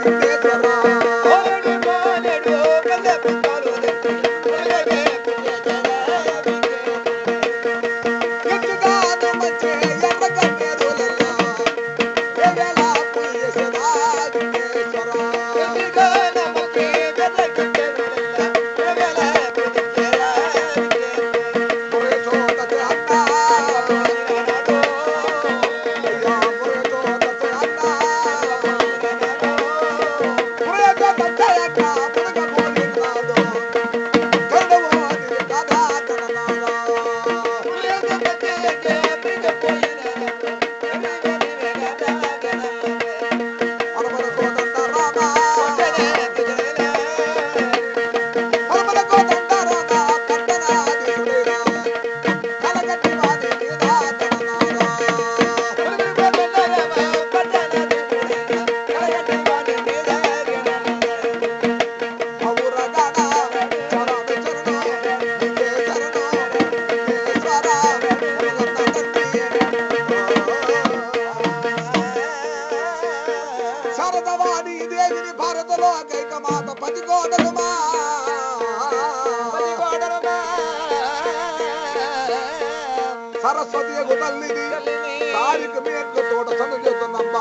విఘ్నేశ్వర ఎట్టుగాను మంచి ఎర్ర కన్నేరులెల్లా ఎగల పుణ్యేశ్వరా విఘ్నేశ్వర పురే చోటతే అన్నా అయ్యా పురే చోటతే అన్నా పురే చోటతే అన్నా పురగ పోలినాడు గండవోని కథా కననాడా పరమల కోదండ రామా పరమల కోదండ రామా పట్టణాధీశుడైనా కలగట్టి వాడి మీద కననాడా ఔరగణ చరణ చరణో నికే చరణో నికేశ్వర పురగన్న తండ్రి శరదవాణి దేవిని భారతలో కైక మాత పతి కోడలుమా సరస్వతి తల్లిది తారీఖు మేరకు తోట సను చేస్తున్నమ్మా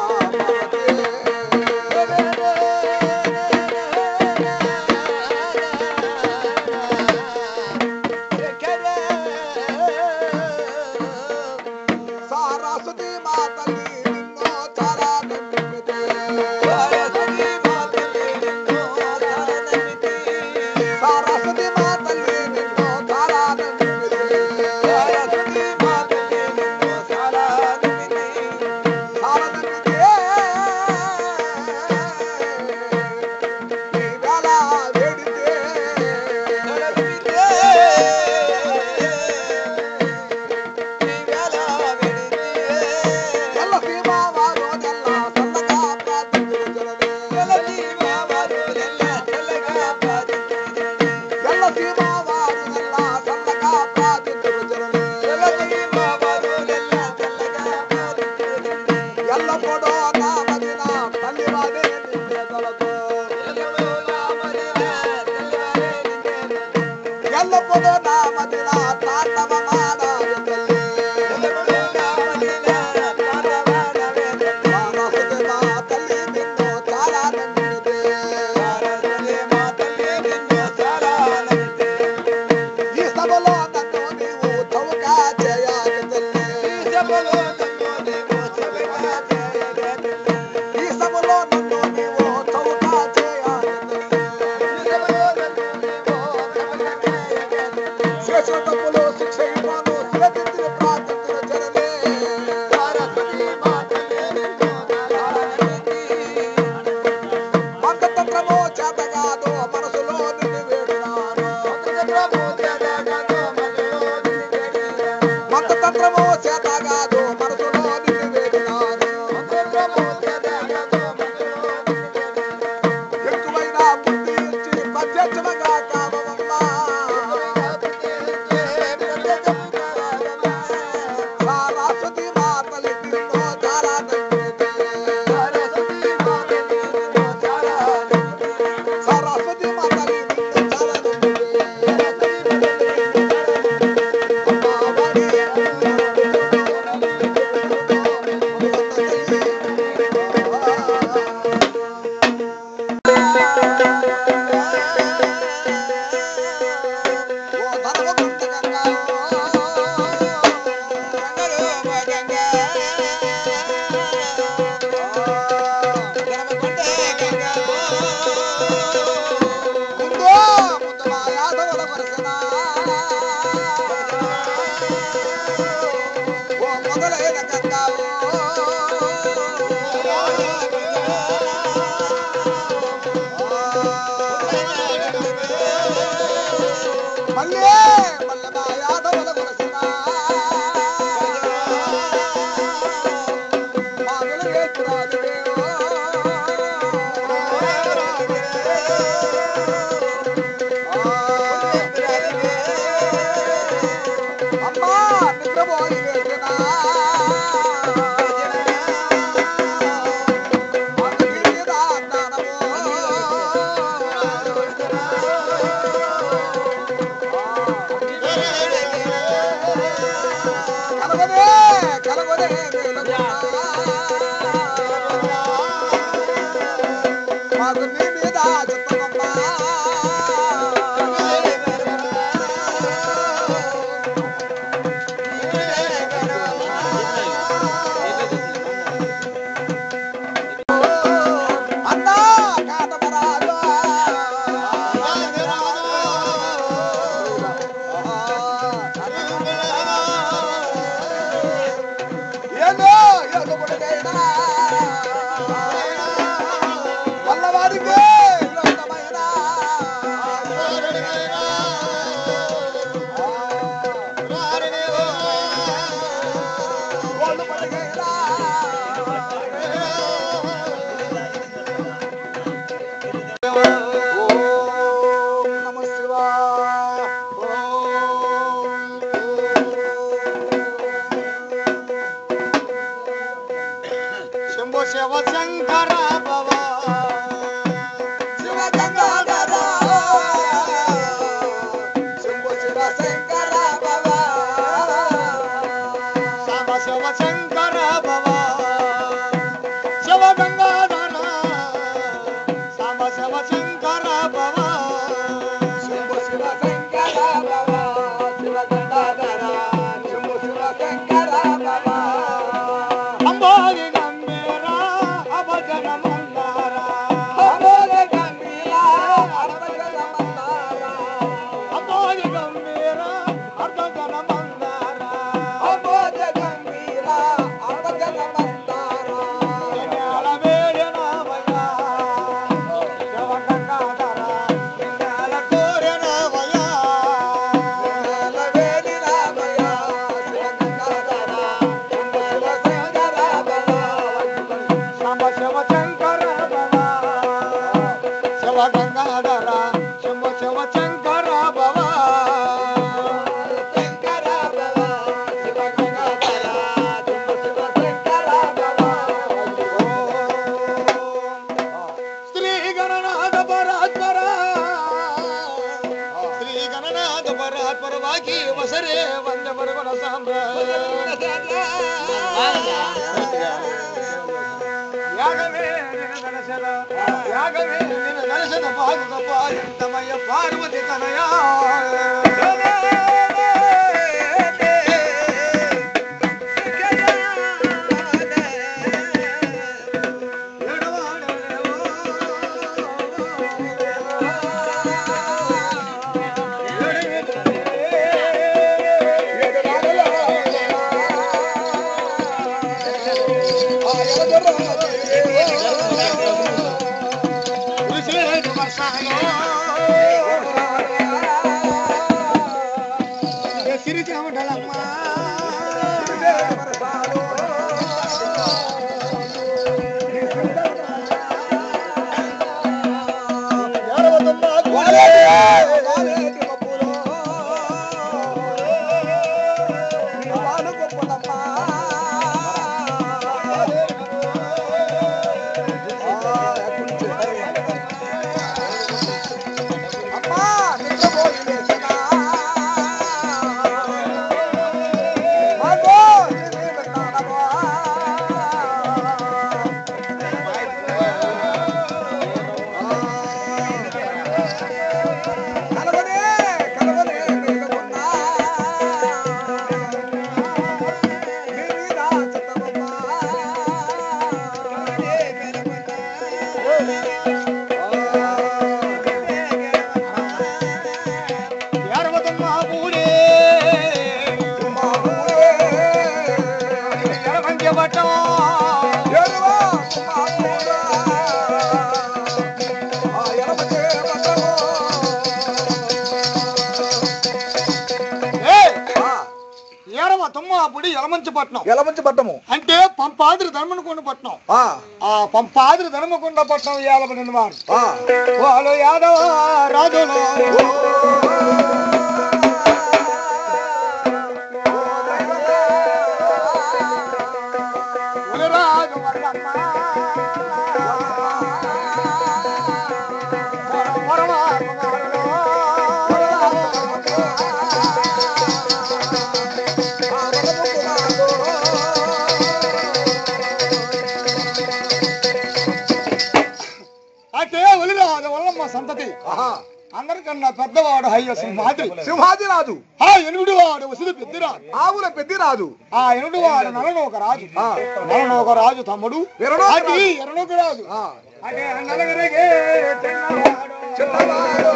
సారస్వతి మా తల్లి నిన్నో చాలా నమ్మితే సారస్వతి మా తల్లి నిన్నో చాలా నమ్మితే చాలా నమ్మితే ఈ వేళ వేడితే ఎల్ల సీమ వారు నెల్ల సల్లగా ప్రార్థించును జనమే ఎల్ల సీమ వారు నెల్ల సల్లగా ప్రార్థించును జనమే ఎల్లప్పుడూ నా మదిన తల్లివాడే నిన్నే తలతో ఎల్లప్పుడూ నా మదిన తాండవమాడాలి తల్లి సారస్వతి మా తల్లి నిన్ను చాలా నమ్మితే ఈ సభలో నన్ను నీవు చౌకా చేయాలి తల్లి ఈ సభలో నన్ను నీవు చౌకా చేయాలి తల్లి శేషుడు కలవదే మేలుకున్నా. మాకు నీ మీద చిత్తమమ్మా. అన్నా కాటమరాజా. ఏందో యోగముడికైనా వల్లవారికి లోకమైన వాళ్ళు పడిగైనా ఓం నమ శివాయ శంభో శివ శంకర భవ శివ గంగాధర శంభు శివ శంకర భవ శివ శివ శంకర భవ శివ గంగాధర శివ శివ శంకర భవ శంభు శివ శంకర భవ శివ గంగాధర శంభు శివ శంకర భవ అంబోగి గంభీర అభజన మందార అమోఘ గంభీర అర్భజన మందార అంబోగి గంభీర అర్ధజన మందార అమోఘ గంభీర అర్భజన మందార నేల వేడినవయ్యా శివ గంగాధర నేల కోరినవయ్యా వేలి రామయ్య శివ గంగాధర శంభు శివ శంకర భవ శంభ శివ శంకర భవ శివ గంగాధర శంభ శివ శంకర భవ శంకర భవ శివ గంగాధర శంభు శివ శంకర భవ శ్రీ గణనాథ పరాత్పర శ్రీ గణనాథ పరాత్పర వాకి వసరే వంద పరుగుణ సాంబ్ర యాగమే నిన దర్శన యాగమే నిన దర్శన భాగ పాయంతమయ పార్వతి తనయా కలవనే కలవనే మేలుకున్నా మీరా చిత్తమమ్మా ఎరువా కుమారుడా ఆ ఎలమచే పట్టము ఏడవ తుమ్మాపుడి ఎలమంచిపట్నం ఎలమంచి పట్టము అంటే పంపాదిరి ధర్మనుకొండ పట్నం ఆ ఆ పంపాదిరి ధర్మకొండ పట్నం ఏలబడిన వారు ఆ వాళ్ళు యాదవ రాజులు ఒలి రాజు వల్లమ్మ. వరమ కుమారులు. ఆ వరము కుమారుడు సంతతి ఆహా. అందరికన్నా పెద్దవాడు హయ్య సింహాద్రి సింహాది రాజు ఆ ఎనుగుడు వాడు వసుడు పెద్దిరాజు ఆవుల పెద్ది రాజు ఆ ఎనుడు వాడు నలనోక రాజు ఆ. నలనోక రాజు తమ్ముడు వీరనోక అది రాజు. ఎరనోక రాజు ఆ. అదే నలగరిగే చిన్నవాడు. చిన్నవాడు.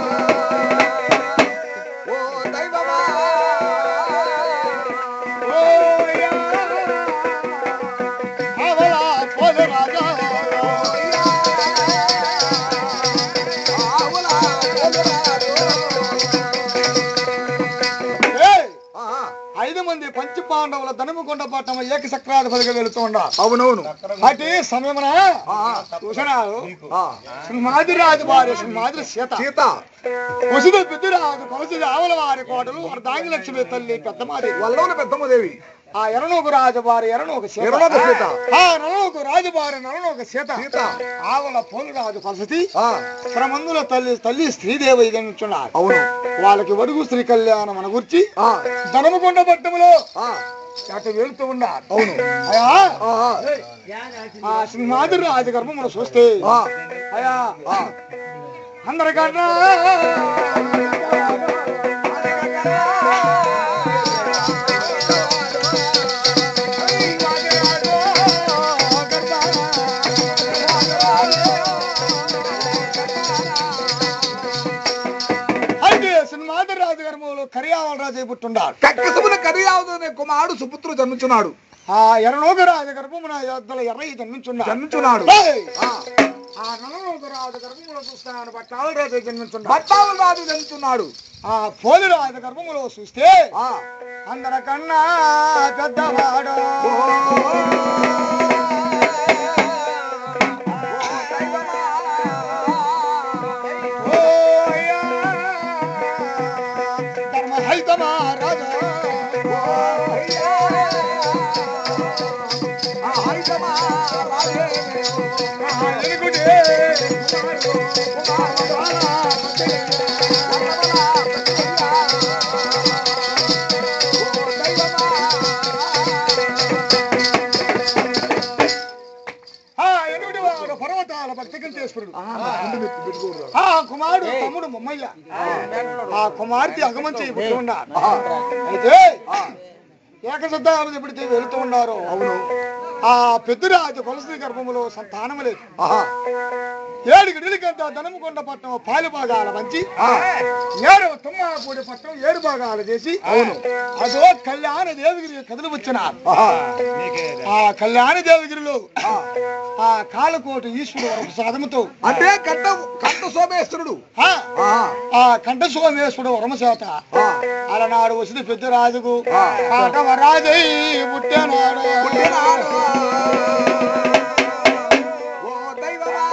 ఓ దైవమా. ఓయా. అవలా పోలు రాజా. ఆవుల పోలురాజు. ఏయ్, ఆహా. ఐదు మంది పంచ పాండవుల ధనముకొండ పట్టణం ఏకచక్రాధిపతిగా వెళుతూ ఉండాలి అవునవును అటు సమయమున ఆ. చూసినారు ఆ. సింహాద్రి రాజు భార్య సింహాద్రి సీత సీత వసుద పెద్దరాజు కొలసిది ఆవుల వారి కోటలు అర్ధాంగి లక్ష్మి తల్లి పెద్దమాది వల్లవుల పెద్దమ్మదేవి ఆ ఎరనోకు రాజు భార్య ఎరనోక సీత ఎరనోక సీత. ఆ నలనోకు రాజు భార్య నలనోక సీత సీత. ఆవుల పోలు రాజు కొలసతి ఆ. శ్రమందుల తల్లి తల్లి శ్రీదేవి ఇదనుచున్నారు అవును వాళ్ళకి వడుగు శ్రీ కళ్యాణం మన గురించి ఆ. ధనముకొండ పట్టణంలో ఆ. అటు వెళ్తూ ఉన్నారు అవును అయ్యా ఆ. ఆ సింహాద్రి రాజు గర్భమును చూస్తే ఆ. అయ్యా ఆ. అందరికన్నా అయితే సినిమాది రాజు గర్భంలో కరియావల రాజు పుట్టుండాడు కక్కసమున కరియావుదనే కుమారుడు సుపుత్రుడు జన్మించున్నాడు ఆ ఎర్రనోక రాజు గర్భమున యొద్దల ఎర్రయ్య జన్మించున్నాడు జన్మించున్నాడు ఏయ్! ఆ. ఆ నలనోక రాజు గర్భములో చూస్తాను బట్టాల రాజు జన్మించున్నాడు భర్తావుల రాజు జన్మించున్నాడు ఆ పోలి రాజు గర్భములో చూస్తే ఆ. అందరికన్నా పెద్దవాడు ఓయా, ధర్మహైతమా రాజా. ఆ ఎలుగుడే కుమారుడు, ఆ ఎలుగుడి వాడు పర్వతాల భక్తికంటేశ్వరుడు ఆ కుమారుడు తమ్ముడు మొమ్మయ్య ఆ కుమార్తె అగమంచి పుట్టి ఉన్నారు అయితే ఏకశబ్దాలు ఎప్పుడైతే వెళుతూ ఉన్నారో అవును ఆ పెద్దరాజు కొలసి గర్భములో సంతానం లేదు ఆహా. ఏడు గిడికంత ధనముకొండ పట్టణం పాలు భాగాల మంచి ఆ. ఏడు తుమ్మాపూడి పట్టణం ఏడు భాగాలు చేసి అవును. అదో కళ్యాణ దేవగిరి కథలు వచ్చినారు ఆహా. ఆ కళ్యాణ దేవగిరిలో ఆ. ఆ కాలకోట ఈశ్వరుడు వరకు సాధముతో అంటే కట్ట కట్ట సోమేశ్వరుడు ఆ, ఆ. ఆ కంఠ సోమేశ్వరుడు వరమశాత ఆ. అలనాడు వసిది పెద్ద రాజుకు ఆ. కాటవరాజై పుట్టినాడు పుట్టినాడు. ఓ దైవమా.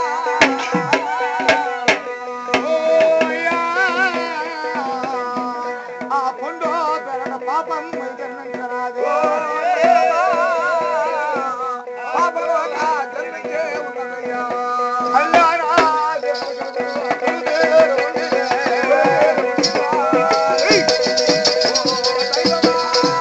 ఓయా, ఆ కొండో పెరడ పాపం జన్మించరాదు. పాపలోగా జన్మించే ఉన్నదయ్యా. కళ్యాణ దేవుడు కరుదేరు ఉండిలే. ఏయ్. ఓ దైవమా.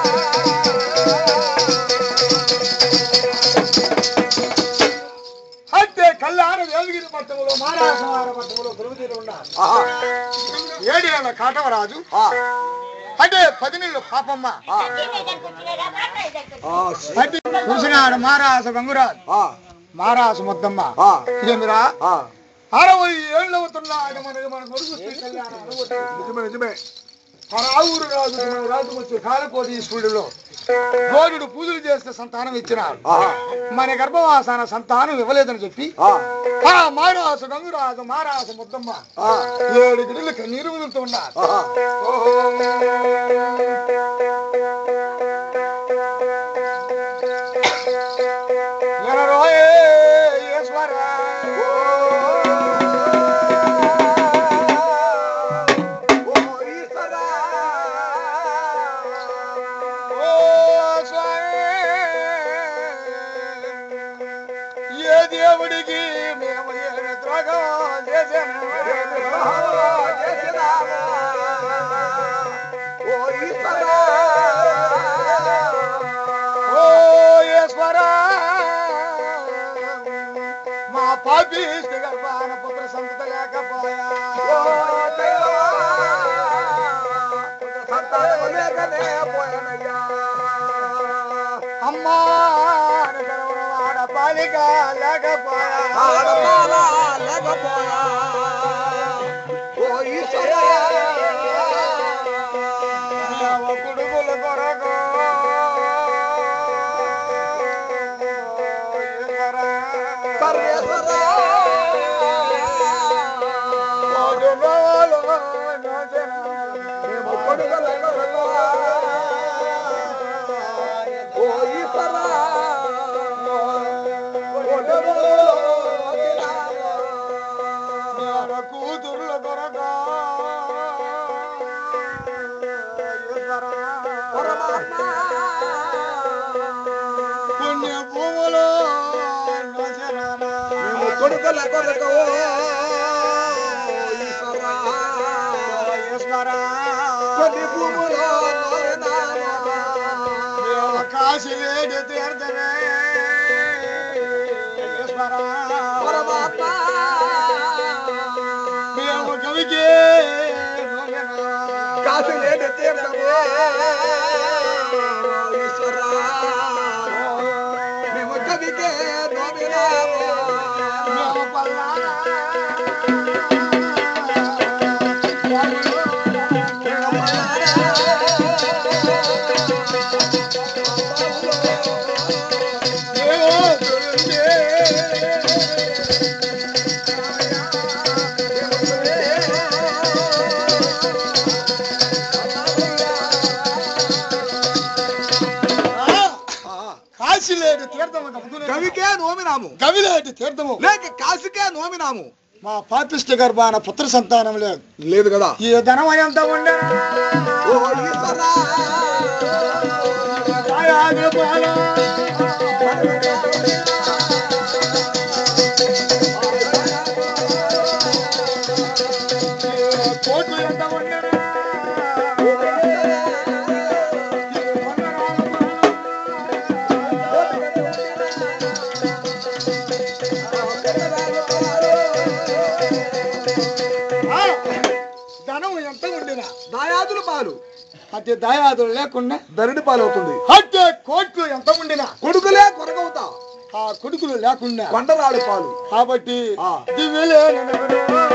అంటే కళ్యాణ దేవగిరి పట్టణంలో మారాసమార పట్టణంలో కొలువుతీరు ఉన్నారు ఆహా. ఏడేళ్ల కాటవరాజు ఆ. అంటే పదినీళ్ళు పాపమ్మ ఆ. ఆ. అంటే చూసినాడు మారాస గంగురాజు ఆ. మారాసు ముద్దమ్మ ఆ. ఏమిరా ఆ. అరవై ఏళ్ళు అవుతున్నాడు మనకి మన కొడుకు శ్రీ కళ్యాణం అనుమతి. నిజమే నిజమే పరావురు రాజు మన రాజు వచ్చి కాలకోటి ఈశ్వరుడిలో గోడుడు పూజలు చేస్తే సంతానం ఇచ్చినాడు ఆహా. మన గర్భవాసాన సంతానం ఇవ్వలేదని చెప్పి ఆ. ఆ మారాసు గంగురాజు మారాసు ముద్దమ్మ ఆ. ఏడు గిడులు కన్నీరు వదులుతున్నారు ఆహా. ఎనరోయే ఈశ్వర ఓ ఈశ్వరా. ఓ స్వామి ఏ దేవుడికి మేము ఏమి ద్రోహం చేశాము చేసినావా. ఓ ఈశ్వరా. ఓ ఈశ్వర మా పాపి గర్భాన పుత్ర సంతత లేకపోయా ఆడతాలిగా లేకపోయా ఆడతాలా లేకపోయా ఓ ఈశ్వరా కొడుకుల కొరకు సర్వేశ్వరా మేము కొడుకుల కొరకు ఓ ఈశ్వరా కూతురుల కొరకు పరమాత్మ పుణ్య భూములో మేము కొడుకుల కొరకు ఓ ఈశ్వరా కొన్ని భూములో నోవినామా. కాశీ వేడి తీర్థమే ఈశ్వరా. పరమాత్మ మేము కవికి కాశీ లేని తీర్థము ఈశ్వరా మేము కవికే నోమినాము మేము పల్లారా. మేము దురుండే. కాశీలేటి తీర్థము కప్పుకునే కవికే నోమినాము కవిలేటి తీర్థము లేక కాశీకే నోమినాము మా పాపిష్ట గర్భాన పుత్ర సంతానం లేదు లేదు కదా ఈ ధనం ఎంత ఉండే ఓ ఈశ్వరా కోట్లు ఎంత ఉండేనా ధనం ఎంత ఉండినా దాయాదులు పాలు అతి దయాదులు లేకుండా ధరణి పాలు అవుతుంది అట్టే కోట్లు ఎంత ఉండినా కొడుకులే కొరగవుతా ఆ కొడుకులు లేకుండా కొండరాడు పాలు కాబట్టి ఆ. దివ్యలే నలుగురు.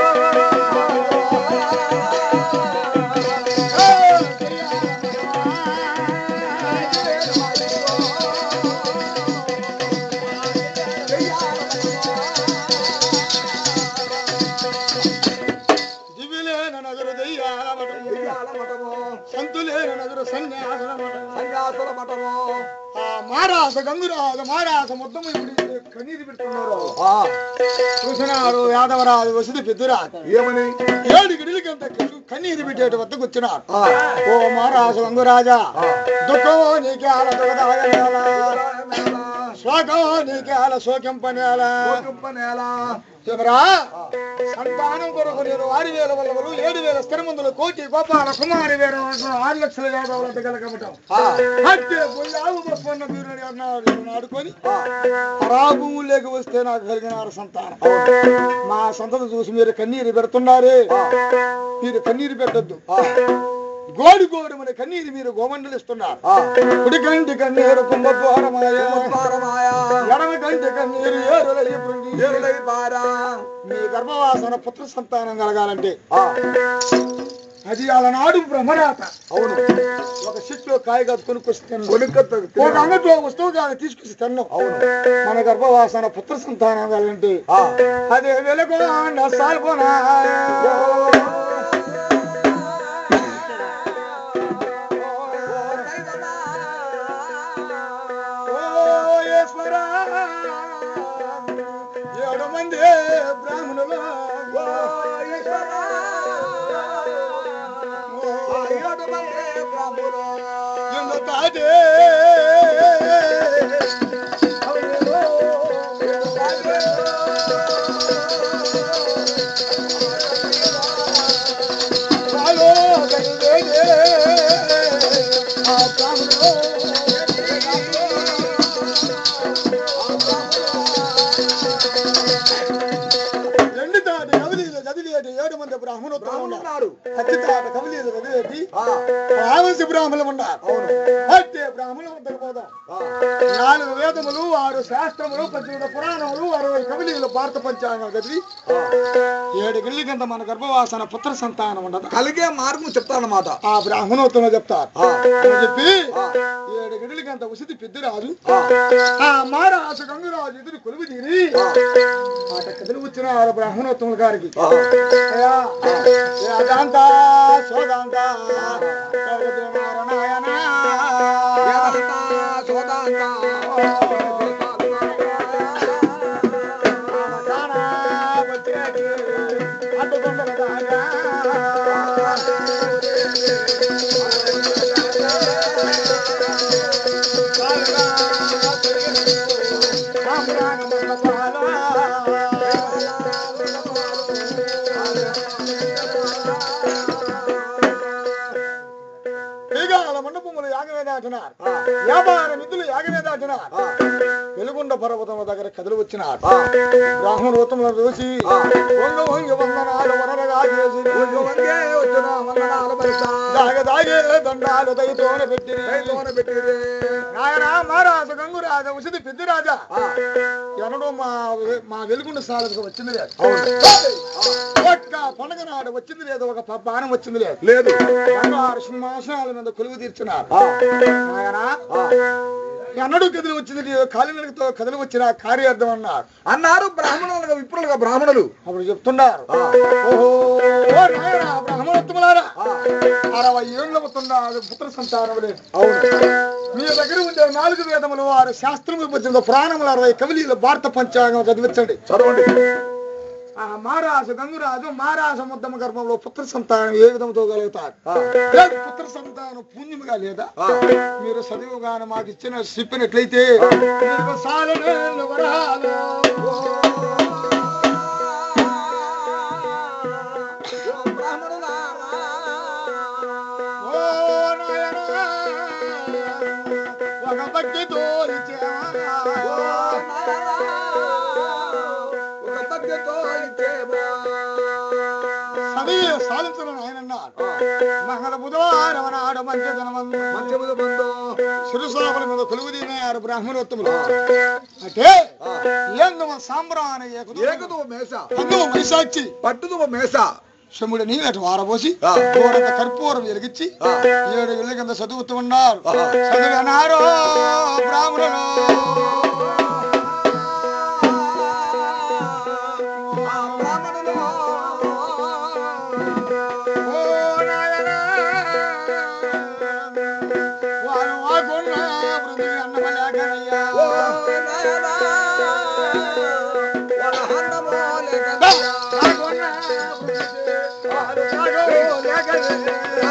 దివ్యలేన నగరు దయ్యాల మఠము. సంతులేన నగరు సన్యాసుల మఠము. సంగాసుల మఠము ఆ మారాస గంగురాజు మారాస మొత్తము ఇప్పుడు కన్నీరు పెడుతున్నారు ఆ, చూసినాడు యాదవరాజు వసతి పెద్దురాజు ఏమని ఏడు గిడిలకంత కన్నీరు పెట్టేటి వద్దకు వచ్చినాడు ఆ, ఓ మహారాజు గంగురాజా ఆ. దుఃఖమో నీకే ఆల దుగదాయనేల శోకమో నీకే ఆల శోకం పనేల గోకుంప నేల ఎవరా సంతానం కొరకు నేను ఆరు వేల వల్లవలు ఏడు వేల స్థిరమందులు కోటి గోపాల కుమారి వేల ఆరు లక్షల యాదవులంత కలకమటం ఆ, హత్య పొయ్యావు బొప్పన్న వీరుని అన్నాడు ఆడుకొని ఆ, రాభూములేకి వస్తే నాకు కలిగిన సంతానం మా సంతతి చూసి మీరు కన్నీరు పెడుతున్నారే ఆ, మీరు కన్నీరు పెట్టొద్దు ఆ, గోడు గోడు మన కన్నీరు మీరు గోమండలిస్తున్నారు ఆ. కుడి కంటి కన్నీరు కుంభద్వారమాయ కుంభద్వారమాయ, ఎడమ కంటి కన్నీరు ఏరులై పొంగి. ఏరులై పారా. మీ గర్భవాసన పుత్ర సంతానం కలగాలంటే ఆ, అది అలనాడు బ్రహ్మరాత అవును ఒక చెట్లో కాయ కట్టుకుని కొస్తాను కొనుక్క ఒక అంగట్లో వస్తువు కాదు తీసుకొచ్చి తిన్నాం అవును మన గర్భవాసన పుత్ర సంతానం కలంటే ఆ, అదే వెలుగొండ సాల్గొనా ఓ ఈశ్వరా, ఏడు మంది బ్రాహ్మణులు ఓ ఈశ్వరా, ఆ ఏడు మంది బ్రాహ్మణులు. ఇంద తాటే అవనిలో, ఇంద తాటే. వాలో గంగేడే, ఆ బ్రాహ్మణులు రెండు తాటి కదిలీలు కదిలేటి ఏడు మంది బ్రాహ్మణోత్తములు బ్రాహ్మణులు ఉన్నారు ఉన్నారు ఖచ్చితంగా కవిలీలు చదివేటి ఆ, రావలసి బ్రాహ్మణులు ఉన్నారు అవును అంటే బ్రాహ్మణుల వద్దకు పోదాం ఆ, నాలుగు వేదములు ఆరు శాస్త్రములు పద్దెనిమిది పురాణములు అరవై కవిలీలు భారత పంచాంగం చదివి ఆ. ఏడు గిల్లి కింద మన గర్భవాసన పుత్ర సంతానం ఉండదు కలిగే మార్గం చెప్తానమాట ఆ బ్రాహ్మణోత్తములు చెప్తారు ఆ, అని చెప్పి ఆ. ఏడు గిడ్డలి గంట ఉసిది పెద్దరాజు ఆ, ఆ మారాసు గంగురాజు ఎదురు కొలువు తీరి ఆ, ఆట కదిలి వచ్చిన ఆ బ్రాహ్మణోత్తముల గారికి ఆ. అయ్యా, ఏ అదాంత, సోదాంత, సర్వదేవారనాయన. వేదాంత, శోదాంత, కానా వచ్చేటి అడ్డుకొండల దాకా. కాలుగా పెరిగెను, సాంబ్రాణి మండపాల. శ్రీగాల మండపములు యాగమే దాటినారు ఆ, వ్యాపార మిత్రులు యాగమే దాటినారు ఆ, వెలుగుండ పర్వతం దగ్గర కదిలి వచ్చినారు ఆ. బ్రాహ్మణోత్తములను చూసి ఆ. వంగ వంగి వందనాలు వరరగా చేసి ఊరికి వంగే వచ్చిన వందనాల పైసా. దాగ దాగే దండాలు దయతోన పెట్టి రైతోన పెట్టిరే. నాయన మహారాజు గంగురాజా ఉసిది పెద్దిరాజా ఆ, ఎనడో మా మా వెలుగుండ సాలకు వచ్చింది లేదు అవును. ఒక్క పండగ నాడు వచ్చింది లేదు ఒక ప- బాణం వచ్చింది లేదు లేదు బంగారు సింహాసనాల మీద కొలువు తీర్చున్నారు ఆ, నాయన ఆ. ఎన్నడూ కదిలి వచ్చింది లేదు కాలినడకతో కదిలి వచ్చిన కార్యార్థం అన్నారు అన్నారు బ్రాహ్మణులుగా విప్రులుగా బ్రాహ్మణులు అప్పుడు చెప్తున్నారు ఆ, ఓహో ఓ నాయనా బ్రాహ్మణోత్తములారా ఆ, అరవై ఏళ్ళ అవుతున్నారు పుత్ర సంతానం లేదు అవును మీ దగ్గర ఉండే నాలుగు వేదములు ఆరు శాస్త్రములు పద్దెనిమిది పురాణములు అరవై కవిలీలు భారత పంచాంగం చదివించండి చదవండి ఆ మహారాజు గంగురాజు మహారాజు ముద్దమ గర్భంలో పుత్ర సంతానం ఏ విధంతో కలుగుతారు ఆ, లేదు పుత్ర సంతానం పుణ్యముగా లేదా ఆ, మీరు చదువుగానే మాకు ఇచ్చిన చెప్పినట్లయితే మీకు సాలనేళ్ళు వరాలు. ఓ నాయనా, ఒక బట్టి తోలిచా. ఒక పద్యతో ఇచ్చేమా. చదివి సాధించిన ఆయనన్నారు మహల బుధవారం నాడు మంచి ధనమందు మంచముల బంధు. శిరుసాముల మీద కొలువు తీనారు బ్రాహ్మణోత్తములు అంటే ఆ, ఏందమ సాంబ్రాణ ఏకదువ మేస అందువ మైసాచి పట్టుదువ మేస శముడి నీళ్ళు అటు వారబోసి ఆ. గోడంత కర్పూరం వెలిగించి ఆ. ఏడు వెళ్ళి కింద చదువుతూ ఉన్నారు ఆ. చదివినారో బ్రాహ్మణులు ఆ బ్రాహ్మణులు ఓ నాయనా, వారు వాకున్న వృద్ధి అన్నమలేకనయ్యా. ఓ నాయనా, వాళ్ళ హన్నమో లేక వాకున్న వృద్ధి వారు సాగోలేకనయ్యా.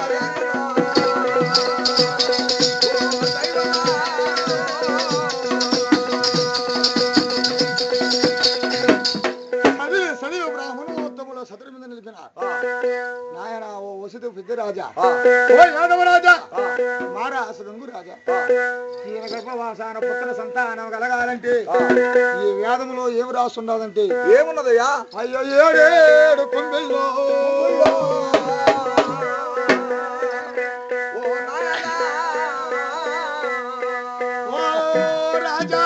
చదివి చదివి బ్రాహ్మణోత్తముల సతరి మీద నిలిపినారు నాయన ఓ వసుదేవ పెద్దరాజా ఓ యాదవరాజా మారాసు గంగు రాజా ఈయన గర్భవాసాన పుత్ర సంతానం కలగాలంటే ఈ వేదములో ఏమి రాస్తున్నదంటే ఏమున్నదయ్యా అయ్యో ఏడేడు కుంభిల్లో ఓ నాయనా ఓ రాజా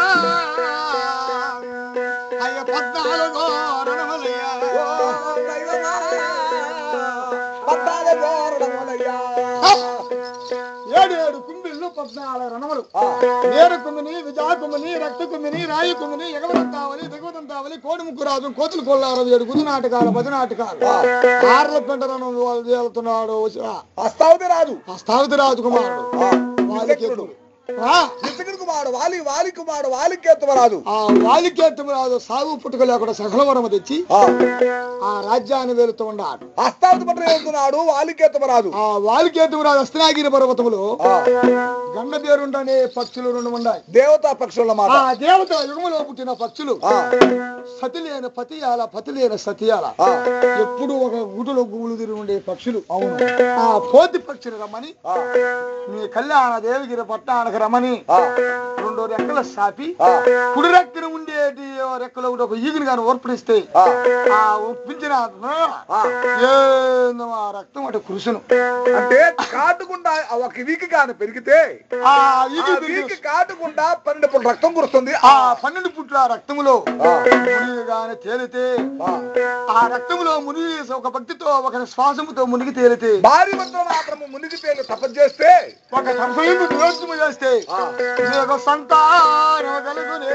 అయ్య పద్నాలుగో రణములయ్యా. ఓ దైవమా పద్నాలుగు గోరడములయ్యా ఏడేడు కుంభిళ్ళు పద్నాలుగు రణములు ఆ, నేరు కుమ్మిని విజా కుమ్మిని రక్త కుమ్మిని రాయి కుమ్మిని ఎగవదంతావలి దిగువదంతావలి కోడి ముక్కు రాజు కోతులు కొల్లారు ఏడు గుది నాటకాలు పది నాటకాలు ఆర్ల పెంటలను వెళ్తున్నాడు అస్తావతి రాజు ఆ స్థావిత రాజు కుమారుడు ఆ, వాలికేతుడు. ఆ, నిత్యకుడు కుమారుడు వాలి వాలి కుమారుడు వాలికేతువ రాజు ఆ వాలికేతు రాజు సాగు పుట్టుక లేకుండా సకలవరము తెచ్చి ఆ, ఆ రాజ్యాన్ని వెళుతూ ఉన్నాడు అస్తావతి పట్ల వెళ్తున్నాడు వాలికేతువ రాజు ఆ వాలికేతు రాజు అస్తినాగిరి పర్వతములో ఆ, గండ పేరుండనే పక్షులు రెండు ఉన్నాయి దేవతా పక్షుల మాట ఆ దేవత యుగములో పుట్టిన పక్షులు ఆ, సతి లేని పతియాల పతి లేని సతియాల ఆ, ఎప్పుడు ఒక గుడిలో గుళ్ళు తిరిగి ఉండే పక్షులు అవును ఆ పోతి పక్షులు రమ్మని ఆ, మీ కళ్యాణ దేవగిరి పట్టణానికి రమ్మని ఆ, రెండు రెక్కల సాపి ఆ, కుడి రెక్కన ఉండేటి రెక్కలో ఒకటి ఒక ఈగిని కానీ ఓర్పడిస్తే ఆ, ఆ ఒప్పించిన ఆ. ఏందో ఆ రక్తం అటు కృషును అంటే కాటుకుండా ఆ ఒక వీక్ కానీ పెరిగితే ఆ ఆ ఈగి వీక్ కాటుకుండా పన్నెండు పుట్ల రక్తం కురుస్తుంది ఆ పన్నెండు పుట్ల రక్తములో ఆ. మునిగానే తేలితే ఆ. ఆ రక్తములో మునిగి ఒక భక్తితో ఒక శ్వాసముతో మునిగి తేలితే భారీ మంత్రం మాత్రము మునిగి తేలి తపస్సు చేస్తే ఒక సరసలింగు నియోజకము చేస్తే ఆ. నీకు సంతానం కలుగునే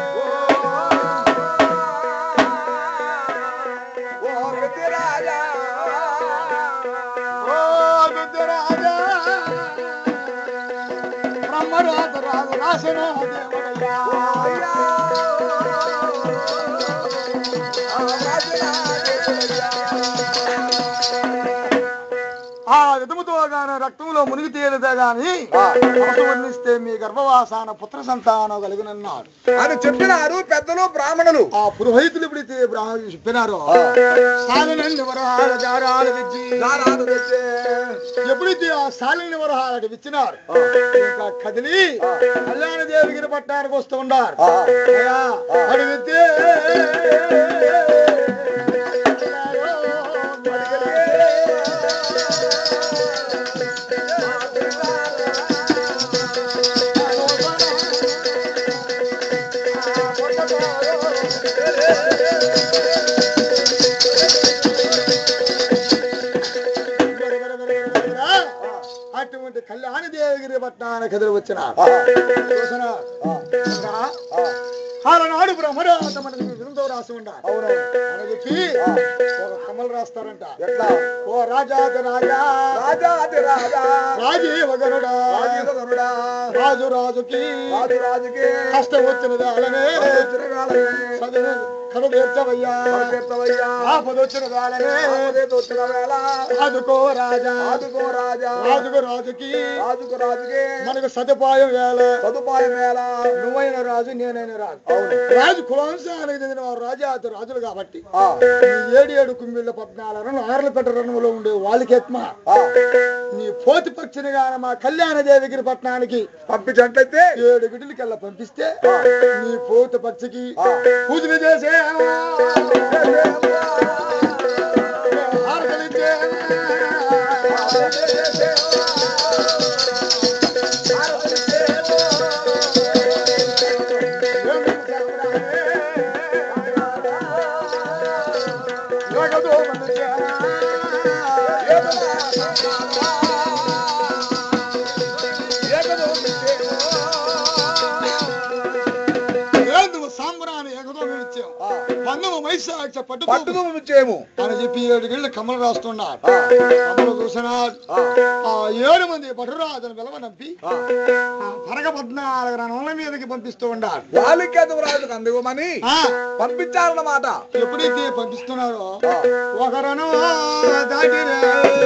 ఓ పెద్దిరాజా. ఓ విద్యరాజా బ్రహ్మరాజు రాజు రాసిన దేవుడయ్యా. అయ్యా. ఆ రాజులా దేవుడయ్యా. ఆ విధముతో గాని రక్తంలో మునిగి తేలితే గాని ఆ. మనసు వర్ణిస్తే మీ గర్భవాసాన పుత్ర సంతానం కలుగునన్నాడు అని చెప్పినారు పెద్దలు బ్రాహ్మణులు ఆ పురోహితులు ఎప్పుడైతే బ్రాహ్మణులు చెప్పినారో సాలినంది వరహాల దారాలు తెచ్చి దారాలు తెచ్చే. ఎప్పుడైతే ఆ సాలిని వరహాలకు ఇచ్చినారు ఇంకా కదిలి కళ్యాణ దేవిగిరి పట్టణానికి వస్తూ ఉన్నారు ఆ. అయ్యా, అడిగితే అటువంటి కళ్యాణ దేవిగిరి పట్టణానికి కదిలి వచ్చిన ఆ. చూసినా? ఆలనాడు బ్రహ్మరాత మనకి వినుతో రాసి ఉండాలి అవును అని చెప్పి ఒక కమలు రాస్తారంట ఎట్లా ఓ రాజాది రాజా రాజాది రాజా రాజీవ గరుడా రాజీవ గరుడా. రాజు రాజుకి రాజు రాజుకి కష్టం వచ్చినది అలానే వచ్చిన వేళనే చదువు కడు తీర్చవయ్యా తీర్చవయ్యా. ఆపద వచ్చిన వేళనే ఆపదేతో వచ్చిన వేళ రాజుకో రాజా రాజుకో రాజా రాజుకు రాజుకి రాజుకు రాజుకి మనకు సదుపాయం వేళ సదుపాయం వేళ నువ్వైన రాజు నేనైన రాజు అవును రాజు కులాంశానికి చెందిన వారు రాజాతి రాజులు కాబట్టి ఆ, ఈ ఏడు ఏడు కుమ్మిళ్ళ పద్నాలుగు రన్ను ఆరుల పెట్ట రన్నులో ఉండే వాళ్ళకెత్మ ఆ. నీ పోతి పక్షిని గాన మా కళ్యాణ దేవిగిరి పట్టణానికి పంపించినట్లయితే ఏడు గిడ్డలకల్లా పంపిస్తే నీ పోతి పక్షికి ఆ. పూజలు చేసే హారతలిచ్చే. ఏందుకు సాంబ్రాన్ని ఎగదో ఇచ్చాం పందము మైసాక్ష పట్టుకు పట్టుకు చేయము అని చెప్పి ఏడు గిళ్ళు కమలు రాస్తున్నాడు కమలు చూసినాడు ఆ ఏడు మంది పటురాజును పిలవనంపి ఆ పరగ పద్నాలుగు రణముల మీదకి పంపిస్తూ ఉండాలి బాలికేత రాజుకు అందివ్వమని ఆ, పంపించారన్నమాట ఎప్పుడైతే పంపిస్తున్నారో ఒక రణం దాటిరే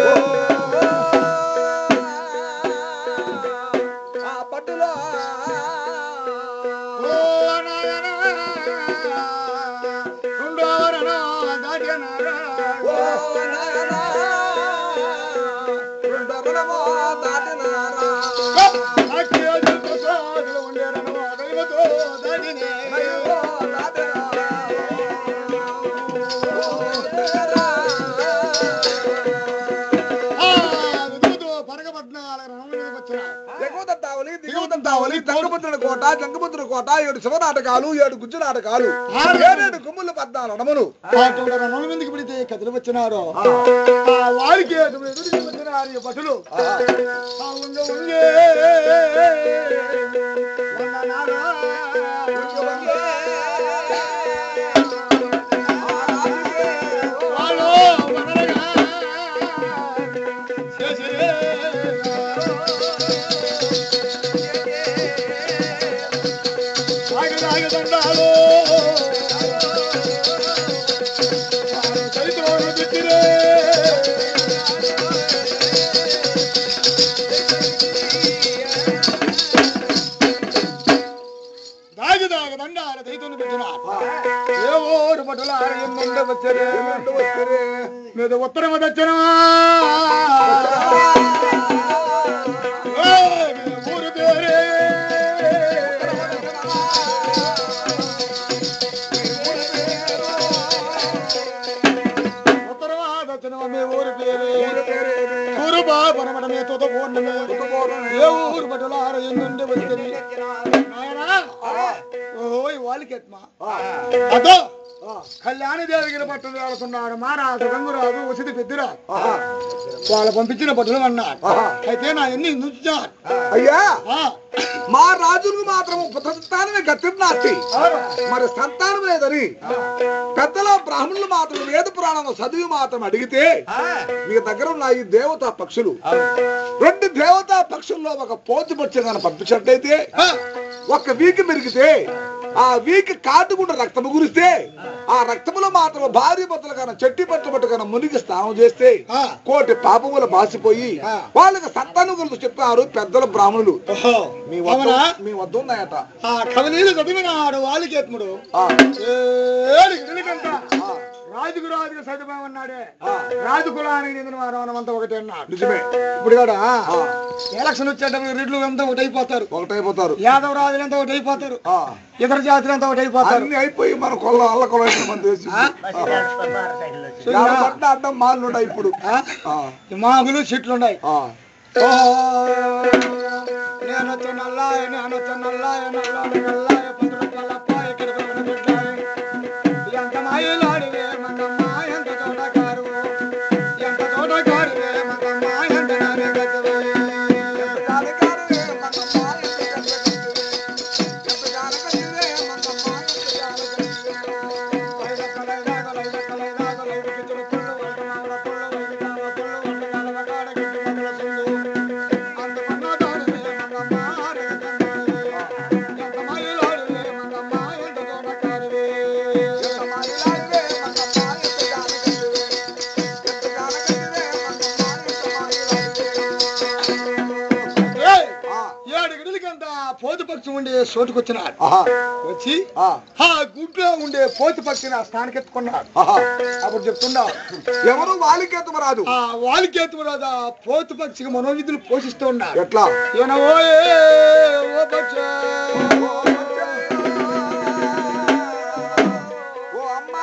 ఆ పట్టులో ఓ నాయనా, రెండో రణం దాటినారా. ఓ నాయనా, రెండో రుణమో దాటినారా. అట్టి అదుపు సాగులు ఉండే రణం దైవతో దాటినే. అయ్యో, దాటినారా. ఓ నాయనా. ఆ, విధులతో పరగ పద్నాలుగు రణముల మీదకి వచ్చినారు. ఎగువదంతావలి దిగువదంతావలి జంగముద్రుల కోట జంగముద్రుల కోట ఏడు శివ నాటకాలు ఏడు గుజ్జు నాటకాలు ఏడేడు కుమ్ములు పద్నాలుగు రమలు అటువంటి రణముల మీదకి పెడితే కథలు వచ్చినారో ఆ వారికి అటువంటి ఎదురుగా వచ్చినారు ఈ భటులు ఆ ఉంగ ఉంగే వందనాలా. వాళ్ళు వదలగా చేసిరే. రాగ రాగ దండాలు చరిత్రను తిట్టిరే దాగి దాగ దండాల దైతుని పెట్టిన ఏ ఊరు పట్టులార ఎన్నుండ వచ్చరే మీద ఉత్తరం దచ్చనమా ఊరు పేరే వరమడమే తోత పూర్ణమే ఏ ఊరు బట్టలార ఎన్నుండి వచ్చింది నాయనా ఓయ్ వాళ్ళకెత్మా అదో కళ్యాణి దేవిగిరి పట్టణ వెళుతున్నాడు మారాజు రంగురాజు వసతి పెద్దిరా వాళ్ళు పంపించిన బట్టలు అన్నాడు అయితే నా ఎన్ని నుంచారు అయ్యా మా రాజులకు మాత్రం పుత్ర సంతానమే గతిర్నాస్తి మరి సంతానం లేదని పెద్దల బ్రాహ్మణులు మాత్రం వేద పురాణం చదివి మాత్రం అడిగితే మీ దగ్గర ఉన్న ఈ దేవతా పక్షులు రెండు దేవతా పక్షుల్లో ఒక పోతు పక్షి కానీ పంపించినట్టయితే ఒక్క వీక్ మెరిగితే ఆ వీక్ కాటుకుండా రక్తము గురిస్తే ఆ రక్తములో మాత్రం భార్య భర్తలు కన్నా చెట్టి పట్టు పట్టు కన్నా మునిగి స్నానం చేస్తే ఆ. కోటి పాపములు బాసిపోయి ఆ. వాళ్ళకి సంతానం కలుగు చెప్పారు పెద్దల బ్రాహ్మణులు మీ వద్ద అవునా మీ వద్ద ఉన్నాయట ఆ కవలీలు చదివినాడు వాళ్ళకేత్ముడు ఆ, ఏడు గిరికంట ఆ, రాజుకు రాజుకు చదివామన్నాడే ఆ. రాజు కులానికి చెందిన వారు మనమంతా ఒకటి అన్నాడు నిజమే ఇప్పుడు కూడా ఆ, ఎలక్షన్ వచ్చేటప్పుడు రెడ్లు అంతా ఒకటి అయిపోతారు ఒకటైపోతారు యాదవ రాజులు అంతా ఒకటి అయిపోతారు ఆ, ఇతర జాతులు అంతా ఒకటి అయిపోతారు అన్ని అయిపోయి మన కొల్ల అల్ల కొల మన దేశం అడ్డం మాలు ఇప్పుడు ఆ? ఆ, ఈ మాగులు చెట్లు ఉన్నాయి ఆ, నేను నల్లాయ నేను నల్లాయ నల్లాయ నల్లాయ పంతులు కల్లప్పాయ కిరపన బిడ్డాయ ఎంత మాయలాడివే మంగమ్మ ఎంత తోటకారు ఎంత తోటకారువే మంగమ్మ ఎంత నానే గతవే జానకారువే మంగమ్మ, ఎంత జానకరువే. ఎంత జానకరువే మంగమ్మ, ఎంత జానకరువే. ఎంత మాయలాడివే మంగమ్మ, ఎంత జానకరువే. ఎంత జానకరువే మంగమ్మ, ఎంత మాయలాడివే. ఆ, పోతు పక్షి ఉండే చోటుకొచ్చినాడు ఆహా, వచ్చి ఆ, ఆ గుడ్లో ఉండే పోతు పక్షిని ఆ స్థానికెత్తుకున్నాడు ఆహా. అప్పుడు చెప్తున్నా ఎవరు వాలికేతమ రాదు ఆ వాలికేతు రాదా పోతు పక్షికి మనోవిధులు పోషిస్తూ ఉన్నాడు ఎట్లా ఈయన ఓయే ఓ పక్ష ఓ అమ్మా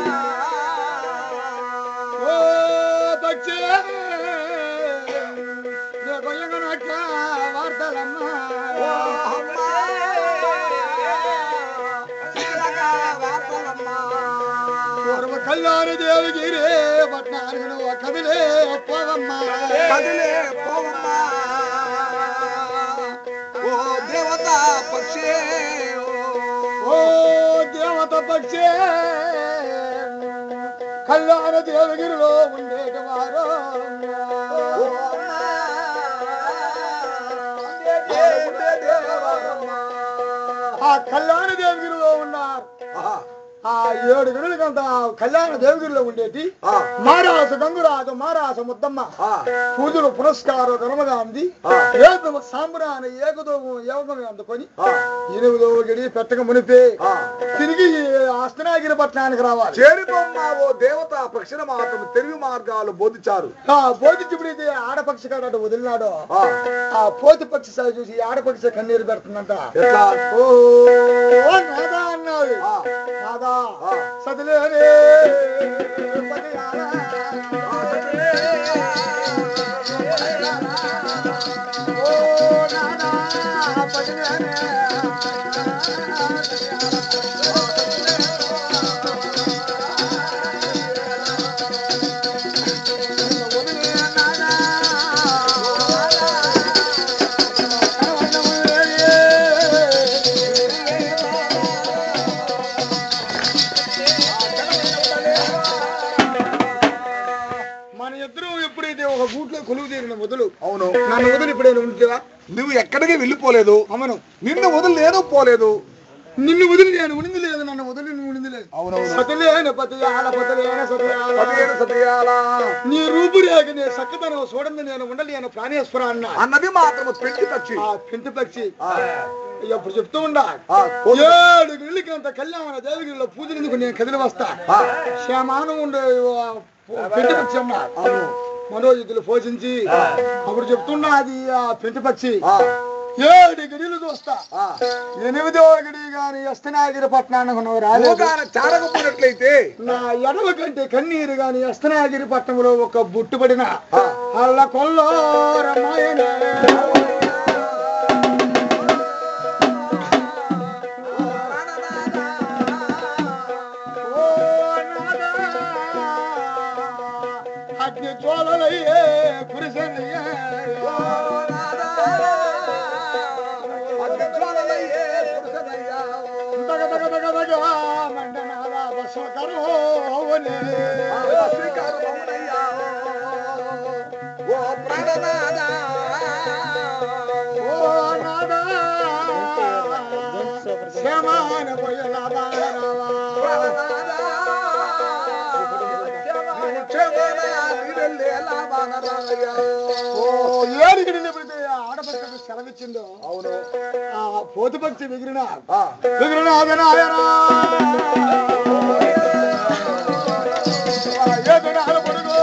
ఓ పక్ష నే కొయ్యగనక్క వార్తలమ్మా ఓ అమ్మా చిలక వార్తలమ్మా. పూర్వ కళ్యాణ దేవగిరే పట్నానికి నువ్వు కదిలే పోవమ్మా కదిలే పోవమ్మా ఓ దేవత పక్షే ఓ దేవత పక్షే కళ్యాణ దేవగిరిలో ఉండేటి వారు ఓ అమ్మా ఉండే దేవరమ్మా. ఆ కళ్యాణ దేవగిరిలో ఉన్నారు ఆహా, ఆ ఏడు గనులకంత కళ్యాణ దేవగిరిలో ఉండేటి ఆ, మారాస గంగురాజు మారాస ముద్దమ్మ ఆ, పూజలు పురస్కారం ధర్మగాంధీ ఆ. ఏకమ సాంబ్రాన్ని ఏకదోము యోగమే అందుకొని ఆ, ఎనిమిదో గడి పెట్టక మునిపే ఆ. తిరిగి అస్తనాగిరి పట్టణానికి రావాలి చేరిపోమ్మ ఓ దేవత పక్షిన మాత్రం తెలివి మార్గాలు బోధించారు ఆ పోతిచ్చిపుడైతే ఆడపక్షి కాడ వదిలినాడో ఆ, ఆ పోతి పక్షి సాగు చూసి ఈ ఆడపక్షి కన్నీరు పెడుతుందంట ఎట్లా ఓ నాదా అన్నాడు ఆ, నాదా ఆ. సదిలేనే పదియాలా. ఓ నాదా పదిలేనే. వదిలే నాదా. కనవన్నము లేదే. మన ఇద్దరు ఎప్పుడైతే ఒక గూట్లో కొలువు తీరిన మొదలు అవును నన్ను వదిలి ఇప్పుడైనా ఉంటుందా నువ్వు ఎక్కడికి వెళ్ళిపోలేదు అమను నిన్ను వదిలి నేను పోలేదు నిన్ను వదిలి నేను ఉనింది లేదు నన్ను వదిలి నువ్వు ఉనింది లేదు అవునవును సతిలేని పతియాల పతిలేన సతియాల సతియేన సతియాలా. నీ రూపురేఖ నీ సక్కదనం చూడండి నేను ఉండలేను ప్రాణేశ్వర అన్న అన్నది మాత్రం పెంచి పక్షి ఆ పింటి పక్షి ఆ, ఎప్పుడు చెప్తూ ఉండా ఆ, కోడి- ఏడు గిళ్ళకంత కళ్యాణ దేవగిరిలో పూజలందుకు నేను కదిలి వస్తా ఆ, క్షేమానం ఉండే ఆ పెంటి పక్షి అన్న అవును మనోజితులు పోషించి అప్పుడు చెప్తున్నా అది ఆ పెంటి పక్షి ఆ, ఏడు గడిలు చూస్తా ఆ. ఎనిమిదవ గడి గాని అస్తనాగిరి పట్టణానికి నువ్వు రాలేదు మూగాన చారకపోయినట్లయితే నా ఎడవ కంటే కన్నీరు గాని అస్తనాగిరి పట్టణంలో ఒక బుట్టుబడిన ఆ. అల్ల కొల్లో రమాయణ ఓ నాదా, అగ్ని జ్వాలలయ్యే కురిసెనయ్యే. దగ దగ దగ దగ మండనాద బసవకరో అవునే. ఓ నాదా, శ్యామాన పొయ్యల బాలరావా. ఓ ఏడుగిడి నిబడితే ఆడపక్కకు సెలవిచ్చిందో అవును ఆ పోతు పక్షి ఎగిరిన ఆ. ఎగిరిన అదనాయనా ఎదురాల పొడుగు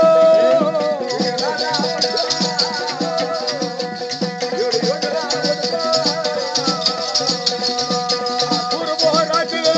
పూర్వో రాజులే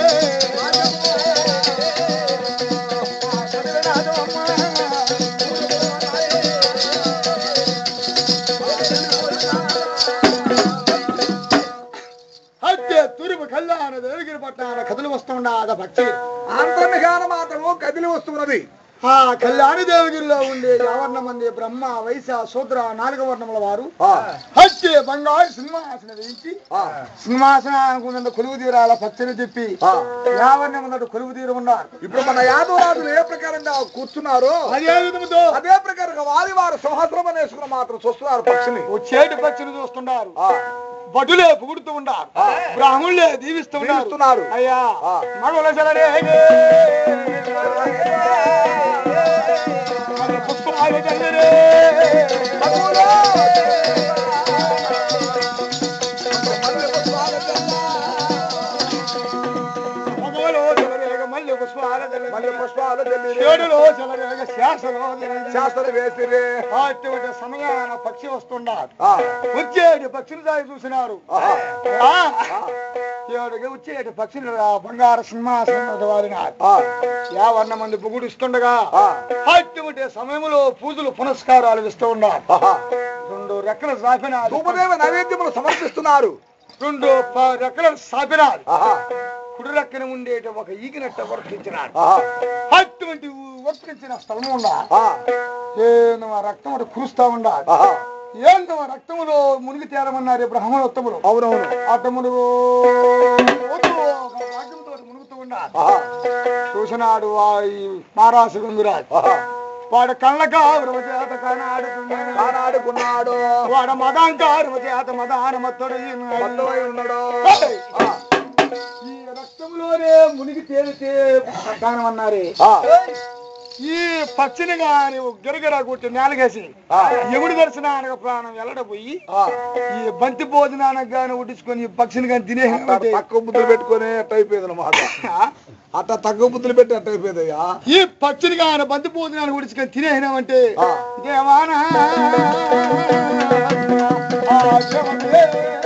హత్య తురుము కళ్యాణ దేవగిరి పట్టాన కథలు వస్తుండా అద భక్తి అంతర్నిగాన మాత్రము కదిలి వస్తున్నది ఆ కళ్యాణ దేవగిరిలో ఉండే యావర్ణ మంది బ్రహ్మ వైశ శూద్ర నాలుగ వర్ణముల వారు ఆ. హత్య బంగారు సింహాసనం వేయించి ఆ. సింహాసనానికి ఉన్న కొలువు తీరాల పచ్చని తిప్పి ఆ. యావర్ణం ఉన్నట్టు కొలువు తీరు ఉన్నారు ఇప్పుడు మన యాదవ రాజులు ఏ ప్రకారంగా కూర్చున్నారో అదే విధముతో అదే ప్రకారంగా వారి వారు సంవత్సరం అనేసుకుని మాత్రం చూస్తున్నారు పక్షిని వచ్చేటి పక్షులు చూస్తున్నారు ఆ. భటులే పొగుడుతూ ఉన్నారు ఆ. బ్రాహ్మణులే దీవిస్తూ దీవిస్తున్నారు. అయ్యా ఆ. మగల జలడే పుష్పాలు జల్లరే మగలో జలరేగ మల్లె పుష్పాల మళ్ళీ జల్లరే పుష్పాలు జల్లిరి. చెడులో జలరేగ శాసలో జల్లరే. శాస్త్రం వేసిరి అటువంటి సమయాన పక్షి వస్తున్నారు ఆ. వచ్చేటి పక్షులు దారి చూసినారు ఆహా. ఆ, ఏడుగా వచ్చేటి పక్షులు ఆ బంగారు సింహాసనం వారినారు ఆ. యావన్న మంది పొగుడిస్తుండగా ఆ. అటువంటి సమయంలో పూజలు పునస్కారాలు ఇస్తూ ఉన్నారు ఆహా. రెండు రెక్కలు సాపినారు ధూపదేవ నైవేద్యములు సమర్పిస్తున్నారు రెండు ప- రెక్కలు సాపినారు ఆహా. కుడి రెక్కన ఉండేటి ఒక ఈగినట్ట వర్తించినారు ఆహా. అటువంటి వర్తించిన స్థలము ఉండా ఆ. ఏను ఆ రక్తం ఒకటి కురుస్తా ఉండాలి ఆహా. ఏంటో ఆ రక్తములో మునిగి తేరమన్నారు బ్రహ్మణోత్తములు అవునవును అతములు వాక్యంతో మునుగుతూ ఉన్నారు ఆహా. చూసినాడు ఆ ఈ నారాసు గంగురాజు ఆహా. వాడు కళ్ళకారు చేత కనాడుతున్నాడు ఆనాడుకున్నాడు వాడు మదాంకారు చేత మదాన మత్తడు మత్తువై ఉన్నాడు ఆ. ఈ రక్తంలోనే మునిగి తేలితే సంతానం అన్నారే ఆ. ఈ పచ్చిని గాని గిరగిర కొట్టి నేలగేసి ఆ. ఎముడి దర్శనానికి ప్రాణం ఎల్లడపోయి ఆ. ఈ బంతి భోజనానికి గాని ఉడ్డించుకొని ఈ పక్షిని గాని తినే అట్ట తక్కువ బుద్ధులు పెట్టుకొని అట్ట అయిపోయింది అన్నమాట అట్ట తక్కువ బుద్ధులు పెట్టి అట్ట అయిపోయిందయ్యా ఈ పచ్చిని గాని బంతి భోజనాన్ని ఉడిచుకొని తినేసినామంటే ఆ. దేవానా ఆ దేవతే.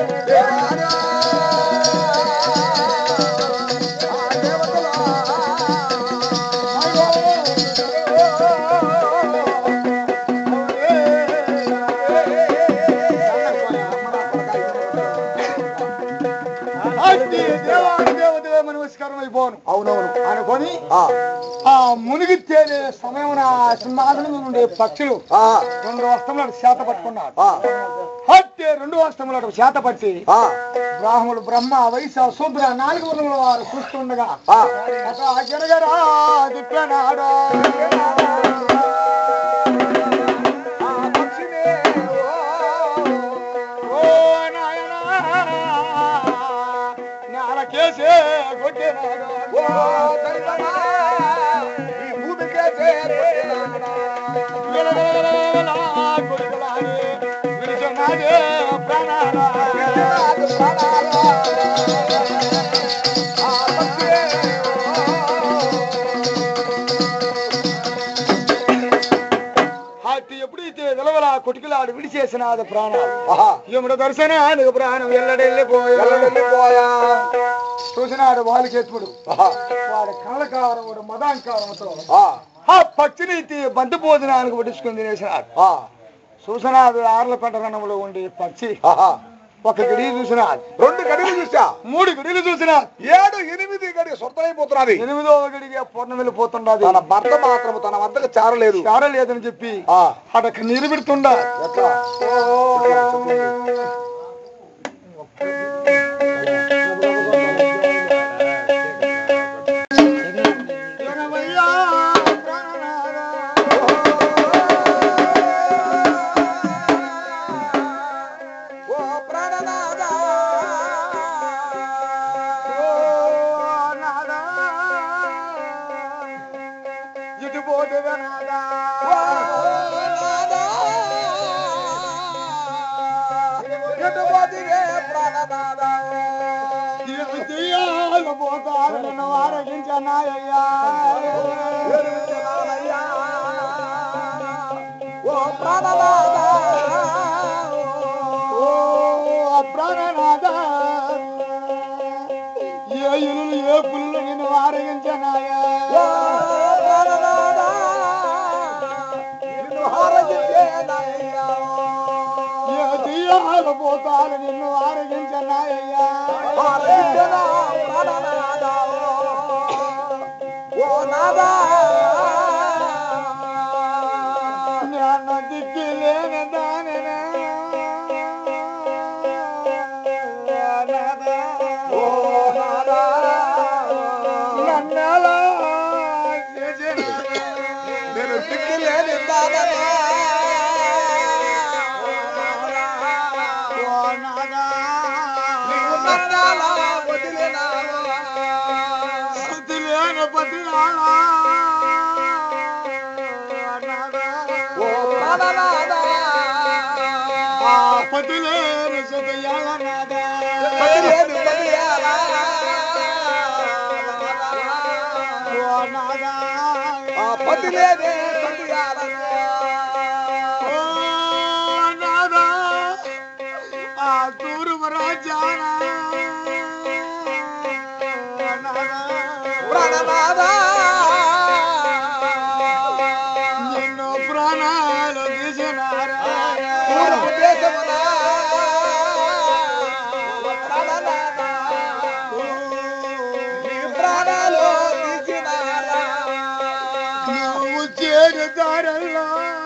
అట్టి దేవాది దేవతే నమస్కారం అయిపోను అవునవును అనుకొని ఆ. ఆ మునిగి తేలే సమయమున సింహాసనం నుండి పక్షులు ఆ. రెండు వస్త్రములను చేత పట్టుకున్నారు ఆ. హత్య రెండు వస్త్రములను చేత పట్టి ఆ. బ్రాహ్మణుడు బ్రహ్మ వైశ శూద్ర నాలుగు వర్ణముల వారు చూస్తుండగా ఆ. అట గిరగరా దిప్పనాడు ఆ పక్షినే ఓ. ఓ నాయనా నేలకేసే కొట్టినాడు ఓ దైవమా, ఈ భూమికే చేరుకున్నాడా. గిలగిలగిలగిలా కొడుకులాడి విడిచినాడే ప్రాణాలా. నాదు ప్రాణాలా. ఆ పక్షినే ఓ. హత్య ఎప్పుడైతే విలవల కొటికిలాడు విడిచేసినాది ప్రాణాలు ఆహా యముడు దర్శనానికి ప్రాణం ఎల్లడెళ్ళిపోయా వెళ్ళిపోయా చూసినాడు వాలికెత్తుడు ఆహా వాడి కళ్ళకారం మదాంకారంతో ఆ ఆ పక్షిని తీ- బంతి భోజనానికి వడ్డించుకుని తినేసినాడు ఆ చూసినాడు ఆర్లపెంట రణంలో ఉండి పక్షి ఆహా ఒక గడి చూసినాడు రెండు గడిలు చూసా మూడు గడిలు చూసినాడు ఏడు ఎనిమిది గడి సొంతమైపోతున్నది ఎనిమిదవ గడిగా పూర్ణం వెళ్ళిపోతుండది తన భర్త మాత్రం తన వద్దకు చారలేదు చార లేదని చెప్పి ఆ అటక నీరు పెడుతుండా ఎట్లా ఓ ప్రాణనాథా ఇటు పోతుగా నాదా ఓ నాథా ఎటు పోతివే ప్రాణనాథా దెయ్యాలు పోతారు నన్ను ఆరగించనాయ్యా ఎరుగనాలయ్యా. ఓ ప్రాణనాథా ఓ ప్రాణనాథ ఏ ఇల్లు ఏ పుల్లు నిన్ను ఆరగించనాయా ఓ ప్రాణనాథా నిన్ను హారగించేనయ్యా. ఏ దెయ్యాలు పోతారు నిన్ను ఆరగించనాయ్యా హారగించెనా ప్రాణనాథా. ఓ నాథా జ్ఞాన దిక్కు లేని దానినా ఓ నాథా నన్నలా చేసిన నేను దిక్కులేని దాననా. ఓ నాదా నీవు నన్నాలా వదిలినావా. శృతి లేని పతినాలా నాదా ఓ ప్రాణనాథా. ఆ పతి లేని శృతియాల నాదా వదిలేను వదిలేలా. ఓ నాదా ఆ పతిలేనే సతియాలనా. ఓ నాదా ఆ తూర్పు రాజానా నాదా ప్రాణనాథా. నిన్ను ప్రాణాలు తీసినారా తూర్పు దేశమునా. ప్రాణనాథా. నీ ప్రాణాలు తీసినారా. నువ్వు చేరు దారల్లో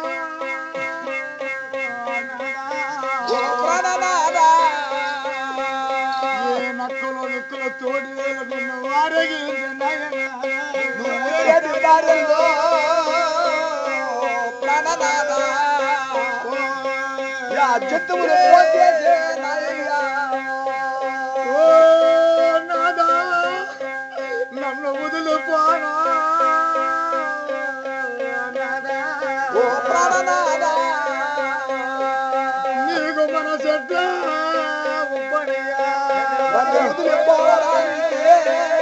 ఓ ప్రాణనాథా. ఏ నక్కలు నిక్కులు తోడి వేలు నిన్ను ఆరగించిన నువ్వు చేతి దారుల్లో ప్రాణనాథా. యా జంతువులు పోసేసే నాయ్యా. ఓ నాదా నన్ను వదిలిపోనా నాదా ఓ ప్రాణనాథా. నీకు మన చెట్ల ఉప్పడియా నన్ను వదిలిపోవడానికే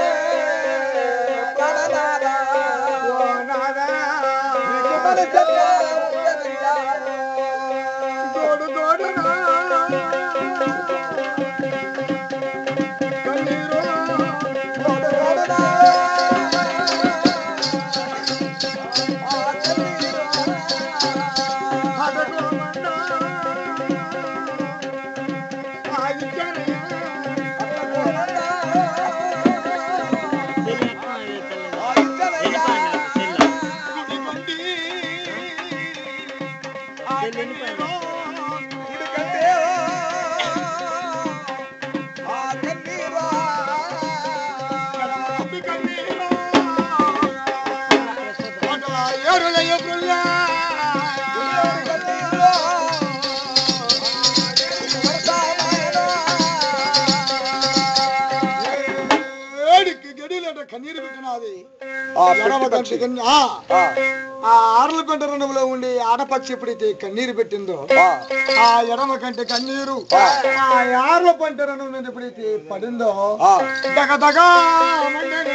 ప్రాణనాథా. ఓ నాదా నీకు మన చెత్త ఉండదయ్యా. తోడు తోడునా కన్నీరు తోడు తోడునా. ఆ కన్నీరు. అడగమన్నా ఆగితేనే గుడి కొండి ఆ కన్నీరు గుడి కన్నీరు ఒక ఏరులయ్య పుల్ల ఏడికి గడిలట కన్నీరు పెట్టినది ఎడమ కంటి కన్నీ- ఆ, ఆ ఆర్ల కొంట రంగులో ఉండి ఆడపక్షి ఎప్పుడైతే కన్నీరు పెట్టిందో ఆ ఎడమ కంటి కన్నీరు ఆ ఆర్ల పంట రంగు మీద ఎప్పుడైతే పడిందో దగ దగ మండెను.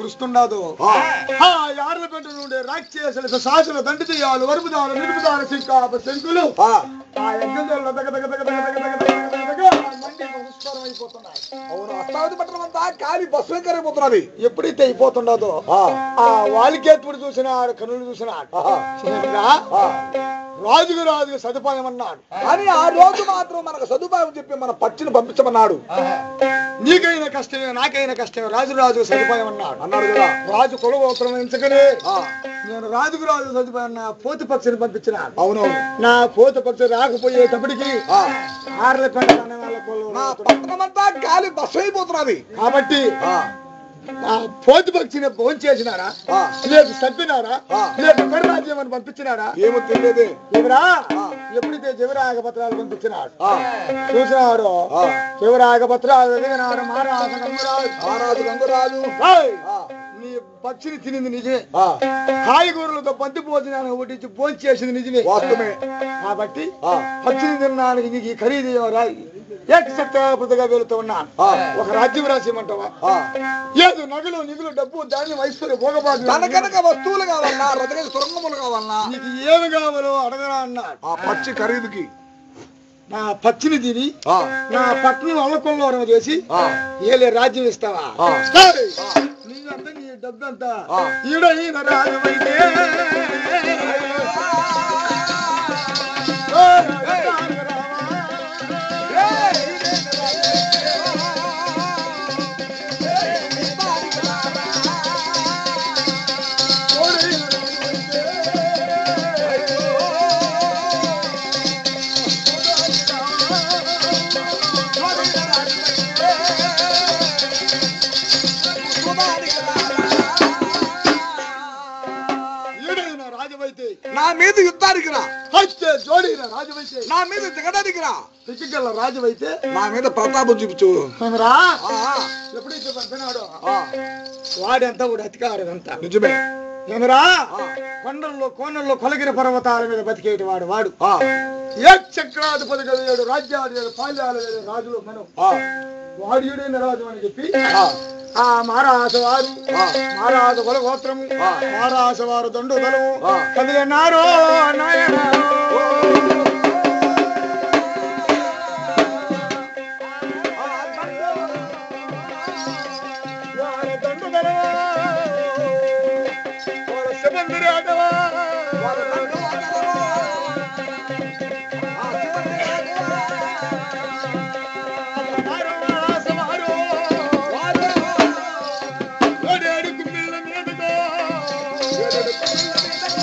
కురుస్తున్నాదో ఆ, ఆ యార్ల పెట్ట నుండి రాక్షసుల శాసన దండి తీయాలు వరుపుదాలు నిలుపుదాలు శంకాప శంకులు ఆ, ఆ యజ్ఞంలో దగ దగ దగ దగ దగ దగ దగ దగ దగ మండి పుష్కరం అయిపోతున్నాయి అవును అష్టావతి పట్టణం అంతా కాలి బస్సు కరిగిపోతున్నది ఎప్పుడైతే అయిపోతుండదో ఆ, ఆ వాలికేతుడు చూసినాడు కనులు చూసినాడు ఆహా, చూసినాడురా? ఆ. రాజుకు రాజుకు సదుపాయం అన్నాడు కానీ ఆ రోజు మాత్రం మనకు సదుపాయం చెప్పి మన పచ్చిని పంపించమన్నాడు నీకైనా కష్టమే నాకైనా కష్టమే రాజు రాజు సదుపాయం అన్నాడు అన్నాడు కదా రాజు కొలగోత్రం ఎంచకనే ఆ, నేను రాజుకు రాజు సదుపాయం నా పోతు పక్షిని పంపించినాను అవునవును నా పోతు పక్షి రాకపోయేటప్పటికి ఆ, ఆర్ల పెంట అనే వాళ్ళ కొలువు నా పట్టణం అంతా కాలి బస్సు అయిపోతున్నది కాబట్టి ఆ, ఆ పోతు పక్షిని ఫోన్ చేసినారా ఆ, లేదు చంపినారా ఆ. లేదు కరుణాజ్యం అని పంపించినారా ఏమో తెలియదే ఎవరా ఆ. ఎప్పుడైతే జవరాగ పత్రాలు పంపించినాడు ఆ, చూసినాడు ఆ, జవరాగ పత్రాలు చదివినాడు మహారాజు గంగురాజు. మహారాజు గంగరాజు ఏయ్! ఆ, నీ పక్షిని తినింది నిజమే ఆ, కాయగూరలతో బంతి భోజనాన్ని ఒకటి భోజనం చేసింది నిజమే వాస్తవమే కాబట్టి ఆ, పక్షిని తినడానికి నీకు ఈ ఖరీదు ఏకసత్యాపృతగా వెళుతూ ఉన్నాను ఆ. ఒక రాజ్యం రాసేయమంటావా ఆ. ఏదో నగలు నిగులు డబ్బు ధాన్యం ఐశ్వర్య భోగభాగ్యం తనకనక వస్తువులు కావాలన్నా రథగజ సురంగములు కావాలన్నా నీకు ఏమి కావాలో అడగరా అన్నాడు ఆ పచ్చి ఖరీదుకి నా పచ్చిని తిని ఆ, నా పట్నం అల్లకొల్లోరం చేసి ఆ, ఏలే రాజ్యం ఇస్తావా ఆ. ఏయ్! ఆ. నీదంతా నీ డబ్బంతా ఆ. ఈడైన రాజమైతే ఓ రాజధాని రావా. ఓడైన రాజమైతే ఈడైన రాజమైతే నా మీద యుద్ధానికి రా హత్య జోడైన రాజమైతే నా మీద దిగడానికి రా పిచ్చిగల్ల రాజమైతే నా మీద ప్రతాపం చూపించు రా ఆ, ఆ, ఎప్పుడైతే పంపినాడో ఆ, వాడంతా కూడా అతికారం అంతా నిజమే ఏమరా ఆ, కొండల్లో కోనల్లో కొలగిన పర్వతాల మీద బతికేటి వాడు వాడు ఆ, ఏ చక్రాధిపతి ఏడు రాజ్యాలు ఏడు పాల్యాలు ఏడు రాజులు మనం ఆ, వాడు ఈడైన రాజు అని చెప్పి ఆ, ఆ మహారాజు వారు ఆ. మహారాజు కుల గోత్రము ఆ. మహారాజు వారు దండు దళము ఆ. కదిలినారో నాయనా వారి దండు దళము వారి శివందిరి ఆటవా వాళ్ళ తండ్రి వాడగలవా? ఆ, శివుని మహారాజు వారు వాడగలవా? ఓడేడు కుమ్మిళ్ళ మీదగా ఏడేడు కన్నుల మీదగా.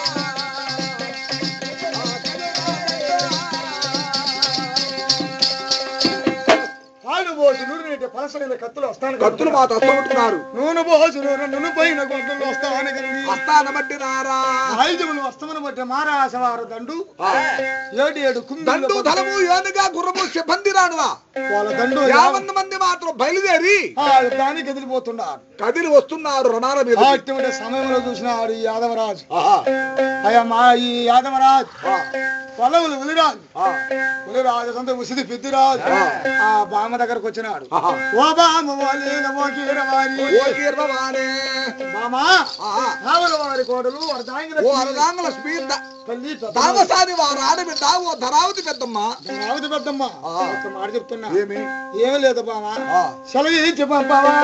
పాలు పోసి నూనె పలసలైన కత్తులు వస్తాను కత్తులు మా తస్తముట్టున్నారు నూనె పోసి నూనె నూనె పైన గొడ్డలు వస్తాను కలిగి హస్తాన బట్టి రారా ఆయుధములు వస్తమును బట్టి మహారాజు వారు దండు ఆ. ఏడు ఏడు కుమ్మిళ్ళ దండు ధనము ఏనుగా గుర్రము సిబ్బంది రానువా వాళ్ళ దండు యావన్ మంది మాత్రం బయలుదేరి ఆ దానికి ఎదిరిపోతున్నారు కదిలి వస్తున్నారు రణాల మీద ఆ అటువంటి సమయంలో చూసినాడు ఈ యాదవరాజు ఆహా. అయ్యా మా ఈ యాదవరాజు ఆ, పొలవులు ఉలిరాజు ఆ, ఉలిరాజు అంత ఉసిది పెద్దిరాజు ఆ. ఆ బామ్మ దగ్గరకు వచ్చినాడు ఆహా. ఓ బామ్మ వాళ్ళేన ఓ కీరవారి ఓ కీర్ణవాణి. బామ్మ ఆహా. రావుల వారి కోడలు అర్ధాంగిల ఓ అరదాంగుల స్పీడ్ తల్లి తామసాని వారు ఆడబిడ్డ ఓ ధరావతి పెద్దమ్మ రావతి పెద్దమ్మ ఆ. ఒక్క మాట చెప్తున్నా ఏమి ఏమీ లేదు బామ్మ ఆ. సెలవు ఇచ్చి పంపావా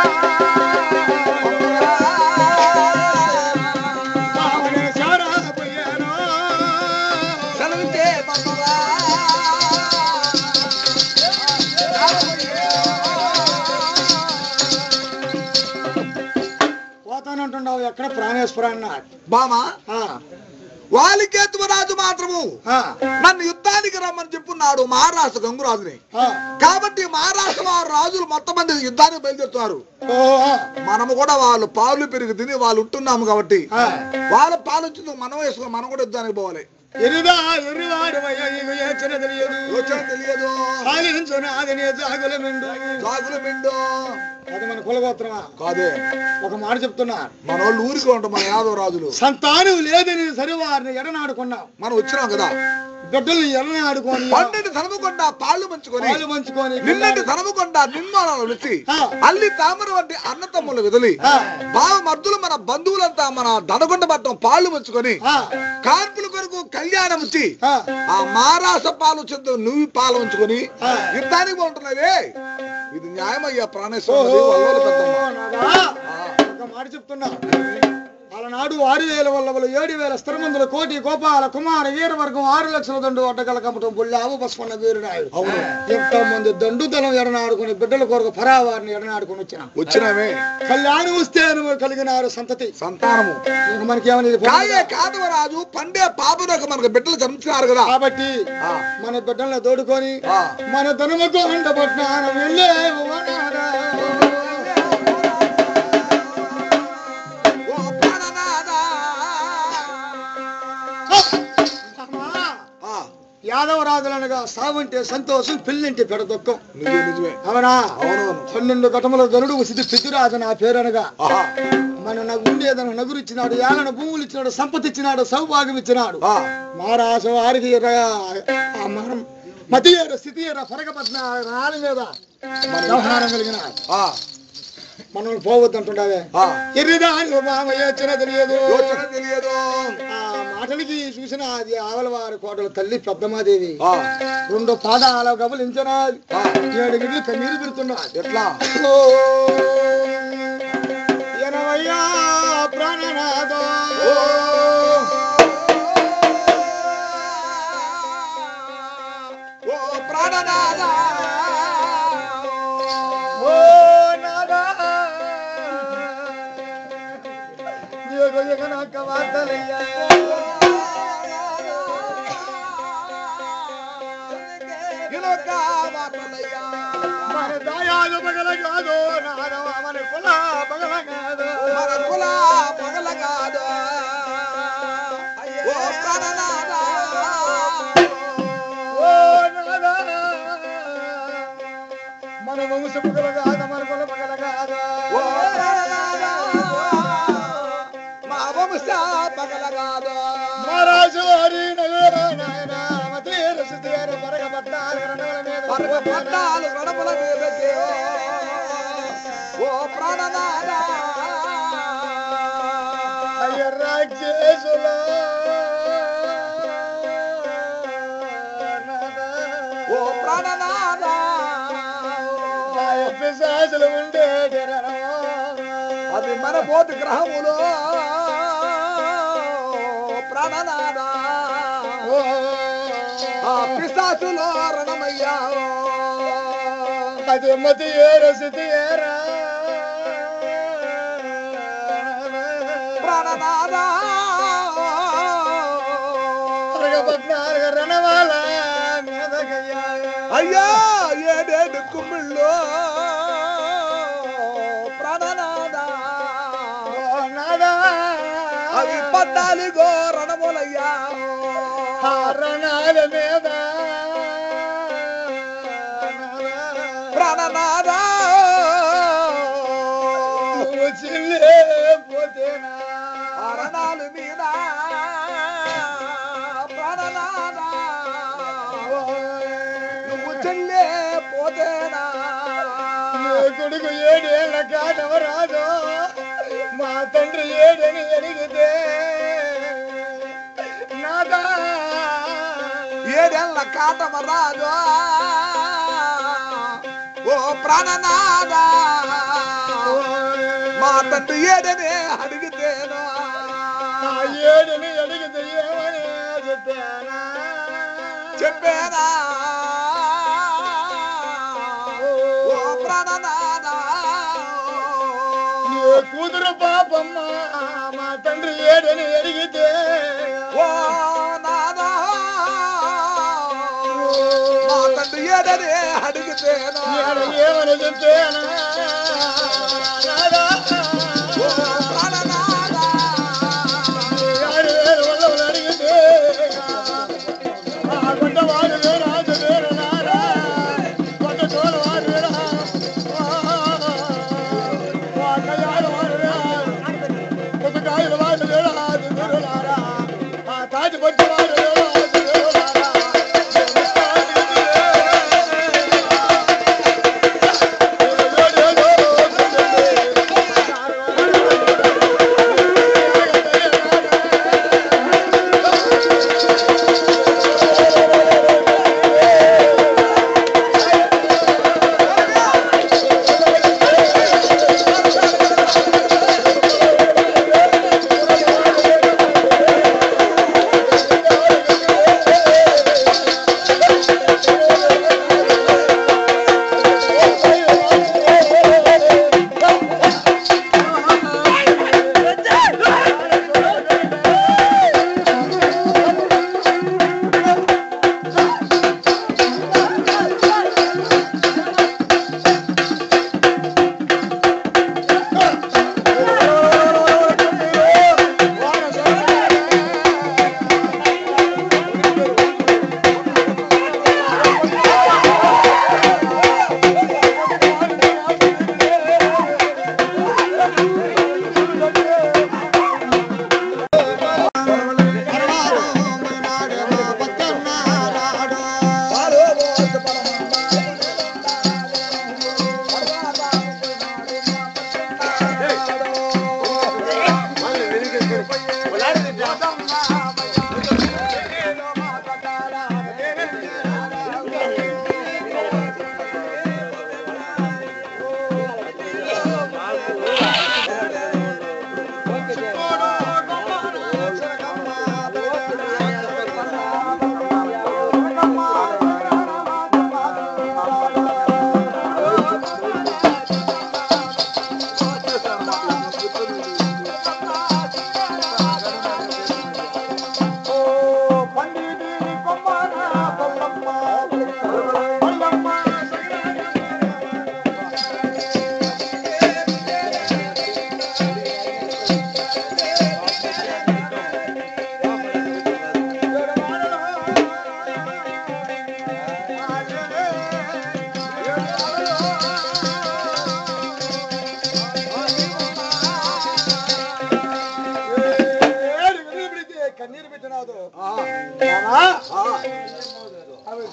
బామ్మనే సారా పోయాను. సెలవిచ్చే పంపరా. పోతానంటున్నావు ఎక్కడ ప్రాణేశ్వర అన్నాడు బామా ఆ, వాలికేతువరాజు మాత్రము ఆ, నన్ను యుద్ధానికి రమ్మని చెప్పున్నాడు మహారాష్ట్ర గంగురాజుని ఆ. కాబట్టి మహారాష్ట్ర వారు రాజులు మొత్తం మంది యుద్ధానికి బయలుదేరుతున్నారు ఓ, ఆ, మనము కూడా వాళ్ళు పాలు పెరిగి తిని వాళ్ళు ఉంటున్నాము కాబట్టి ఆ. వాళ్ళ పాలు వచ్చింది మనం వేసుకుని మనం కూడా యుద్ధానికి పోవాలి ఎరుదా ఎరువాడవయ్య ఇక ఏచన తెలియదు యోచన తెలియదు పాలించున అదనే జాగుల నిండు జాగులు మిండు అది మన కులగోత్రమా కాదే ఒక మాట చెప్తున్నా మన వాళ్ళు ఊరికి ఉంటాం మన యాదవ రాజులు సంతానం లేదని సరే వారిని ఎడనాడుకున్నాం మనం వచ్చినాం కదా బిడ్డలు ఎర్రని ఆడుకొని పండుని తనముకొండ పాళ్ళు పంచుకొని పాలు పంచుకొని నిన్నటి తనముకొండ నిర్మాణాలు రుచి ఆ. అల్లి తామర వంటి అన్నతమ్ములు విదలి ఆ. బావ మర్దులు మన బంధువులంతా మన దనకొండ పట్టం పాళ్ళు పంచుకొని ఆ, కాన్పుల కొరకు కళ్యాణం ఇచ్చి ఆ, ఆ మారాస పాలు చెందు నువ్వు పాలు ఉంచుకొని ఆ. యుద్ధానికి బాగుంటున్నావే ఇది న్యాయమయ్యా ఓహో, ప్రాణేశ్వరుడు వల్లోల పెద్దమ్మ. నాదా? ఒక మాట చెప్తున్నా అలనాడు ఆరు వేల వల్లవలు ఏడు వేల స్థిరమందుల కోటి గోపాల కుమార వీరవర్గం ఆరు లక్షల దండు అడ్డగల కమ్మటం బుల్లావు బస్మన్న వీరునాయుడు అవును ఎంత మంది దండుతనం ఎడనాడుకుని బిడ్డల కొరకు పరావారిని ఎడనాడుకుని వచ్చిన వచ్చినామే కళ్యాణి వస్తే అనుభవం కలిగినారు సంతతి సంతానము ఇంక మనకి ఏమని ఇది కాయే కాదవరాజు పండే పాపనకు మనకు బిడ్డలు జన్మించినారు కదా కాబట్టి ఆ. మన బిడ్డలను తోడుకొని ఆ. మన ధనముకు అండబట్టినాను వెళ్ళే ఓ ప్రాణనాథా. ఆ, యాదవరాజులనగా సావంటే సంతోషం పిల్లింటి పెడదొక్కం నిజమే నిజమే అవునా అవునవును పన్నెండు గతముల గనుడు వసిది పెద్దురాజు నా పేరనగా ఆహా. మన నగు ఉండేదన నగురు ఇచ్చినాడు యాలన భూములు ఇచ్చినాడు సంపత్తి ఇచ్చినాడు సౌభాగ్యం ఇచ్చినాడు ఆ, మహారాజు వారికి ర- ఆ మనం మతి ఏర స్థితి ఏర పరగపట్న రాళ్ళ మీద వ్యవహారం కలిగిన ఆ, మనం పోవద్దంటుండవే ఆ. ఎర్రిదాని మామయ్య వచ్చిన తెలియదు యోచన తెలియదు ఆ మాటలకి చూసిన అది ఆవలవారి కోటల తల్లి పెద్దమాదేవి ఆ, రెండు పాదాల గమనించిన ఆ. ఏడు గిడ్లు కన్నీరు పెడుతున్నా ఎట్లా ఎనవయ్యా ప్రాణనాథో ఓ ప్రాణనాథా. ఓ నాదా నీకు ఇక నాకు వార్తలయ్యా ఇలొక్క వార్తలయ్యా. మన దాయాలు పగల కాదు నాదో మన కుల పగల కాదు మన కుల పగల కాదు. ఓ ప్రాణనాథా. ఓ నాదా మన వంశ పగల కాదు మన కుల పగల కాదు ఓ ప్రాణనాథా. మా వంశ పగల కాదు. మహారాజు వారి నగర నాయన మతేర సుతేర పరగబట్టారు రణముల మీద పరగ పట్టాలు గడపల మీదకి. ఓ ప్రాణనాథా. అయ్య రాక్షసుల ఓ ప్రాణనాథా. పిశాసులు ఉండేటి అది మన బోధ గ్రహములో ప్రాణనాథా ఆ పిశాచులో రణమయ్యా అది మతి ఏర స్థితి ఏరా ప్రాణనాథా పద్నాలుగు రణవాల మీదకయ్యా అయ్యా ఏడేడు కుమ్మిళ్ళు ప్రాణనాథా నాదా అవి పద్నాలుగో రణములయ్యా రణాల మీద ప్రాణనాథా నువ్వు చిల్లే పోతేనా ఆ రణాలు మీద ప్రాణనాథా నువ్వు చెల్లే పోతేనా నీ కొడుకు ఏడేళ్ల కాటవరాదు మా తండ్రి ఏడని అడిగితే నాదా ఏడేళ్ళ కాటమరాజు ఓ ప్రాణనాథా మా తండ్రి ఏడనే అడిగితేను ఆ ఏడని అడిగితే ఏమని చెప్పానా చెప్పేనా ఓ ప్రాణనాథా నీ కూతురు పాపమ్మ మా తండ్రి ఏడని అడిగితే ఓ నాదా మా తండ్రి ఏడనే అడిగితేను ఏడ ఏమని చెప్పానా నాదా ఓ ప్రాణనాథా ఆరు వేల వల్లవలు అడిగితే ఆ గుడ్డవాడు వేరాజు వేరు నారా కొత్త తోలు వాడు వేరా కయ్యాడు వాడు వేరా పుస్తకాయలు వాడు వేరాజు వేరు నారా ఆ తాటి పట్టి వాడు వేరాజు వేరు నారా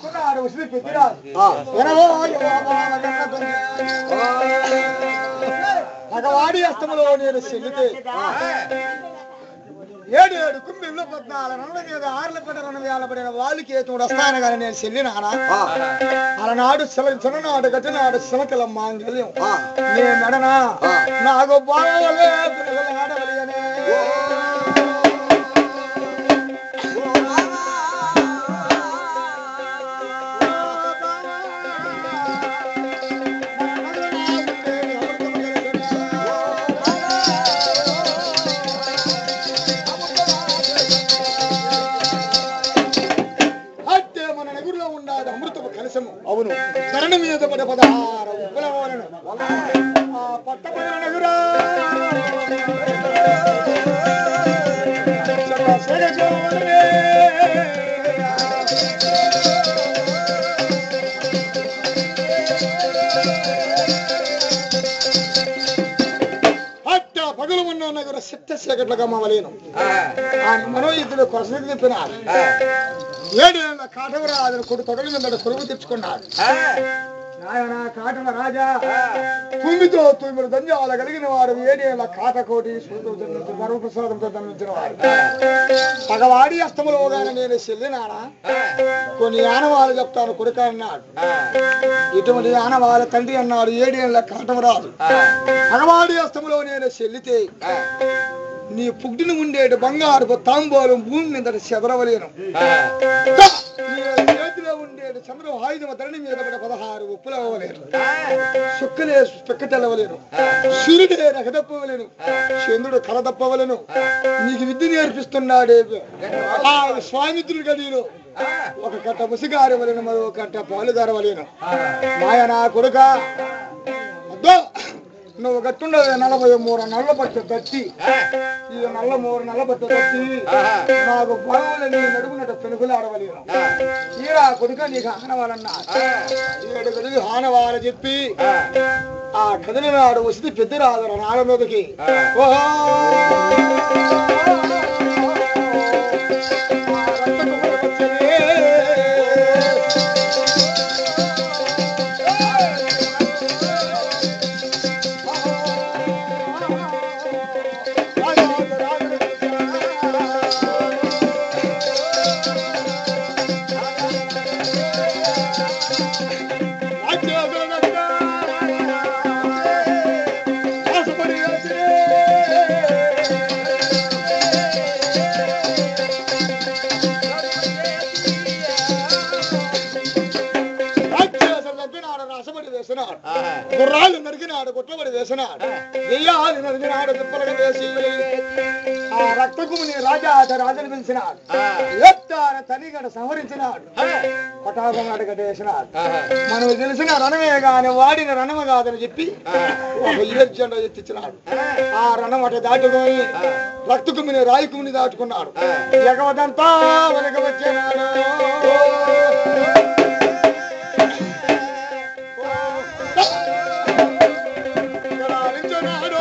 వస్తున్నాడు వస్తుంది పెద్దిరాజు ఆ. ఎనవో మగవాడి అస్తములో నేను చెల్లితే ఏడు ఏడు కుమ్మిళ్ళు పద్నాలుగు రణుల మీద ఆరుల పడి రెండు వేల పడిన వాళ్ళకి ఏతుడు వస్తాను కానీ నేను చెల్లినానా ఆ. అలనాడు శిల చిన్ననాడు గట్టినాడు శిలకల మాంగళ్యం ఆ. నే నడనా ఆ. నాకు బాగలే పిల్లగాడవలియనే అట్టే మన నగురులో ఉండాలి అమృతము కలశము అవును ధరణ మీద పడ పదహారు ఉప్పులవోలను. ఆ పట్టపగల నగురా శరజోవనమే. అట్ట పగలు ఉన్న నగర సిట్ట చీకట్లుగా మవలేను ఆ మనోయుద్ధులు కొరసకి తిప్పినారు ఏడేళ్ల కాటవరాజును కొడు తొడల మీద కొడుకు తెచ్చుకున్నాడు నాయన కాటవ రాజా తుమ్మితో తుమ్మిడి దంజాల కలిగిన వాడు ఏడేళ్ల కాటకోటి పరమప్రసాదంతో జన్మించిన వాడు పగవాడి అస్తములోగానే నేను చెల్లినానా కొన్ని ఆనవాళ్ళు చెప్తాను కొడుక అన్నాడు ఇటువంటి ఆనవాళ్ళ తండ్రి అన్నాడు ఏడేళ్ల కాటవరాజు పగవాడి అస్తములో నేను చెల్లితే నీ పుట్టిన ఉండేటి బంగారు తాంబూలం భూమి మీద చెదరవలేను దా! నీ చేతిలో ఉండేటి చంద్రం ఆయుధం ధరణి మీద పడి పదహారు ఉప్పులు అవ్వలేను సుక్కలే పిక్కటెల్లవలేను సూర్యుడే రకదప్పవలేను చంద్రుడు కల తప్పవలేను నీకు విద్య నేర్పిస్తున్నాడే ఆ స్వామిత్రుడు గదిలో ఒక కట్ట ముసిగారవలేను మరో కట్ట పాలు గారవలేను మాయ నా కొడుక అద్దో నువ్వు గట్టుండదు నలభై మూడు నల్ల పట్టు తట్టి ఇది నల్ల మూడు నల్ల పట్టు తట్టి నాకు బాగుంది నీ నడుమునట పెనుగులు ఆడవలేను ఈరా కొడుక నీకు ఆనవాలన్నా ఏడు గదిలి ఆనవాల చెప్పి ఆ కదిలి నాడు వస్తే పెద్ద రాదు నాడ మీదకి ఓహో ఆ రక్తపు వచ్చే వేసినాడు గుర్రాలు నరికినాడు గుట్టబడి వేసినాడు దెయ్యాలు నరికినాడు దుప్పలుగా వేసి ఆ రక్తకుముని రాజా రాజుని పిలిచినాడు ఎత్తాన తనిగడ సంహరించినాడు పటాకం అడగట వేసినాడు మనం తెలిసిన రణమే గాని వాడిన రణమ కాదని చెప్పి ఒక ఇయర్ జెండా ఎత్తిచ్చినాడు ఆ రణం అట దాటుకొని రక్తకుమిని రాయకుమిని దాటుకున్నాడు ఎగవదంతా వెనక వచ్చేనాడు ఇక్కడ నిల్చున్నాడు.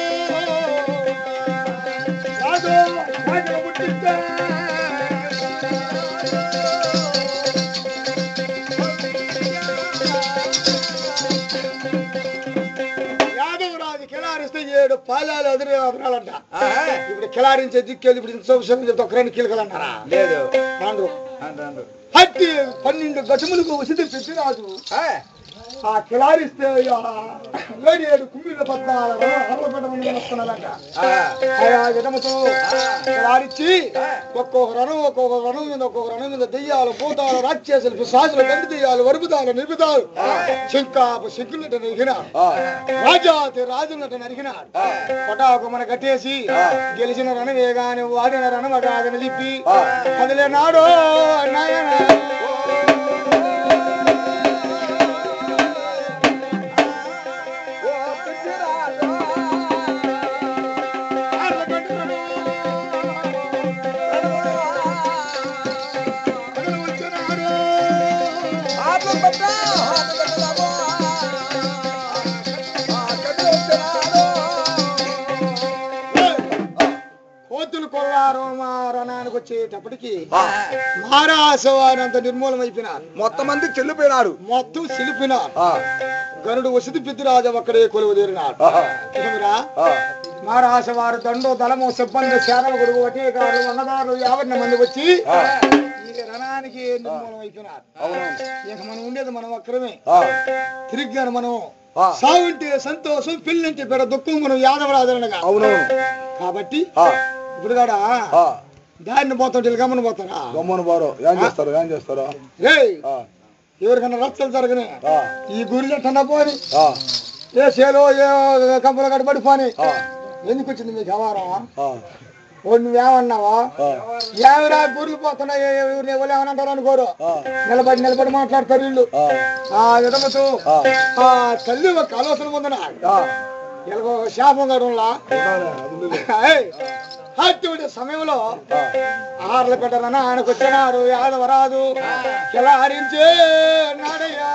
రాజు, రాజును ముట్టిస్తా. యాదవరాజు కిలారిస్తే ఏడు పాలాలు ఎదురు అదరాలంట ఇప్పుడు కిలారించే దిక్కేది ఇప్పుడు ఇంత సౌకర్యం చెప్తే ఒక రెండు కీలకలన్నారా లేదు అండ్రు హట్టి పన్నెండు గజములకు వసిది పెద్దిరాజు ఆ కిలారిస్తే ఇక ఏడు ఏడు కుమ్మిళ్ళ పద్నాలుగు అరవై వస్తున్నారంట ఆయా జటముతో కిలారిచ్చి ఒక్కొక్క రణం ఒక్కొక్క రణం మీద ఒక్కొక్క రణం మీద దెయ్యాలు భూతాలు రాక్షసులు పిశాచులు గండి దెయ్యాలు వరుపుతాలు నిరుపుతాలు శంకాపు శంకులట నరికిన రాజాతి రాజులట నరికినాడు పటాకు మన కట్టేసి గెలిచిన రణమే గాని వాడిన రణమ కాదని చెప్పి అదిలే నాడో నాయన కోతులు కొల్లారు మా రణానికి వచ్చేటప్పటికి మహారాసవారు అంత నిర్మూలమైపోయినారు మొత్తం మంది చెల్లిపోయినారు మొత్తం సిలిపినారు ఆ, గరుడు వసతి పెద్దిరాజు ఒక్కడే కొలువు తీరినాడు ఆహా, ఏమిరా ఆ, మహారాజు వారు దండో దళము సిబ్బంది సేనల గొడుగు వటీకారులు అన్నదారులు యాభై మంది వచ్చి ఆ. ఈ రణానికి నిర్మూలం అయిపోయినారు అవునవును. ఇక మనం ఉండేది మనం ఒక్కరమే ఆ, తిరిగ్గా మనం ఆ, సాగుంటే సంతోషం పెళ్ళంటే పెద్ద దుఃఖం మనం యాదవరాదనగా అవునవును కాబట్టి ఆ, ఇప్పుడు కాడ ఆ, దారిని పోతుంటే గమని పోతారా గమ్మున బారు ఏం చేస్తారు ఏం చేస్తారు రే ఆ, ఎవరికన్నా రచ్చలు జరగనే ఆ, ఈ గురి ఎట్టన్నా పోని ఆ, ఏ చేలో ఏ కంపలు కడబడి పోని ఆ, ఎందుకు వచ్చింది మీకు వ్యవహారం ఆ, ఓ నువ్వేమన్నావా ఆ, ఏమిరా గుర్లు పోతున్నాయి ఎవరిని ఎవరు ఏమనంటారు అనుకోరు ఆ, నిలబడి నిలబడి మాట్లాడతారు వీళ్ళు ఆ, ఆ విధముతో ఆ, ఆ తల్లి ఒక ఆలోచన ముందన ఆ, ఎలాగో శాపం గడంలా ఉండాలి, అది ఉంది. అటువంటి సమయంలో ఆ, ఆర్ల పెట్టరన్న ఆయనకు వచ్చినారు యాదవరాదు ఎలా హరించే నాడయ్యా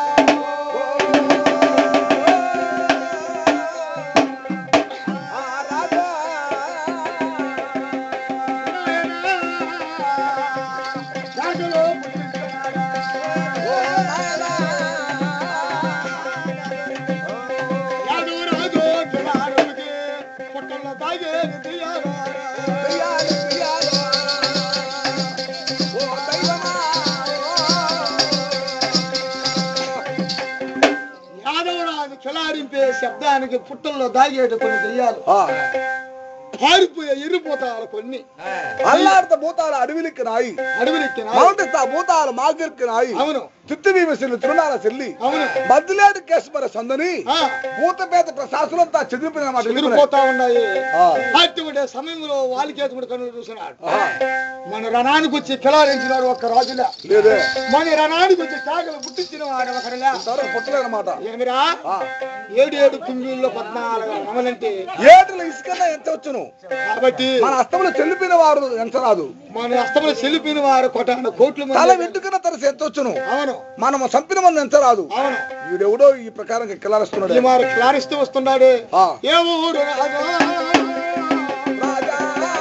శాఖలో యాదవరాదు కిలారుడికి పుట్టల్లో తాగేది తీయాలా. యాదవరాజు కిలారింపే శబ్దానికి పుట్టల్లో దాగేట కొన్ని దెయ్యాలు ఆ, పారిపోయే ఎరిపోతారు కొన్ని అల్లాడిత భూతాలు అడవిలికి నాయి అడవిలెక్కిన మౌంటిస్తా భూతాలు మాగిరికి నాయి అవును తిత్తివీమి చెల్లి తిరునాల చెల్లి అవును మద్దిలేటి కేశమర సందని ఆ, భూతపేత ప్రశాసనంతా చెదిరిపోయిన మాట వినిపినాయి. చెదిరిపోతా ఉన్నాయి ఆ. అటువంటి సమయంలో వాలికేతుడు కన్నులు చూసినాడు ఆ, మన రణానికి వచ్చి కిలారించినాడు ఒక్క రాజులా లేదే మన రణానికి వచ్చి కాగలు పుట్టించిన వాడు ఒకరిలా ఇంతవరకు పుట్టలేదన్నమాట ఏమిరా ఆ, ఏడు ఏడు కుంగిళ్ళు పద్నాలుగు నమలంటే ఏటుల ఇసుకన్నా ఎంత వచ్చును కాబట్టి మన అస్తములు చెల్లిపోయిన వారు ఎంత రాదు మన అస్తములు చెల్లిపోయిన వారు కొట్టాను కోట్ల తల మంది వెంటుకున్న తరసి ఎంత వచ్చును అవును మనము చంపిన మంది ఎంత రాదు అవును వీడెవడో ఈ ప్రకారం కిల్లరిస్తున్నాడు ఈ మారు క్లారిస్తూ వస్తున్నాడు ఆ. ఏ ఊరు రాజా? రాజా,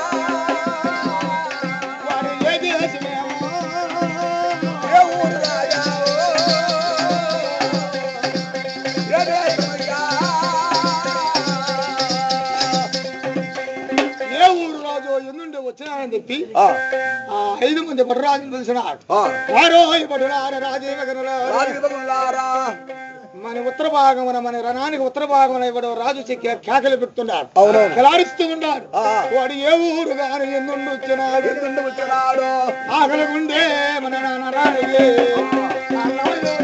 వాడు ఏ దేశమేమో? ఏ ఊరు రాజా, ఏ దేశమయ్యా? ఏ ఊరు రాజు ఎన్నుండి వచ్చినాడని చెప్పి ఆ, ఆ ఐదు మంది బడరాజులు తెలిసినాడు ఆ, వారో బడురార రాజీవ గనుల రాజులారా, మన ఉత్తర భాగమున మన రణానికి ఉత్తర భాగమున ఇవ్వడు రాజు చెక్కి కేకలు పెడుతున్నాడు అవునవును. కిలారిస్తూ ఉన్నాడు ఆ, వాడు ఏ ఊరు గాని ఎన్నుండి వచ్చినాడు ఎందుండి వచ్చినాడు ఆకలి గుండే మన నరానికి అన్నాడు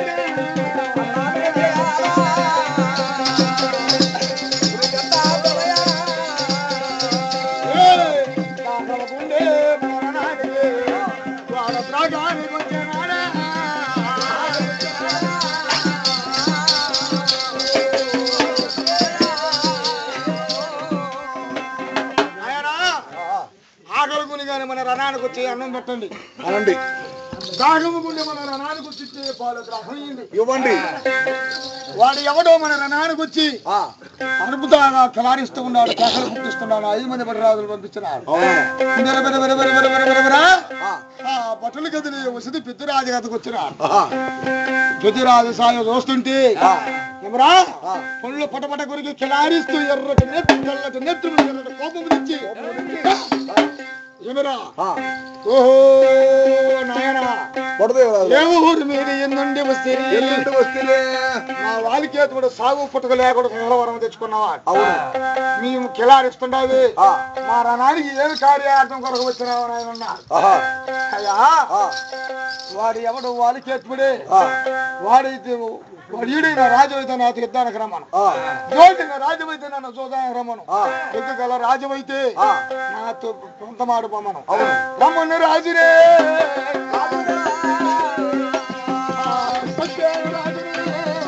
ఆకలి గుండే మన నరానికి వాడు త్రాగానికి వచ్చినాడా నాయనా, ఆకలి గుని గాని మన రణానికి వచ్చి అన్నం పెట్టండి అనండి దాహము గుండె మన రణానికి వచ్చి ఇచ్చే పాలు దాహం ఇయ్యండి. ఇవ్వండి వాడు ఎవడో మన రణానికి వచ్చి ఆ, అద్భుతంగా కలారిస్తూ ఉన్నాడు కేకలు పుట్టిస్తున్నాడు ఐదు మంది బడరాజులు పంపిస్తున్నారు అవును బిర బిర బిర బిర బిర బిర బిర బిర. ఆ, ఆ బట్టలు గదిలి వసతి పెద్దరాజు గదికి వచ్చినాడు ఆహా, పెద్దరాజు సాయం చూస్తుంటే ఆ, ఎవరా ఆ. పళ్ళు పటపట కొరికి కిలారిస్తూ ఎర్రటి నెత్తి తెల్లటి నెత్తి మీద ఎర్రటి కోపం తెచ్చి ఏమిరా ఆ, ఓహో నాయనా పడదే రాదు. ఏ ఊరు మీరు ఎన్నుండి వస్తే ఎల్లుండి వస్తేనే నా వాలికేతుడు సాగు పుట్టుక లేకుండా నిలవరం తెచ్చుకున్నావా అవును మేము కిలారిస్తుండవి ఆ, మా రణానికి ఏమి కార్యార్థం కొరకు వచ్చినావు నాయన ఆహా, అయ్యా ఆ, వాడు ఎవడు వాలికేతుడే ఆ, వాడి వాడు ఈడైన రాజు అయితే నాతో యుద్ధానికి రమ్మను ఆ, జోడిన రాజు అయితే నన్ను చూడడానికి రమ్మను ఆ. ఎందుకల రాజు అయితే ఆ. నాతో కొంతమాడు పొమ్మను అవును. రమ్మను రాజునే ఆ, సత్యాను రాజునే.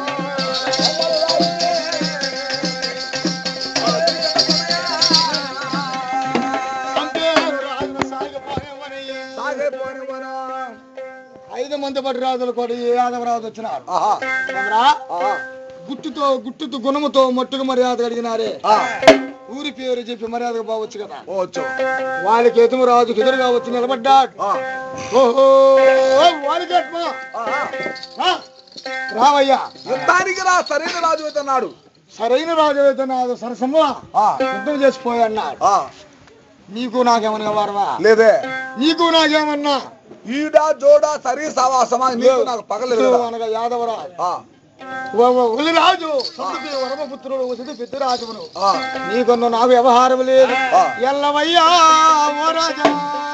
సంతేను రాజును సాగిపోనివ్వనయ్యే. సాగిపోనివ్వను. ఐదు మంది బట్టి రాజులు కూడా ఈ యాదవరాజు వచ్చినారు ఆహా, ఏమరా? ఆహా, గుట్టుతో గుట్టుతో గుణముతో మట్టుకు మర్యాద అడిగినారే ఆ, ఊరి పేరు చెప్పి మర్యాదగా బావచ్చు కదా పోవచ్చు వాళ్ళకి ఎదుము రాజుకి ఎదురుగా వచ్చి నిలబడ్డాడు ఆ, ఓహో వాళ్ళకి ఎట్మా? ఆ, ఆ. ఆ, రావయ్యా యుద్ధానికి రా సరైన రాజు అయితే అన్నాడు సరైన రాజు అయితే నాదు సరసమ్మ ఆ, యుద్ధం చేసిపోయన్నాడు ఆ, నీకు నాకేమన్నా వారవా లేదే నీకు నాకేమన్నా ఈడ జోడ సరి సవాసమా నీకు నాకు పగలేదు కదా. అనగా యాదవరాజు ఆ, రాజు సొంతకి వరమపుత్రుడు వసతి పెద్దరాజును ఆ, నీకన్నా నాకు వ్యవహారం లేదు ఆ. ఎల్లవయ్యా ఓ రాజా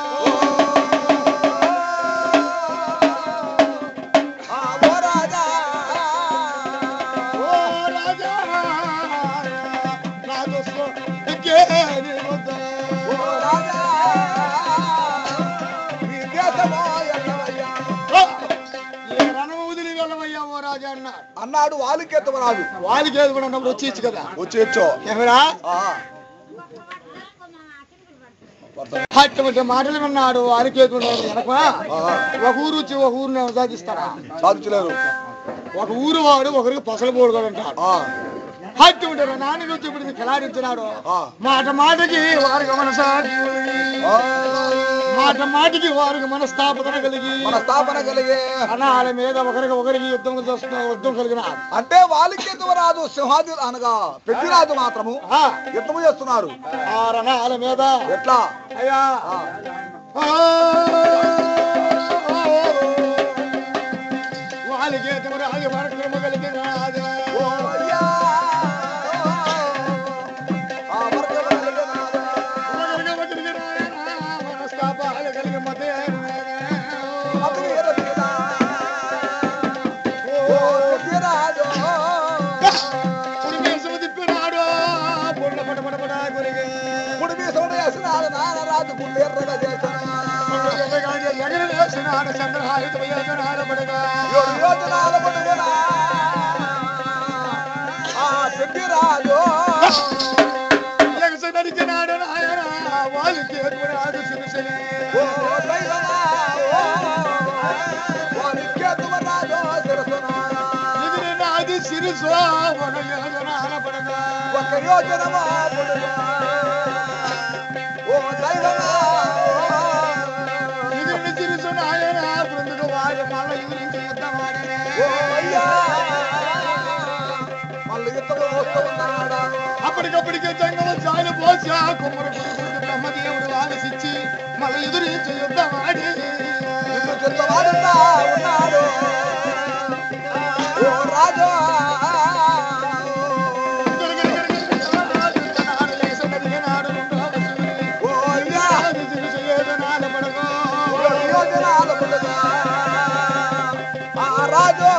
ఆ, ఓ రాజా. ఓ రాజా నాతో స్వర్గేని వద్ద. ఓ రాజా. నీ దేశమో ఎల్లవయ్యా. ఓ, ఏ రణము వదిలి వెళ్ళవయ్యా ఓ రాజా అన్నాడు అన్నాడు వాలికేతవ రాజు వాళ్ళకి ఏది కూడా ఉన్నప్పుడు వచ్చి కదా వచ్చేచ్చో ఏమిరా ఆ, అటువంటి మాటలు విన్నాడు వారికి వెనక ఒక ఊరు వచ్చి ఒక ఊరు సాధిస్తారా సాధించలేరు ఒక ఊరు వాడు ఒకరికి పసలు పోడుకోడంటాడు ఆ, అటువంటి నాన్న వచ్చి ఇప్పుడు కిలాడించినాడు ఆ. మాట మాటకి వారికి మనసాగి ఆ. మాట మాటికి వారికి మనస్తాపన కలిగి మన స్థాపన కలిగే అనాల మీద ఒకరికి ఒకరికి యుద్ధం చేస్తున్న యుద్ధం కలిగిన అంటే వాలికేతవ రాజు సింహాది అనగా పెద్దిరాజు మాత్రము ఆ, యుద్ధము చేస్తున్నారు ఆ రణాల మీద ఎట్లా అయ్యా ఆ, ఆ, వాళ్ళకి రాజు పరక్రమ కలిగిన రాజా. ఓ అయ్యా. ఆ వర్గము కలిగిన రాజా. పరక్రమ కలిగిన రాజా, మనస్తాపాలు కలిగి మతే అతని ఎరగిన. ఓ పెద్దిరాజు. కుడిమీసము తిప్పినాడు పుల్ల పట పట పట కొరిగి. కుడి మీసమున వేసినాడు నాన్న రాజు గుండె ఎర్రగా చేశాను. ఎగర వేసినాడు చంద్రహారిత వయోజనాల పడగా. ఏడు యోజనాల పొడుగున. ఆ పెద్దిరాజు. ఎగస నరికినాడు నాయన వాళ్ళకి ఎదురాడు సిరిసిరి. ఓ దైవమా. ఓ వాలికేతవ రాజు శిరస్సున. ఎదురు నాది సిరిసో వన యోజనాల పడగా. ఒక యోజనమా పొడుగు. ఓ దైవమా. ఎదురు సిరిసు నాయన బృందుకు వాడు మళ్ళీ ఎదురించి యుద్ధమాడనే. ఓ అయ్యా. మళ్ళీ యుద్ధము వస్తూ ఉన్నాడా అప్పటికప్పటికే జంగమ చాలు పోసా కుమ్మరు కురుకుడు బ్రహ్మదేవుడు ఆలసించి మళ్ళీ ఎదురించి యుద్ధమాడి నిన్ను యుద్ధమాడుతా ఉన్నాడు ఓ రాజా ఓ అయ్యా ఏడు యోజనాల పొడుగు. ఆ రాజు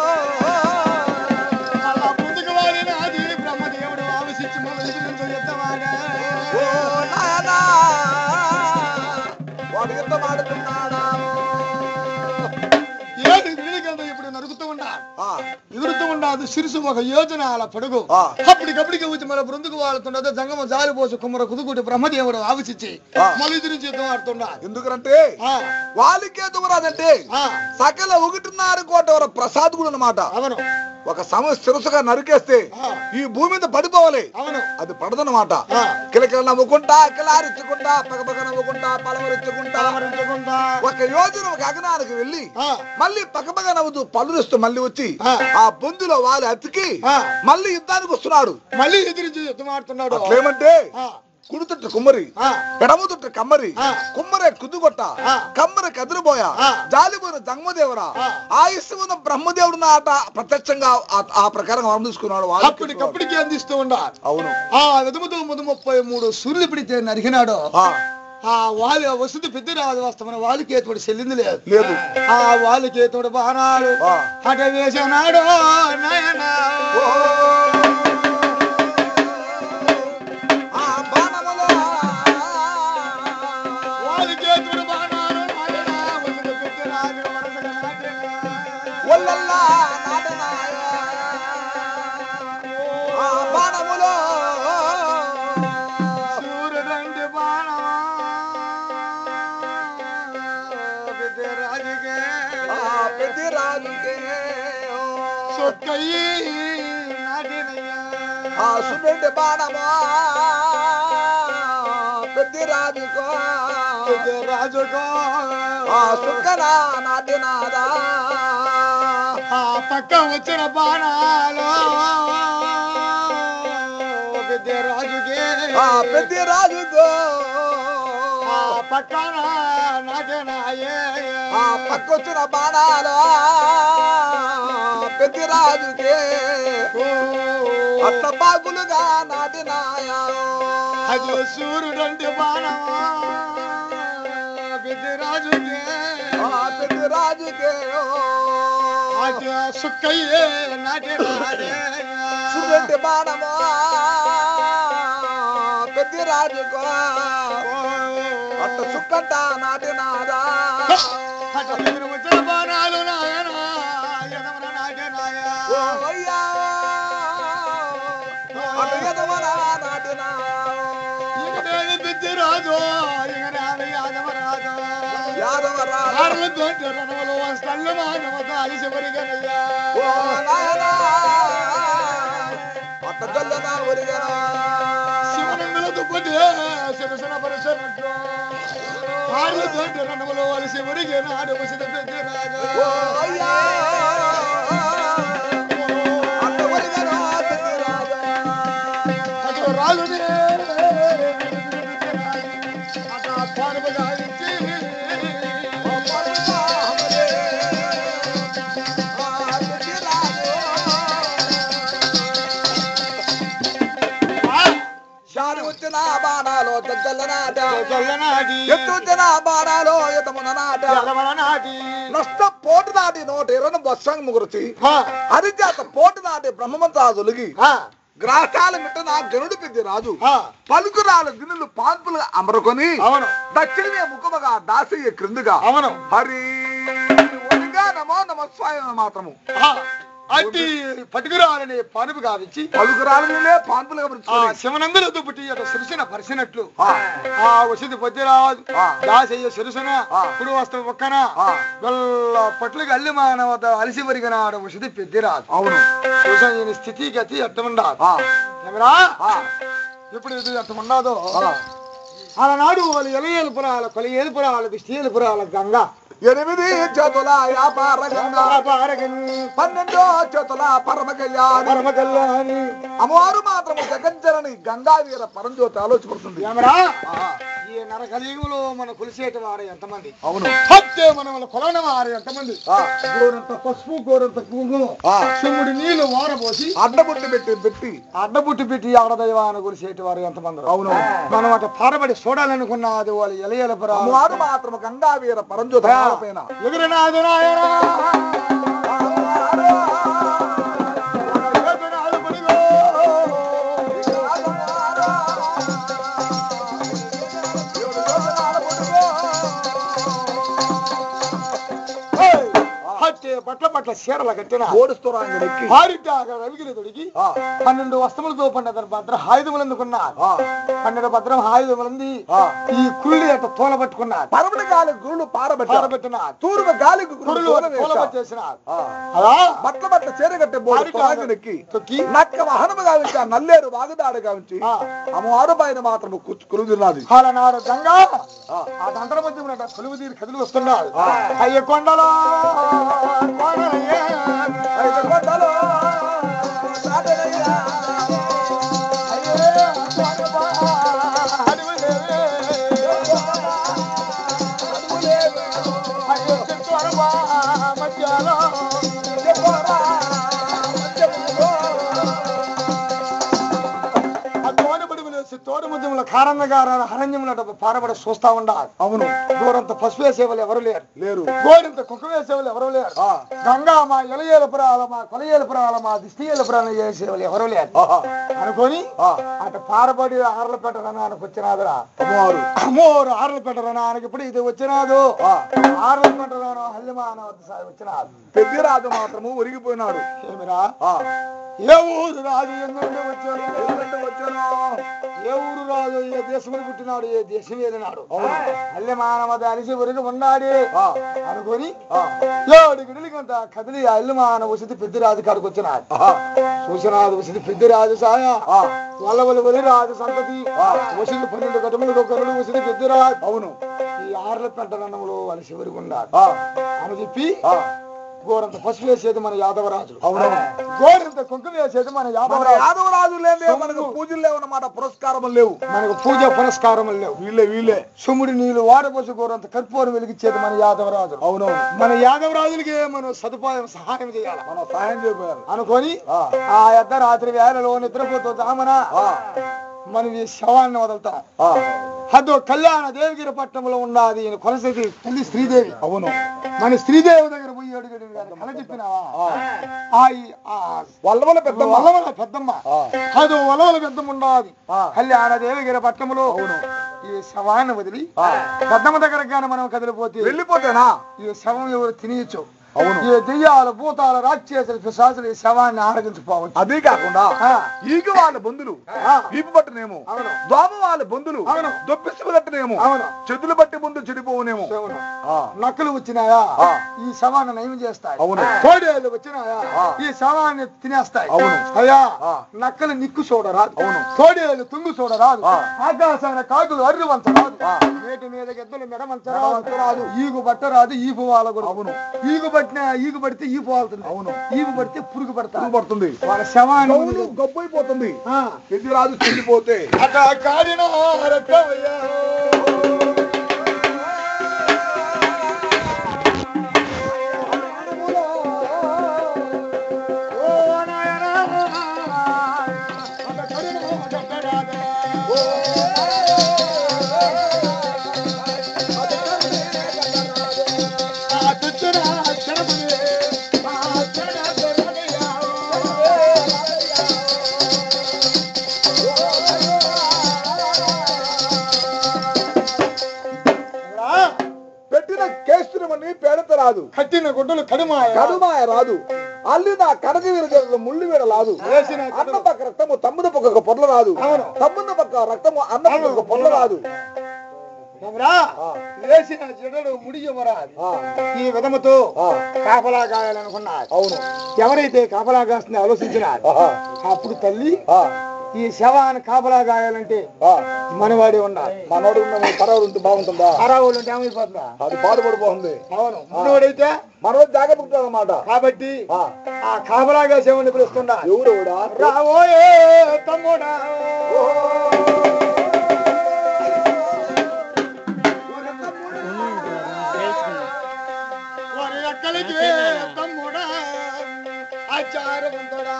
బ్రహ్మదేవుడు ఆలసించి మళ్ళీ ఎదురించి యుద్ధమాడా ఓ నాయనా వాడు యుద్ధమాడుతున్నాడా ఏడు విడిగలతో ఇప్పుడు నరుకుతూ ఉన్నా ఆ, ఎదురుతూ ఉండదు సిరుసు ఒక యోజన అలా పొడుగు ఆ. అప్పటికప్పటికి వచ్చి మన బృందుకు వాడుతుండదు జంగమ జాలిపోసి కుమ్మర కుదుకుటి బ్రహ్మదేవుడు ఆవసించి ఆ. మళ్ళీ ఎదురించి యుద్ధం ఆడుతున్నా ఎందుకంటే వాలికేతువరాదంటే సకల ఒకటిన్నర కోట వర ప్రసాదుడు అనమాట అవును ఒక సమస్య శిరసుగా నరికేస్తే ఆ. ఈ భూమి మీద పడిపోవాలి అవును అది పడదనమాట ఆ. కిలకిల నవ్వుకుంటా కిలారిచ్చుకుంటా పగపగ నవ్వుకుంటా పలవరించుకుంటా తలమరించకుండా ఒక యోజన ఒక అగనానికి వెళ్ళి ఆ, మళ్ళీ పక్కపక్క నవ్వుతూ పళ్ళునిస్తూ మళ్ళీ వచ్చి ఆ. ఆ బొందులో వాలి అతికి ఆ. మళ్ళీ యుద్ధానికి వస్తున్నాడు మళ్ళీ ఎదిరించి యుద్ధం ఆడుతున్నాడు అట్లేమంటే ఆ, కుడుతుట్ట కుమ్మరి ఆ, ఎడముతుట్ట కమ్మరి ఆ. కుమ్మరే కుదుగొట్ట ఆ. కమ్మరి కదిరిపోయ ఆ. జాలిపోయిన జంగమదేవరా ఆ. ఆయుస్సు ఉన్న బ్రహ్మదేవుడు నాట ప్రత్యక్షంగా ఆ- ఆ ప్రకారం వర్ణించుకున్నాడు వాళ్ళు అప్పటికప్పటికి అందిస్తూ ఉండా అవును ఆ విధముతో ముందు ముప్పై మూడు సూర్యులు పిడితే నరికినాడు ఆ, ఆ వాలి వసతి పెద్ద రాజు వస్తామని వాళ్ళకి ఏతోడు చెల్లింది లేదు లేదు ఆ వాళ్ళకి ఏతోడు బాణాలు ఆ. అట వేసినాడు నాయనా ఓ. ఆ బాణములో వాళ్ళకి ఏతోడు బాణాలు నాయనా వసతి పెద్ద రాజు వరసగా నాటినా. ఒళ్ళల్లా నాటనాయ. ఆ బాణములో సూర్యుడంటి బాణమా పెద్ద రాజుకే ఆ పెద్దిరాజుకే ఓ. సొక్కయి నాటినయ్యా ఆ సున్నెండి బాణమా పెద్దిరాజుకో రాజుకో ఆ సుక్కనా నాటినాదా ఆ పక్క వచ్చిన బాణాలు పెద్ద రాజుకే ఆ పెద్దిరాజుకో ఆ పక్కన నాటనాయే ఆ పక్కొచ్చిన బాణాలు పెద్దిరాజుకే అట్ల బాగులుగా నాటినాయా అది సూర్యుడంటి బాణమా పెద్ద రాజుకే ఆ పెద్దిరాజుకే అది సుక్కయ్యే నాటనాడే సుగంటి బాణమా పెద్దిరాజుకో అట్ట సుక్కంట నాటినాదా అట్లా ఎదురు వచ్చిన బాణాలు నాయనా ఎదవన నాటనాయా ఓ అయ్యా అట్ట ఎదవనా నాటినా ఇంకనేది పెద్దరాజు ఇంకనేది యాదవరాజు యాదవరా ఆరులతోటి రణములు వస్తల్లు మానవత అలిసివరిగనయ్యా ఓ నాయనా అట్ట జల్లనా ఒరిగనా శివనందులతో కొట్టి శిరసన పరిశనట్లు ఆరులతోటి రణములు అలిసివరిగే నాడు వసిత పెద్దరాజు ఓ అయ్యా అట్ట ఒరిగనా పెద్దిరాజా అటు రాజునే అటు పాడుగా ఇచ్చి శాని వచ్చిన బాణాలో దగ్గర నాట జల్లనాటి ఎత్తు వచ్చిన బాణాలో ఎతమున నాట నాటి నష్ట పోటు నాటి నోట ఇరవై బొత్సంగ ముగురుచి హరిజాత పోటు నాటి బ్రహ్మమంతాదులకి గ్రాసాల మిట్ట నా గరుడు పెద్ద రాజు పలుకురాల దినులు పాన్పులుగా అమరుకొని అవును దక్షిణమే ముఖముగా దాసయ్య క్రిందుగా అవును హరి ఒడిగా నమో నమ స్వామి మాత్రము అట్టి పట్టుకురాలని పనుపు గావించి పలుకురాలనే పాన్పులుగా ఆ మరుచుకొని శివనందులతో పుట్టి అటు సిరిసిన పరిచినట్లు ఆ, ఆ వసిది పొద్దురాజు ఆ. దాసయ్య సిరిసిన ఆ. కుడి వస్త్రం ఒక్కన ఆ. గొల్ల పట్లుగా అల్లి మానవ అలిసి వరిగినాడు వసిది పెద్దిరాజు అవును చూసాం ఈయన స్థితి గతి ఎట్టముండాదు ఆ, ఏమరా ఆ, ఇప్పుడు ఇది ఎట్టముండాదో ఆ. ఆనాడు వాళ్ళు ఎలయేలు పురాల కొలి ఏలు పురాల బిస్టీలు పురాల గంగ ఎనిమిది చేతుల వ్యాపార గంగా పన్నెండో చేతుల పరమ కళ్యాణి పరమ కళ్యాణి అమ్మవారు మాత్రము జగజ్జనని గంగావీర పరంజ్యోతి ఆలోచపడుతుంది ఏమరా ఆ, ఈ నరకలియుగంలో మన కొలిసేట వారు ఎంతమంది అవును హత్తే మన మన కొలన వారు ఎంతమంది ఆ, గోరంత పసుపు గోరంత కుంకుమ ఆ, శివుడి నీళ్లు వారబోసి అడ్డబుట్టి పెట్టి పెట్టి అడ్డబుట్టి పెట్టి ఆడదైవాన్ని కొలిసేటి వారు ఎంతమంది అవును. మనం అటు పారబడి చూడాలనుకున్నది వాళ్ళు ఎలయల అమ్మవారు మాత్రము గంగావీర పరంజ్యోతి పైన ఎగురనాదు నాయనా ఎగురనాదు పడిగో. ఏయ్! హత్తే బట్ల బట్ల చీరల కట్టిన ఓడిస్తురాంగడెక్కి హారిటాగ రవిగిరి తొడిగి ఆ, పన్నెండు వస్త్రములతో పండిన భద్ర ఆయుధములు ఎందుకున్నారు ఆ, పన్నెండు భద్రం ఆయుధములంది ఆ. ఈ కుళ్ళి అట్ట తోలబట్టుకున్నారు పరమటి గాలి గురులు పారబెట్టారు పారబెట్టినారు తూర్పు గాలికి గురులు కురులు తోలవేశారు. తోలబట్టేసినారు ఆ, అలా బట్ల బట్ల చేరగట్టే బోడు హారిటాగ తొలగనెక్కి తొక్కి నక్క వాహనము గావించి ఆ నల్లేరు వాగుదాడు గావించి ఆ. అమ్మవారు పైన మాత్రం కురుదున్నది కాలనాడు గంగా ఆ. ఆ దండల మధ్య ఉన్న కొలువు తీరు కదిలి వస్తున్నాడు ఆ. అయ్య కొండలో కొండలయ్య. ఐదు కొండలు దాటనయ్యా. అయ్యే కొండపా అడవులేవే. అడుగులేవు. అయ్యో చెట్టు అరవా మధ్యలో చెప్పరా, మధ్యములో. ఆ తోడబడి వేసి తోడు ముద్యముల కారంగా గారు హరణ్యముల పారబడి చూస్తా ఉండాలి అవును గోరంత పసుపు వేసేవాళ్ళు ఎవరు లేరు లేరు గోరింత కుక్క వేసేవాళ్ళు ఎవరు లేరు ఆ, గంగా మా ఎలయేల పురాల మా కొలయేల పురాల మా దిష్టియేల పురాలు చేసేవాళ్ళు ఎవరు లేరు ఆహా, అనుకొని ఆ, అటు పారబడి ఆరల పెట్టరనానికి వచ్చినాదురా అమ్మవారు అమ్మోరు ఆరల పెట్టరనానికి ఇప్పుడు ఇది వచ్చినాదు ఆ, ఆరల పెట్టరాను హల్లిమాన వచ్చినాదు పెద్దిరాజు మాత్రము ఒరిగిపోయినాడు ఏమిరా ఆ, ఏ ఊరు రాజు ఎందుకంటే వచ్చాను ఎందుకంటే వచ్చాను ఏ ఊరు రాజు ఏ దేశంలో పుట్టినాడు ఏ దేశం ఏదినాడు అల్లె మానవ అలిసి ఉరికి ఉన్నాడు ఆ, అనుకొని ఆ, ఏడు గిడిలికంత కదిలి ఆ ఇల్లు మాన వసతి పెద్దిరాజు కాడికి వచ్చినాడు ఆహా, చూసినాడు వసతి పెద్దిరాజు సాయ ఆ, వల్లవలి వలి రాజు సంతతి వసతి పన్నెండు గటములు ఒకరుడు వసతి పెద్దిరాజు అవును ఈ ఆర్ల పెంటనములు వాళ్ళ శివరికి ఉన్నాడు ఆ, అని చెప్పి ఆ, గోరంత పసుపు వేసేది మన యాదవరాజు అవునవును. గోరంత కుంకుమ వేసేది మన మన యాదవరాజు యాదవరాజు లేదే మనకు పూజలు లేవన్నమాట పురస్కారం లేవు మనకు పూజ పునస్కారం లేవు వీళ్ళే వీళ్ళే సుముడి నీళ్లు వారపోసి గోరంత కర్పూరం వెలిగించేది మన యాదవరాజు అవునవును మన యాదవరాజులకి మనం సదుపాయం సహాయం చేయాలి మనం సహాయం చేయబోయారు అనుకొని ఆ, ఆ యొక్క రాత్రి వేళలో నిద్రపోతూ దామన ఆ, మనం ఈ శవాన్ని వదులుతాం ఆ, అదో కళ్యాణ దేవగిరి పట్టణంలో ఉన్నది ఈయన కొనసతి తల్లి శ్రీదేవి అవును మన శ్రీదేవి దగ్గర పోయి అడిగాడు కళ చెప్పినావా ఆ, ఆ ఈ- ఆ వల్లవల పెద్ద వల్లవల పెద్దమ్మ ఆ, అదో వలవల పెద్దమ్మ ఉన్నది ఆ, కళ్యాణ దేవగిరి పట్టణంలో అవును ఈ శవాన్ని వదిలి ఆ. పెద్దమ్మ దగ్గరకు గాని మనం కదిలిపోతే వెళ్ళిపోతేనా ఈ శవం ఎవరు తినేయచ్చు అవును ఈ దెయ్యాలు భూతాలు రాక్షసులు పిశాసులు ఈ శవాన్ని ఆరగించుకోవచ్చు అదే కాకుండా ఆ. ఈగ వాళ్ళ బంధులు ఆ. వీపు పట్టునేమో అవును. దోమ వాళ్ళ బంధులు అవును. దొప్పిసుకు తట్టునేమో అవును చెదులు బట్టి ముందు చెడిపోవునేమో శవను. ఆ, నక్కలు వచ్చినాయా ఆ. ఈ శవాన్ని నయం చేస్తాయి అవును. కోడేళ్ళు వచ్చినాయా ఆ. ఈ శవాన్ని తినేస్తాయి అవును. అయ్యా ఆ. నక్కలు నిక్కు చూడరాదు అవును. కోడేళ్ళు తుంగు చూడరాదు ఆ. ఆకాశాన కాకులు అర్రు వంచరాదు ఆ. నేటి మీద గెద్దలు మెడ మెడ వంచరాదు వంచరాదు. ఈగు బట్టరాదు ఈపు వాళ్ళ అవును. ఈగు పట్టిన ఈగు పడితే ఈపు వాళ్తుంది అవును. ఈగు పడితే పురుగు పడతా పురుగు పడుతుంది వాళ్ళ శవాన్ని గౌను గొప్పైపోతుంది ఆ. పెద్దిరాజు చెడిపోతే అట కాడిన రక్తమయ్యా. ఓ నాయనా, అట కడిన రక్తరాజా. ఆ తుచ్చున క్షణములే, ఆ క్షణములయ్యా. రా, పెట్టిన కేస్తునమని పేడత రాదు కట్టిన గుడ్డలు కడుమాయ కడుమాయ రాదు అల్లిన కడక వీర ముళ్ళు వీడ రాదు వేసిన అన్న పక్క రక్తము తమ్ముద పక్క పొట్ల రాదు అవును. తమ్ముద పక్క రక్తము అన్న పక్క పొట్ల రాదు ఏమరా? ఆ. వేసిన జడలు ముడియమరాదు ఆ, ఈ విధముతో ఆ, కాపలా గాయాలనుకున్నారు అవును ఎవరైతే కాపలా కాస్తుందో ఆలోచించినారు ఆహా, అప్పుడు తల్లి ఆ, ఈ శవాన్ని కాపలా గాయాలంటే ఆ. మనవాడే ఉండాలి మనోడు ఉన్న పరవాడు ఉంటే బాగుంటుందా అరావులు ఉంటే ఏమైపోతుందా అది పాడుపడిపోతుంది అవును మనవాడైతే మనోడు జాగ్రత్త అనమాట కాబట్టి ఆ కాపలాగా శివుని పిలుస్తున్నా ఎవడు కూడా రావోయే తమ్ముడా వారి అక్కలకి తమ్ముడా ఆచారవంతుడా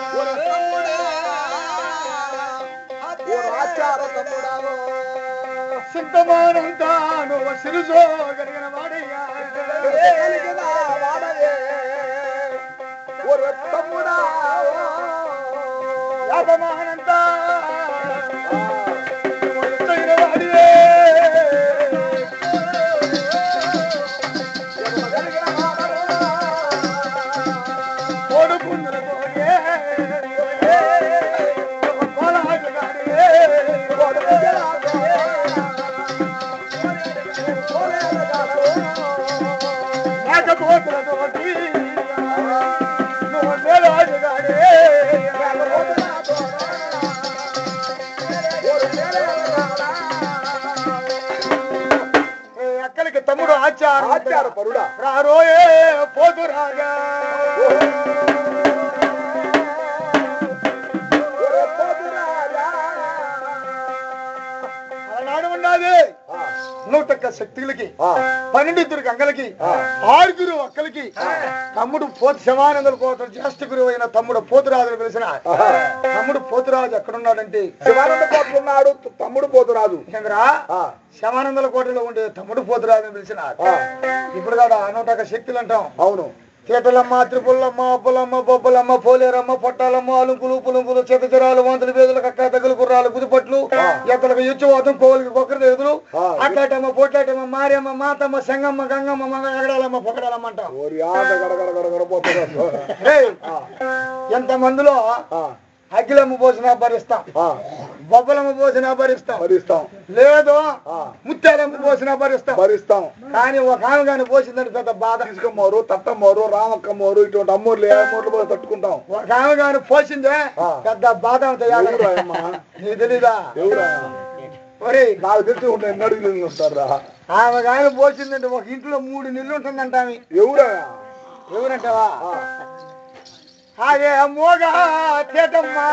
సింతమానంతాను సిరుజో కలిగిన వాడయ్యా యాపమానంతా ఎత్తైన వాడివే కోడుకుందులతోనే కోలాటగాడివే మేకపోతులతోటి నువ్వు మేలాటగాడివే ఏ అక్కడికి తమ్ముడు ఆచారం ఆచార పరుడా రారోయే పోతు రాగా అలనాడు ఉన్నది నూటొక్క శక్తులకి పన్నెండిద్దరు గంగలకి ఆరుగురు అక్కలకి తమ్ముడు పోతు శమానందల కోత జ్యేష్ఠ గురువు అయిన తమ్ముడు పోతురాజును పిలిచిన తమ్ముడు పోతురాజు ఎక్కడున్నాడంటే శివానంద కోట్లు ఉన్నాడు తమ్ముడు పోతురాజు ఏంద్రా ఆ, శమానందల కోటలో ఉండే తమ్ముడు పోతురాజును పిలిచిన ఆ, ఇప్పుడు కూడా నూటొక్క శక్తులు అంటాం అవును తీటలమ్మ త్రిపుల్లమ్మ అప్పులమ్మ బొబ్బలమ్మ పోలేరమ్మ పొట్టాలమ్మ అలుంకులు పులుంకులు చేతచరాలు వంతులు వేదులు కక్క తగులు గుర్రాలు గుదిపట్లు ఎత్తలకు యుచ్చవాతం కోవులకి కొక్కరి ఎదురు ఆ. అట్లాటమ్మ పొట్లాటమ్మ మారియమ్మ మాతమ్మ సంగమ్మ గంగమ్మ మంగ ఎగడాలమ్మ పొగడాలమ్మ అంటాం ఓరి ఆట గడ గడ గడ గడ పోతుందా? ఏయ్, ఆ, ఎంత మందిలో ఆ, అఖిలమ్మ పోసినా భరిస్తాం ఆ, బొబ్బలమ్మ పోసినా భరిస్తాం భరిస్తాం లేదు ఆ, ముత్యాలమ్మ పోసినా భరిస్తాం భరిస్తాం కానీ ఒక ఆమె కానీ పోసిందని పెద్ద బాధ తీసుకమ్మోరు తట్టమ్మోరు రామక్కమ్మోరు ఇటువంటి అమ్మోర్లు ఏ అమ్మోర్లు పోయి తట్టుకుంటాం ఒక ఆమె కానీ పోసిందే ఆ. పెద్ద బాధ అంత ఎవరు ఆయమ్మ? నీకు తెలీదా ఎవరా ఒరే నాకు తెలిసి ఉంటాయి ఎన్ని అడుగులు ఉంటారా ఆమె కానీ పోసిందంటే ఒక ఇంట్లో మూడు నెలలు ఉంటుందంట ఆమె ఎవరా ఎవరంటావా అదే మోగా చేటమ్మా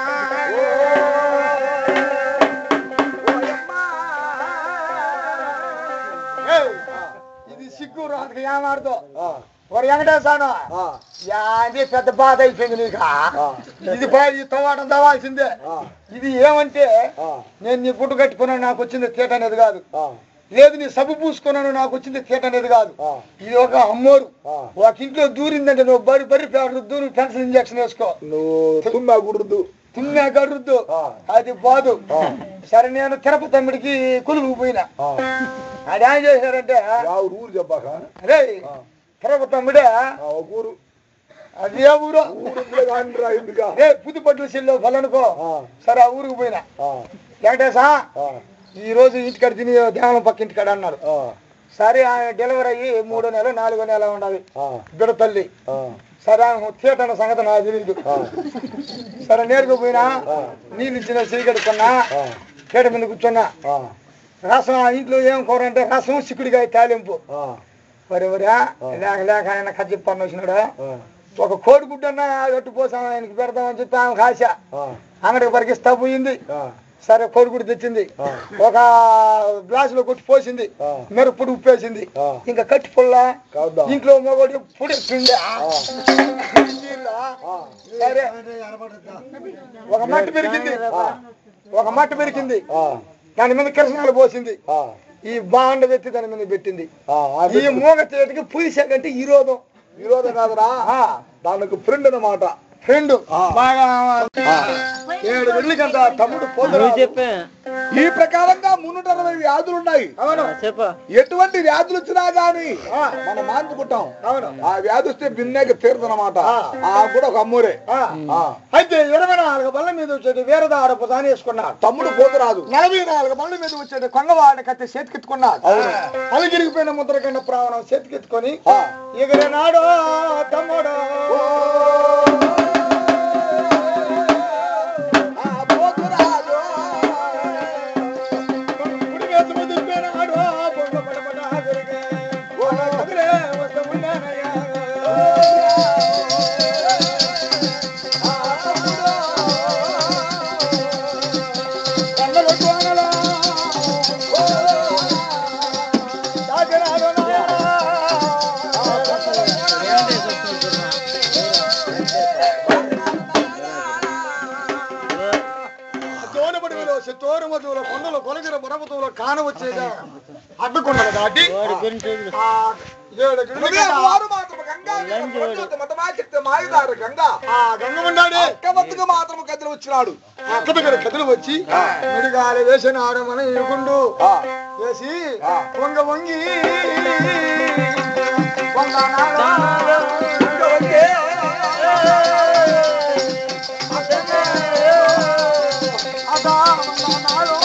ఏయ్, ఇది సిగ్గు రాదు ఏమాడుతో ఆ, ఒక వెంకటేశాను ఆ, అది పెద్ద బాధ అయిపోయింది నీకు ఆ, ఇది పై- ఈ తవ్వడం తవ్వాల్సిందే ఆ, ఇది ఏమంటే ఆ, నేను నీ గుడ్డు కట్టుకున్నాను నాకు వచ్చింది తీట అనేది కాదు ఆ, లేదు నీ సబ్బు పూసుకున్నాను నాకు వచ్చింది తీట అనేది కాదు ఆ, ఇది ఒక అమ్మోరు ఆ. ఒక ఇంట్లో దూరిందంటే నువ్వు బరి బరి పేరు దూరి పెన్సిల్ ఇంజక్షన్ వేసుకో నువ్వు తుమ్మా గుర్దు తుమ్మే గర్రుద్దు ఆ. అది బాదు ఆ. సరే నేను తిరుపతి తమ్ముడికి కొలువు పోయినా ఆ, అది ఏం చేశారంటే యా ఊరు చెప్పాక అరే ఆ, తిరుపతి తమ్ముడే ఆ, ఒక ఊరు అది ఏ ఊరు ఊరు ఉందిలే కానీ రా ఇందుగా రే పుదుపట్ల చెల్లు ఫలనుకో ఆ, సరే ఆ ఊరికి పోయినా ఆ, వెంకటేశా ఆ, ఈ రోజు ఇంటికాడ తిని దేవాలయం పక్క ఇంటికాడ అన్నారు ఆ, సరే ఆయన డెలివరీ అయ్యి మూడో నెల నాలుగో నెల ఉండాలి ఆ, బిడ్డ తల్లి ఆ, సరే ఆమె థియేటర్ అన్న సంగతి నాకు తెలియదు ఆ, సరే నేరుగా పోయినా ఆ. నీళ్ళు ఇచ్చిన సీగడుకున్నా ఆ, థియేటర్ మీద కూర్చున్నా ఆ, రసం ఆ ఇంట్లో ఏం కూర అంటే రసం చిక్కుడికాయ తాలింపు ఆ, వరి వరా లేక లేక ఆయన కజ్జి పన్ను వచ్చినాడు ఆ, ఒక కోడి గుడ్డన్నా గట్టు పోసాం ఆయనకి పెడదామని చెప్పి ఆమె ఆశ ఆ, అంగడికి పరిగిస్తా పోయింది ఆ, సరే కోడి గుడ్డు తెచ్చింది ఆ. ఒక గ్లాసులో కొట్టి పోసింది ఆ. మిరప్పుడు ఉప్పేసింది ఆ. ఇంకా కట్టి పుల్ల కాద్దాం. ఇంట్లో మొగోడి పుడి పిండి ఆ, ఆ, సరే ఒక మట్టి పెరిగింది ఒక మట్టి పెరిగింది ఆ, దాని మీద కిరసనాలు పోసింది ఆ, ఈ బాండ పెట్టి దాని మీద పెట్టింది ఆ, ఆ ఈ మూగ చేతికి పులిసే కంటే ఈ రోజు విరోధం కాదురా దానికి ఫ్రెండ్ అన్నమాట ఫ్రెండ్ ఆ. బాగా ఆ. ఏడు వెళ్ళికంత తమ్ముడు పోతున్నా చెప్పే ఈ ప్రకారంగా మున్నూట అరవై వ్యాధులు ఉన్నాయి అవును చెప్ప ఎటువంటి వ్యాధులు వచ్చినా గాని ఆ. మనం మాంచుకుంటాం అవును ఆ వ్యాధి వస్తే బిన్నెకి తీరుదనమాట ఆ. ఆ కూడా ఒక అమ్మూరే ఆ. ఆ. అయితే ఇరవై నాలుగు బళ్ళ మీద వచ్చేది వీరదారపు దాని వేసుకున్నాడు తమ్ముడు పోతురాదు నలభై నాలుగు బళ్ళ మీద వచ్చేది కొంగవాడి కత్తి చేతికెత్తుకున్నాడు అలిగిరిగిపోయిన ముద్రకండ ప్రాణం చేతికెత్తుకొని ఆ. ఎగిరినాడు తమ్ముడు ఆ, పోతురాజు. కుడి వేసు ముదిరిపోయినాడు, బొంగ పడబడ విరిగే. వాళ్ళ కదిలే వస్తూ ఉండేనయ్యా. కన్నల కోనలా, దాచినాడు నాయనా. తోనబడిలో చిత్తోరు మధువుల కొండలు కొలగిర పర్వతంలో కాన వచ్చేదా అడ్డుకొండలు దాటి ఆ ఏడు గిడులు హృదయ గంట వారు మాత్రము గంగా వీర ప్రజ్యోతి మతమాచిత్త మాయదారు గంగా ఆ గంగ ఉండాలి అక్కవత్తుగా మాత్రము కదిలి వచ్చినాడు అక్క దగ్గర కథలు వచ్చి ముడిగాలి వేసిన ఆడమన ఇరుకుండు ఆ. వేసి ఆ. వంగ వంగి వంగ నాడు. వంగ వంగి. అక్కనే. అదా వంగ నాడు.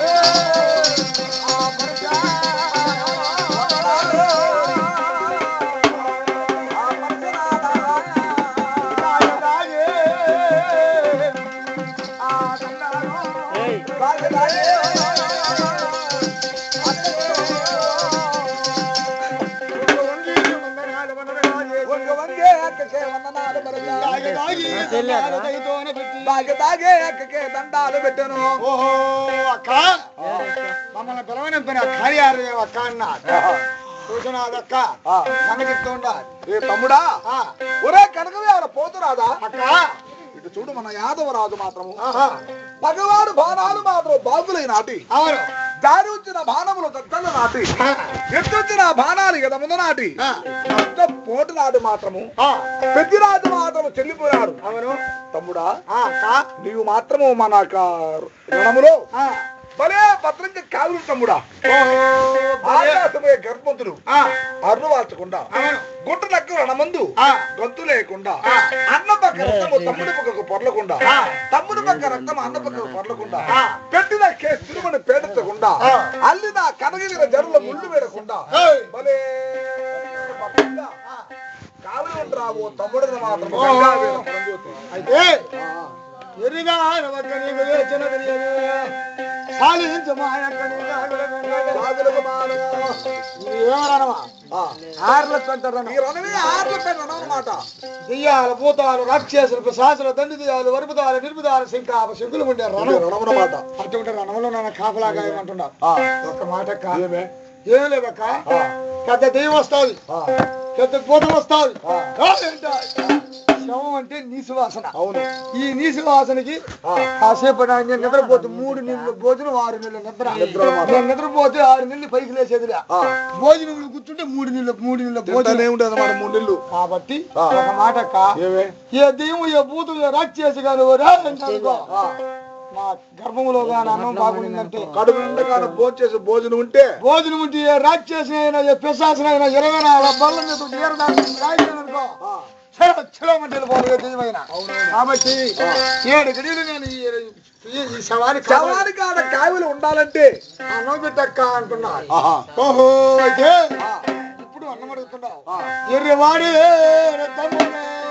ఆ పరచ. దాగే. ఆ గంగాలో. వంగ వంగి వంగ నాడు వంగ ఒంగ నాడు. వంగే అక్కకే వందనాలు మరలా. దాగి దాగి దండాలు దయతోన పెట్టి. దాగే దాగే అక్కకే దండాలు పెట్టెను ఓహో అక్క మమ్మల్ని పిలవని పని కార్యాలయం అక్క అన్న చూసినాది అక్క ఆ. సంగతిస్తూ ఉండా ఏ తమ్ముడా ఆ, ఒరే కనకవేళ పోతురాదా అక్క ఇటు చూడు మన యాదవరాజు మాత్రము ఆహా, పగవాడు బాణాలు మాత్రం బాగులై నాటి అవును జారి వచ్చిన బాణములు దత్తలు నాటి ఎత్తొచ్చిన బాణాలు ఎద ముందు నాటి ఆ, పెద్ద పోటు నాటి మాత్రము ఆ, పెద్దిరాజు మాత్రము చెల్లిపోయాడు అవును తమ్ముడా ఆ, అక్క, నీవు మాత్రము మన యొక్క రణములో ఆ, భలే భద్రంగా కావులు తమ్ముడా ఓహో, భలే. ఆకాశమయ్యే గర్భవంతుడు ఆ, అర్రు వాల్చకుండా అవును గుట్ట నక్కు రణమందు ఆ, గొంతు లేకుండా ఆ. అన్న పక్క రక్తము తమ్ముడి పక్కకు పొరలకుండా ఆ. తమ్ముడి పక్క రక్తం అన్న పక్కకు పొరలకుండా ఆ. పెట్టిన కేసు తిరుమని పేడెత్తకుండా ఆ. అల్లిన కనగిన జరుల ముళ్ళు వేడకుండా ఏయ్. భలే భద్రంగా కావలి ఉండరావు తమ్ముడిని మాత్రం ఓ. గంగా వీర పరంజ్యోతి. అయితే ఎరిగా ఒక నీకు వేచిన సాలించు మాయక్క రాజులకు మానవ. ఏమనవా ఆ. ఆర్ల పెంటారన్న ఈ రణమే ఆర్ల పైన రణం అన్నమాట దెయ్యాలు భూతాలు రాక్షసులు పిశాసులు దండి దెయ్యాలు వరుపుదాలు నిర్పుదాలు శంకాప శంకులు ఉండే ఇది రణం రణం అన్నమాట అటువంటి రణంలో నన్ను కాపలాగా ఏమంటున్నారు ఆ. ఒక్క మాట అక్క. ఏమే? ఏం లేదక్క ఆ. పెద్ద దెయ్యం వస్తుంది ఆ. పెద్ద భూతం వస్తుంది ఆ. శవం అంటే నీసు వాసన అవును ఈ నీసు వాసనకి ఆ. కాసేపు నేను నిద్రపోతే మూడు నెలలు భోజనం ఆరు నెలలు నిద్ర నిద్ర మాత్రం. నేను నిద్రపోతే ఆరు నెలలు పైకి లేచేదిలే ఆ. భోజనం కూర్చుంటే మూడు నెలలు మూడు నెలల భోజనం తింటానే ఉంటుంది అన్నమాట మూడు నెలలు కాబట్టి ఆ. ఒక మాట అక్క ఏమే ఏ దెయ్యం ఏ భూతం ఏ రాక్షసి కానీ ఓ రాజు అనుకో ఆ. మా గర్భములో కానీ అన్నం బాగుందంటే కడుపు నిండగానే భోజనం చేసి భోజనం ఉంటే భోజనం ఉంటే ఏ రాక్షసిన అయినా ఏ పిశాసిన అయినా ఇరవై నాలుగు బల్ల మీద ఏరదాన్ని రాయించాననుకో ఆ. కిలోమీటర్లు పోలేదు దెయ్యమైన కాబట్టి ఏడు గడియలు నేను ఈ ఈ- ఈ సవారి శవాని కాడ కావిలు ఉండాలంటే అన్నం పెట్టక్క అంటున్నా ఆహా. ఓహో అయితే ఆ. ఇప్పుడు అన్నం అడుగుతున్నావు ఆ. ఎర్రవాడే తమ్ముడే.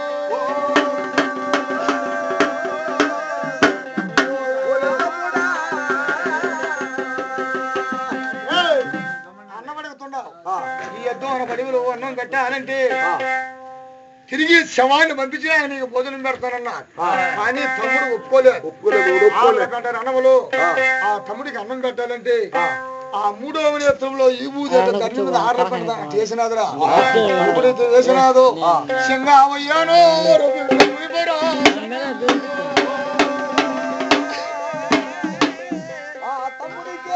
ఏయ్, అన్నం అడుగుతున్నావు ఆ. ఈ ఎద్దు బడివులు అన్నం కట్టాలంటే ఆ. తిరిగి శవాన్ని పంపించి ఆయన నీకు భోజనం పెడతానన్నా ఆ. కానీ తమ్ముడు ఒప్పుకోలేదు ఒప్పుకోలేదు, వాడు ఒప్పుకోలేదు. ఆళ్ళకంటారు అన్నములు ఆ. ఆ తమ్ముడికి అన్నం కట్టాలంటే ఆ. ఆ మూడవ నేత్రంలో ఈ బూది తల్లి మీద ఆర్ల పంట చేసినాదురా ఎప్పుడైతే చేసినాదో సింగామయ్యానో ఆ తమ్ముడికే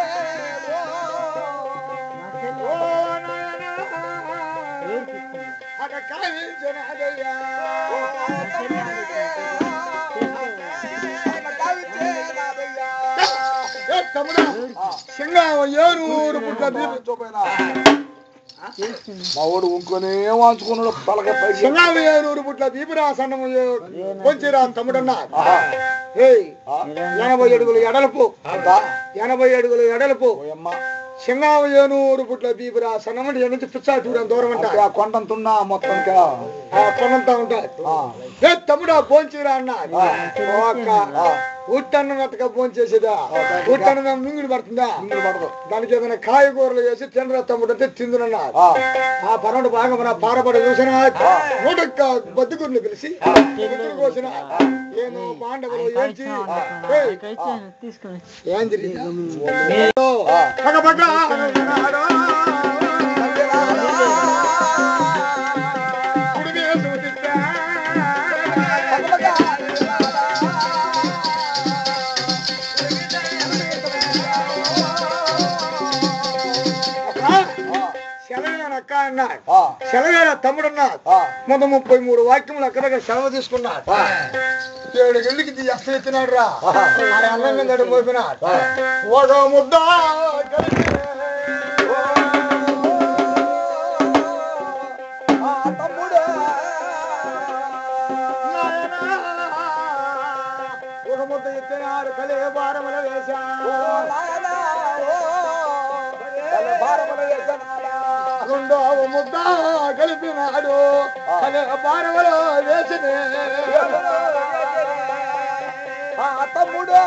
సింగామయ్యాను పుట్ల దీపం చూపైనా. మా వాడు ఇంకొనే వాంచుకున్నాడు తలక పైకి సింగామయ్యారు పుట్ల దీపరాసన్నము కొంచెరా తమ్ముడన్నా ఆహా. ఏయ్ ఆ. ఎనభై అడుగులు ఎడలపు అంతా? ఎనభై అడుగులు ఎడలపు ఓయమ్మ. సింగామయ్యనూరు పుట్ల దీపురా సన్నమంటి ఎన్నుంచి పిచ్చా చూడం దూరం అంట అంటే ఆ కొండంతున్నా మొత్తం ఆ కొనంతా ఉంటాయి ఏ తమ్ముడా భోంచేరా అన్న ఓ అక్క ఉట్టన్నం అట్టగా భోంచేసేదా ఉట్టన్నం మింగుడు పడుతుందా ఇందులో పడదు దానికి ఏదైనా కాయగూరలు వేసి తినరా తమ్ముడు అంటే తిందునన్నా ఆ. ఆ పన్నెండు భాగం నా పారపడి చూసిన నూటొక్క బతుకుర్లు పిలిచి బతుకులు కోసిన ఏమో పాండవులు ఏంచి ఏయ్, తీసుకొని ఏంది పగ పగ అన్నాడు. కుడి వేసు తిట్టా. అక్క, సెలవేన అక్క అన్నాడు ఆ. సెలవేన తమ్ముడు అన్నాడు ఆ. మొత్తం ముప్పై మూడు వాక్యములు అక్కడక్కడ సెలవు తీసుకున్నాడు ఏడు గంటలకి ఇది అస్తం ఎత్తినాడు రా ఆయన అన్నం గడిపోయినాడు ఒక ముద్ద కలిపి ఆ తమ్ముడు ఒక ముద్ద ఎత్తినాడు కలే భారముల వేశాడు నాయనా, ఓ, తల భారముల వేసనాడా. రెండవ ముద్ద కలిపినాడు కలే భారముల వేసనే ఆ తమ్ముడు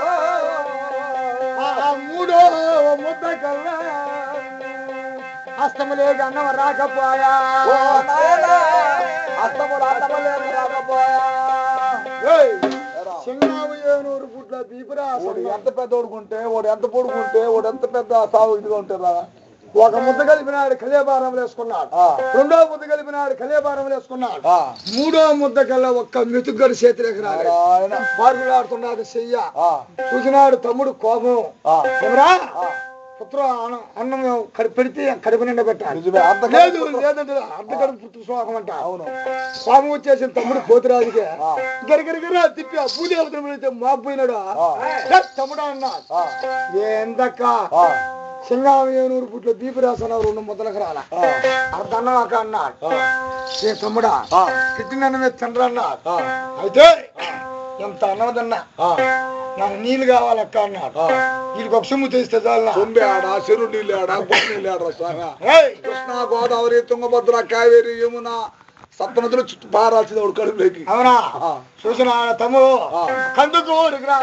ఆ మూడో ముద్ద కల్లా అస్తములేక అన్నం రాకపోయా ఓ నాయనా, అత్తములు అత్తములు రాకపోయా ఏయ్, ఎరా. చిన్నావు ఏనూరు పుట్ల దీపురా వాడు ఎంత పెద్ద ఓడుకుంటే వాడు ఎంత పొడుకుంటే వాడు ఎంత పెద్ద సాగు ఇదిగా ఉంటారా ఒక ముద్ద కలిపినాడు కలేబారం వేసుకున్నాడు ఆ. రెండో ముద్ద కలిపినాడు కలేబారం వేసుకున్నాడు ఆ. మూడో ముద్ద కల్లా ఒక్క మెతుగ్గడి చేతిలోకి రాడు నారాయణ. పార్కులాడుతున్నాడు చెయ్య ఆ. చూసినాడు తమ్ముడు కోపం ఆ. ఏమరా ఆ. పుత్ర అన్నం అన్నం కడుపు పెడితే కడుపు నిండా పెట్టాలి నిజమే అర్ధ లేదు లేదంటే అర్ధ కడుపు పుట్టు శ్లోకం అంట అవును స్వామి వచ్చేసిన తమ్ముడు పోతురాజుకి ఆ. గరిగరిగిరా తిప్పి ఆ భూదేవతను పెడితే మాపోయినాడు ఆ. "ఏ, తమ్ముడా అన్నా ఆ, ఏందక్క ఆ, సింగాం ఏనూరు పుట్లో దీపరాసన రెండు ముద్దలకు రాల ఆ, అర్ధన్నం అక్క అన్నాడు ఆ, ఏ తమ్ముడా ఆ, తిట్టినన్నమే తండ్రి అన్నాడు ఆ, అయితే ఎంత అన్నం తిన్నా ఆ, నాకు నీళ్ళు కావాలక్క అన్నాడు ఆ. వీళ్ళకి ఒక సొమ్ము తెస్తే చాలు సొంబి ఆడ చెరువు నీళ్ళు ఆడ గొప్ప నీళ్ళు ఆడ స్వామి ఏయ్, కృష్ణా గోదావరి తుంగభద్ర కావేరి యమున సప్తనదులు చుట్టూ పారాల్సింది ఒకటి కడుపులోకి అవునా ఆ. చూసిన తమ్ముడు ఆ. కందుకు ఊరికి రా.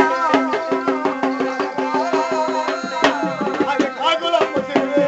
అది కాకులమ్మ చెరువే.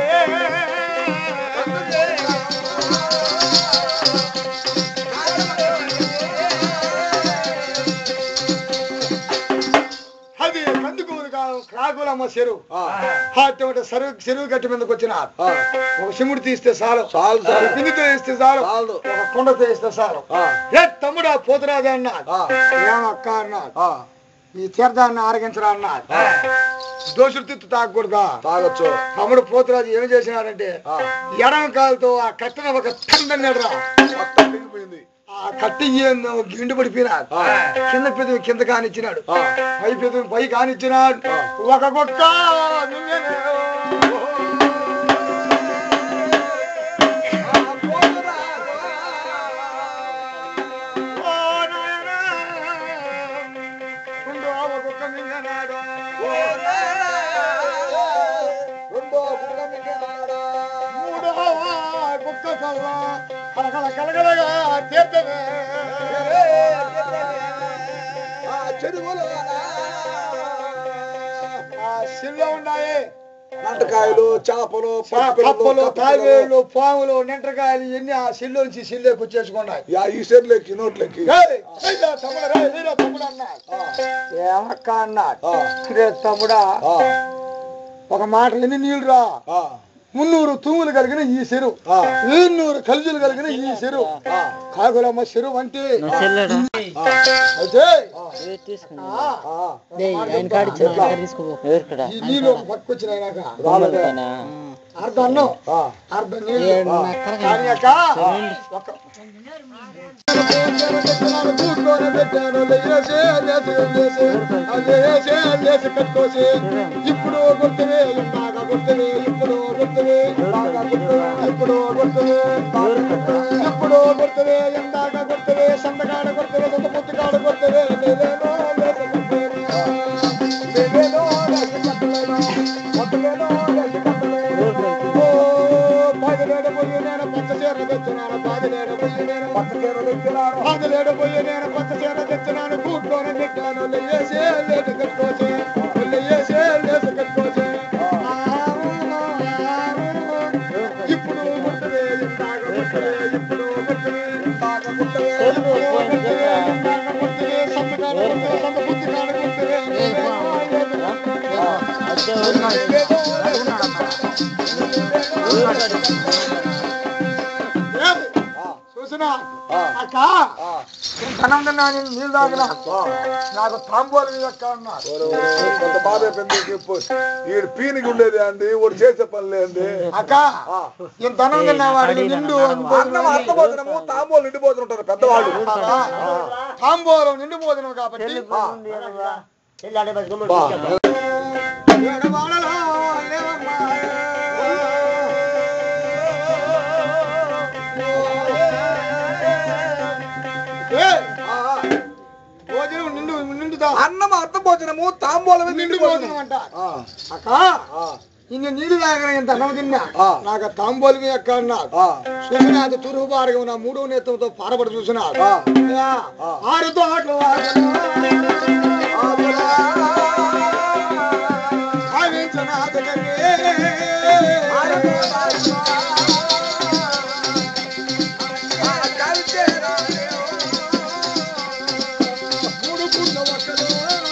అది కందుకు కాకులమ్మ చెరువు ఆ, అటువంటి సరువు చెరువు గట్టి మీదకి వచ్చిన ఆ, ఒక సిముడు తీస్తే చాలు చాలు చాలు ఒక బిందుతో ఇస్తే చాలు చాలు ఒక కుండతో ఇస్తే చాలు ఆ, ఏ తమ్ముడా పోతురాజా అన్నాడు ఆ, ఏమక్క అన్నాడు ఆ, ఈ తీర్థాన్ని ఆరగించరా అన్నాడు ఆ, దోషులు తిత్తు తాగకూడదా తాగొచ్చు తమ్ముడు పోతురాజు ఏం చేసినాడంటే ఆ, ఎడమ కాలుతో ఆ కట్టిన ఒక తండ్రి రా మొత్తం దిగిపోయింది ఆ కట్టి ఏందో గిండు పడిపోయినాడు ఆ. కింద పెదవి కింద కానిచ్చినాడు ఆ, పై పెదవి పై కానిచ్చినాడు ఆ. ఒక కుక్క నిన్నేనే. ఓ నాయనా, ఉండు ఆ ఒక కుక్క మింగనాడు. రెండో కుక్క మింగనాడా. మూడవ కుక్క కల్ల కలకల కలకలగా తీర్థమే. ఆ చెరువులో ఆ శిల్లో ఉన్నాయి నాటకాయలు చేపలు పప్పిళ్ళు, పప్పలు కప్పలు. తాగేళ్ళు పాములు నింటకాయలు ఇవన్నీ ఆ శిల్లోంచి శిల్లోకి వచ్చేసుకున్నాయి యా ఈ సెర్లెక్కి నోట్లెక్కి ఏయ్, ఏయ్యా తమ్ముడు రా, ఏయ్యా తమ్ముడు అన్నాడు ఆ, ఏమక్క అన్నాడు ఆ, రే తమ్ముడా ఆ, ఒక మాట ఎన్ని నీళ్ళు రా ఆ, మున్నూరు తూములు కలిగిన ఈ చెరువు ఆ, ఈన్నూరు కలిజులు కలిగిన ఈ చెరువు ఆ, కాకులమ్మ చెరువు అంటే చెల్లెడు ఆ, అయితే తీసుకున్నా ఆ, ఆ. ఆయన కాడిచ్చిన తీసుకోపో ఎవరికడా ఈ నీళ్ళు ఒక పక్క వచ్చినాయినాక రాలేదే. అర్ధ అన్నం ఆ, అర్ధ నీళ్ళు కానీ అక్క ఒక కూర్చొని పెట్టాను లేసే లేసి లేసి అదే లేసే లేసి కట్టుకోసి ఇప్పుడు గుర్తువే ఇందాక గుర్తువే ఇప్పుడు గుర్తువే ఇందాక గుర్తువే ఇప్పుడు గుర్తువే ఇప్పుడు గుర్తువే ఇందాక గుర్తువే సంతకాడ గుర్తువే సొంత పుట్టుకాడ గుర్తువే లేదేనో లేసి కట్టలేను లేదేనో లేసి కట్టలేను కొట్టలేనో లేసి కట్టలేను ఓ పాదిలేడు పోయి నేను పచ్చ చీర తెచ్చున్నాను పాదిలేడు పోయి నేను పచ్చ చీర తెచ్చున్నాను పాదిలేడు పోయి నేను పచ్చ చీర తెచ్చున్నాను కూర్చొని తిట్టాను లేసే లేటు కట్టుకోసే లేసే లేసి కట్టుకోసే ఇప్పుడు గుర్తువే ఇందాక గుర్తువే ఇప్పుడు గుర్తువే ఇందాక గుర్తువే ఇప్పుడు గుర్తువే ఇందాక గుర్తువే సంతకాడ గుర్తువే సంత పుస్తకాడ గుర్తువే లేదేనో లేసి చూసినా ఆ. అక్క ఆ. ధనం తిన్నా నేను నీళ్ళు తాగినా నాకు తాంబూలం యొక్క అన్నారు ఓరే, ఓరే, కొంత బాధ అయిపోయింది చెప్పు ఈడు పీనికి ఉండేది అండి వాడు చేసే పని లేండి అక్క ఈ ధనం తిన్నవాడు నిండు అన్నం అర్థ భోజనము తాంబూలు నిండి భోజనం ఉంటారు పెద్దవాళ్ళు తాంబూలం నిండు భోజనం కాబట్టి ఆ, బా. ఏడవాడలో లేవమ్మా. ఏయ్, ఆ, ఆ. భోజనం నిండు నిండుదా అన్నం అర్థ భోజనము తాంబూలమే నిండు నిండి భోజనం భోజనం అంట ఆ, అక్క ఆ, ఇన్ని నీళ్ళు తాగిన ఇంత అన్నం తిన్నా ఆ. నాకు ఆ తాంబూలం ఎక్క అన్నాడు ఆ, చూసినాడు తూర్పు పారగా నా మూడో నేత్రంతో పారబడి చూసినాడు ఆ. అయ్యా, ఆరు తోటలు వాడను. భావించనాథగనే. మూడు పుట్ల ఒక్కడు.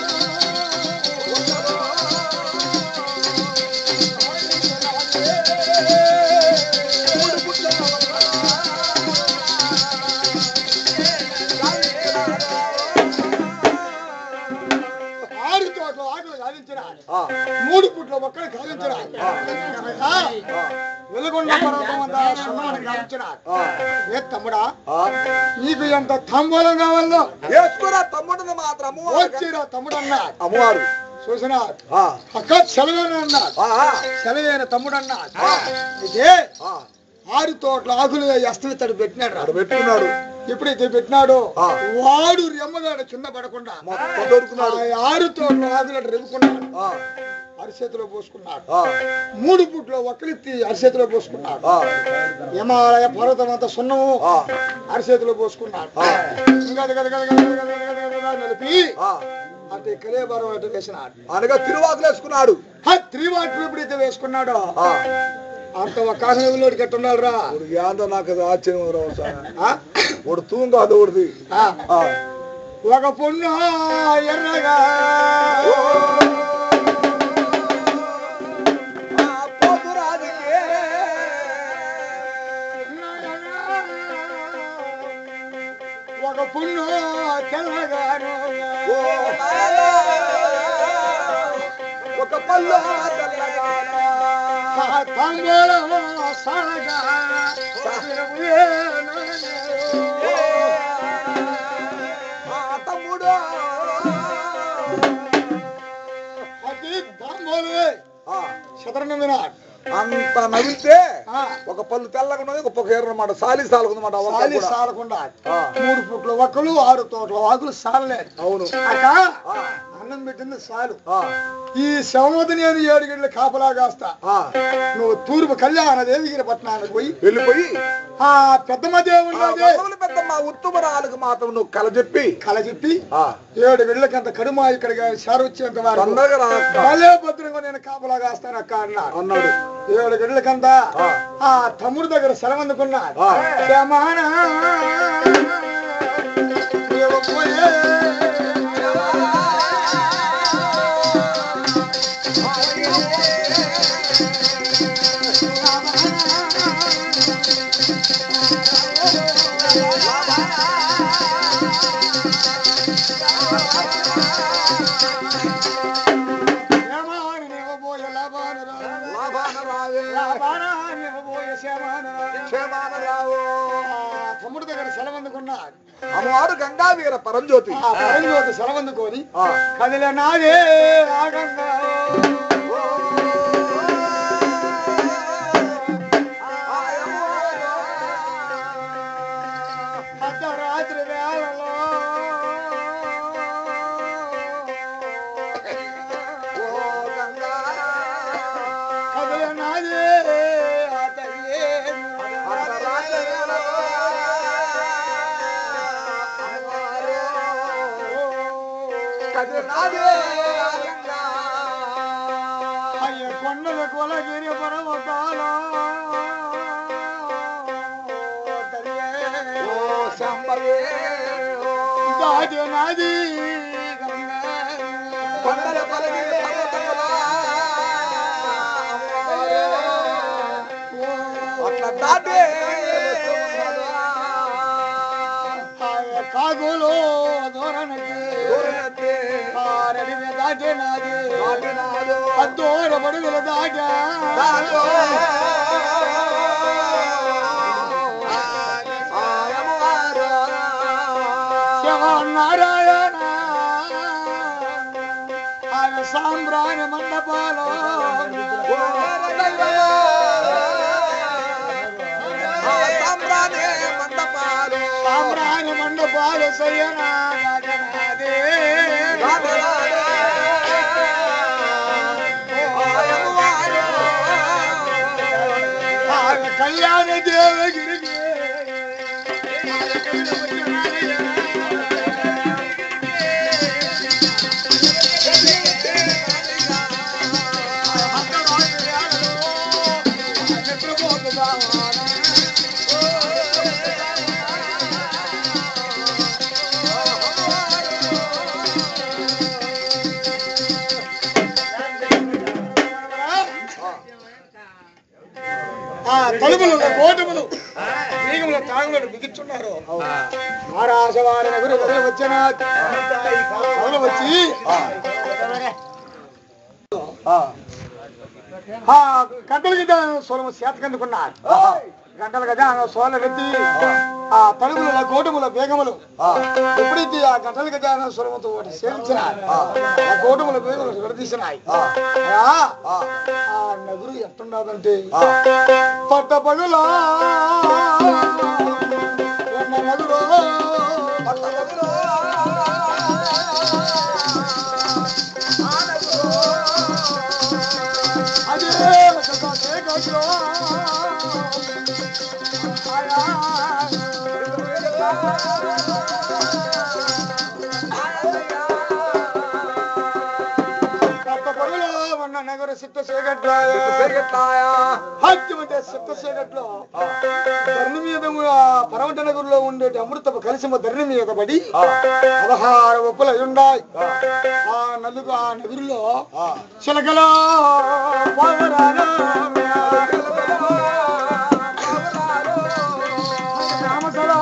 మూడు పుట్ల ఒక్కడు. సాధించినాడు ఆ, మూడు పుట్ల ఒక్కడు కావించినాడు వెలుగొండ పర్వతం అంతా సున్నాన్ని కావించినాడు ఆ, ఏ తమ్ముడా ఆ. నీకు ఎంత తంబూలం కావాలో వేసుకురా తమ్ముడిని మాత్రము వచ్చిరా తమ్ముడు అన్నాడు అమ్మవారు చూసినాడు ఆ, అక్క సెలవేన అన్నాడు ఆ, ఆ, సెలవేన తమ్ముడు అన్నాడు ఆ. అయితే ఆ. ఆరు తోటల ఆకులు అస్తమితడు పెట్టినాడు ఆడ రా. పెట్టుకున్నాడు ఎప్పుడైతే పెట్టినాడో ఆ. వాడు రెమ్మగాడు కింద పడకుండా మొత్తం దొరుకున్నాడు ఆ ఆరు తోటల ఆకులు రెమ్ముకున్నాడు ఆ, అరిచేతిలో పోసుకున్నాడు ఆ, మూడు పుట్లో ఒక్కలెత్తి అరిచేతిలో పోసుకున్నాడు ఆ, హిమాలయ పర్వతం అంతా సున్నము ఆ, అరిచేతిలో పోసుకున్నాడు ఆ. ఇంకా గద గద గద గద గద గద గద గద నిలిపి ఆ. అంటే కలేబరం అటు వేసినాడు అనగా తిరువాకులు వేసుకున్నాడు ఆ త్రివాట్లు ఎప్పుడైతే వేసుకున్నాడో ఆ, అంత ఒక్కలోడి కట్టున్నాడు రా ఇప్పుడు ఏందో నాకు అది ఆశ్చర్యం రావు సార్ ఆ? ఒకడు తూం కాదు ఒకటిది ఆ. ఆ. ఒక పొన్ను ఎర్రగా ఆ పోతురాజుకే ఒక పున్ను తెల్లగాను ఓ నాయనా, ఒక పళ్ళు తెల్లగానా. తంబోళం సడగా ఆ తమ్ముడు అది తంబోళమే ఆ, శతరణ వినాడు అంత నవ్వితే ఆ. ఒక పళ్ళు తెల్లగా ఉన్నది ఒక పొగ ఎర్రమాట సాలి సాలకుందన్నమాట ఆ ఒక్క సాలి కూడా. సాలకుండా ఆ. మూడు పుట్ల ఒక్కలు ఆరు తోటల ఆకులు సాలలేదు అవును అక్క ఆ, అన్నం పెట్టింది సాలు ఆ, ఈ శవమతి నేను ఏడు గంటలు కాపలా కాస్తా ఆ. నువ్వు తూర్పు కళ్యాణ దేవిగిరి పట్టణానికి పోయి వెళ్ళిపోయి ఆ పెద్దమ్మ దేవుడు ఆ వధువులు పెద్ద మా ఉత్తమరాలకు మాత్రం నువ్వు కల చెప్పి కల చెప్పి ఆ, ఏడు వెళ్ళకంత కడుమ ఇక్కడ సారొచ్చేంత వరకు తొందరగా రా అక్క భలే భద్రంగా నేను కాపలా కాస్తాను అక్క అన్నాడు అన్నాడు ఏడు గంటలకంతా ఆ. ఆ తమ్ముడు దగ్గర సెలవందుకున్నాడు ఆ. శమానా నీవు పోయే. శమానా నీవు పోయే లాభాన రా. లాభాన రావే, లాభాన నీవు పోయే శమాన రా. క్షేమాన రావు. ఆ తమ్ముడు దగ్గర సెలవందుకున్నాడు అమ్మవారు గంగా వీర పరంజ్యోతి ఆ పరంజ్యోతి సెలవందుకొని ఆ. కదిలే నాదే ఆగంగా అర్ధరాత్రి వేళలో కదిలే నాదే ఆ తల్లి అయ్య కొండల కొలగిరి పర్వతాలో దాటి నది గంగా అట్లా దాటే అయ్య కాగులు దూరనకి దూరనకి ఆరడివి దాటి నది దాటినాడు. దూర పడుగులు దాటా దాటో. నారాయణ ఆయన సాంబ్రాణి మండపాలో సాంబ్రాణి మండపాలు సయ్యనా దాటనాదే. ఆయన కళ్యాణ దేవగిరికి ఆ తలుపులు కోటములు వేగముల తాగులను బిగించున్నారు మహారాజవారి నగరు వదిలి వచ్చిన వదిలి వచ్చి ఆ గంటల గజాన సోలము చేతకందుకున్నాడు గంటల గజాన సోల వెత్తి ఆ తలుగుల గోటుముల వేగములు ఎప్పుడైతే ఆ గంటల గజాన స్వరముతో ఒకటి సేవించినాడు ఆ గోటుముల వేగములు విడదీసినాయి అయ్యా, ఆ నగురు ఎట్టున్నదంటే పట్ట పగులా నగురు పట్ట అదే సదాకే గజలో పట్టపగలో ఉన్న నగర సిద్ధ సేగట్లో హాద్యమంటే సిద్ధ సేగట్లో ధరణి మీద పరమట నగరులో ఉండేటి అమృతపు కలిసిమ ధరణి మీద పడి పదహారు ఒప్పులు అయి ఉన్నాయి ఆ నలుగు ఆ నగరులో చిలకలో పావరాలు రామసలో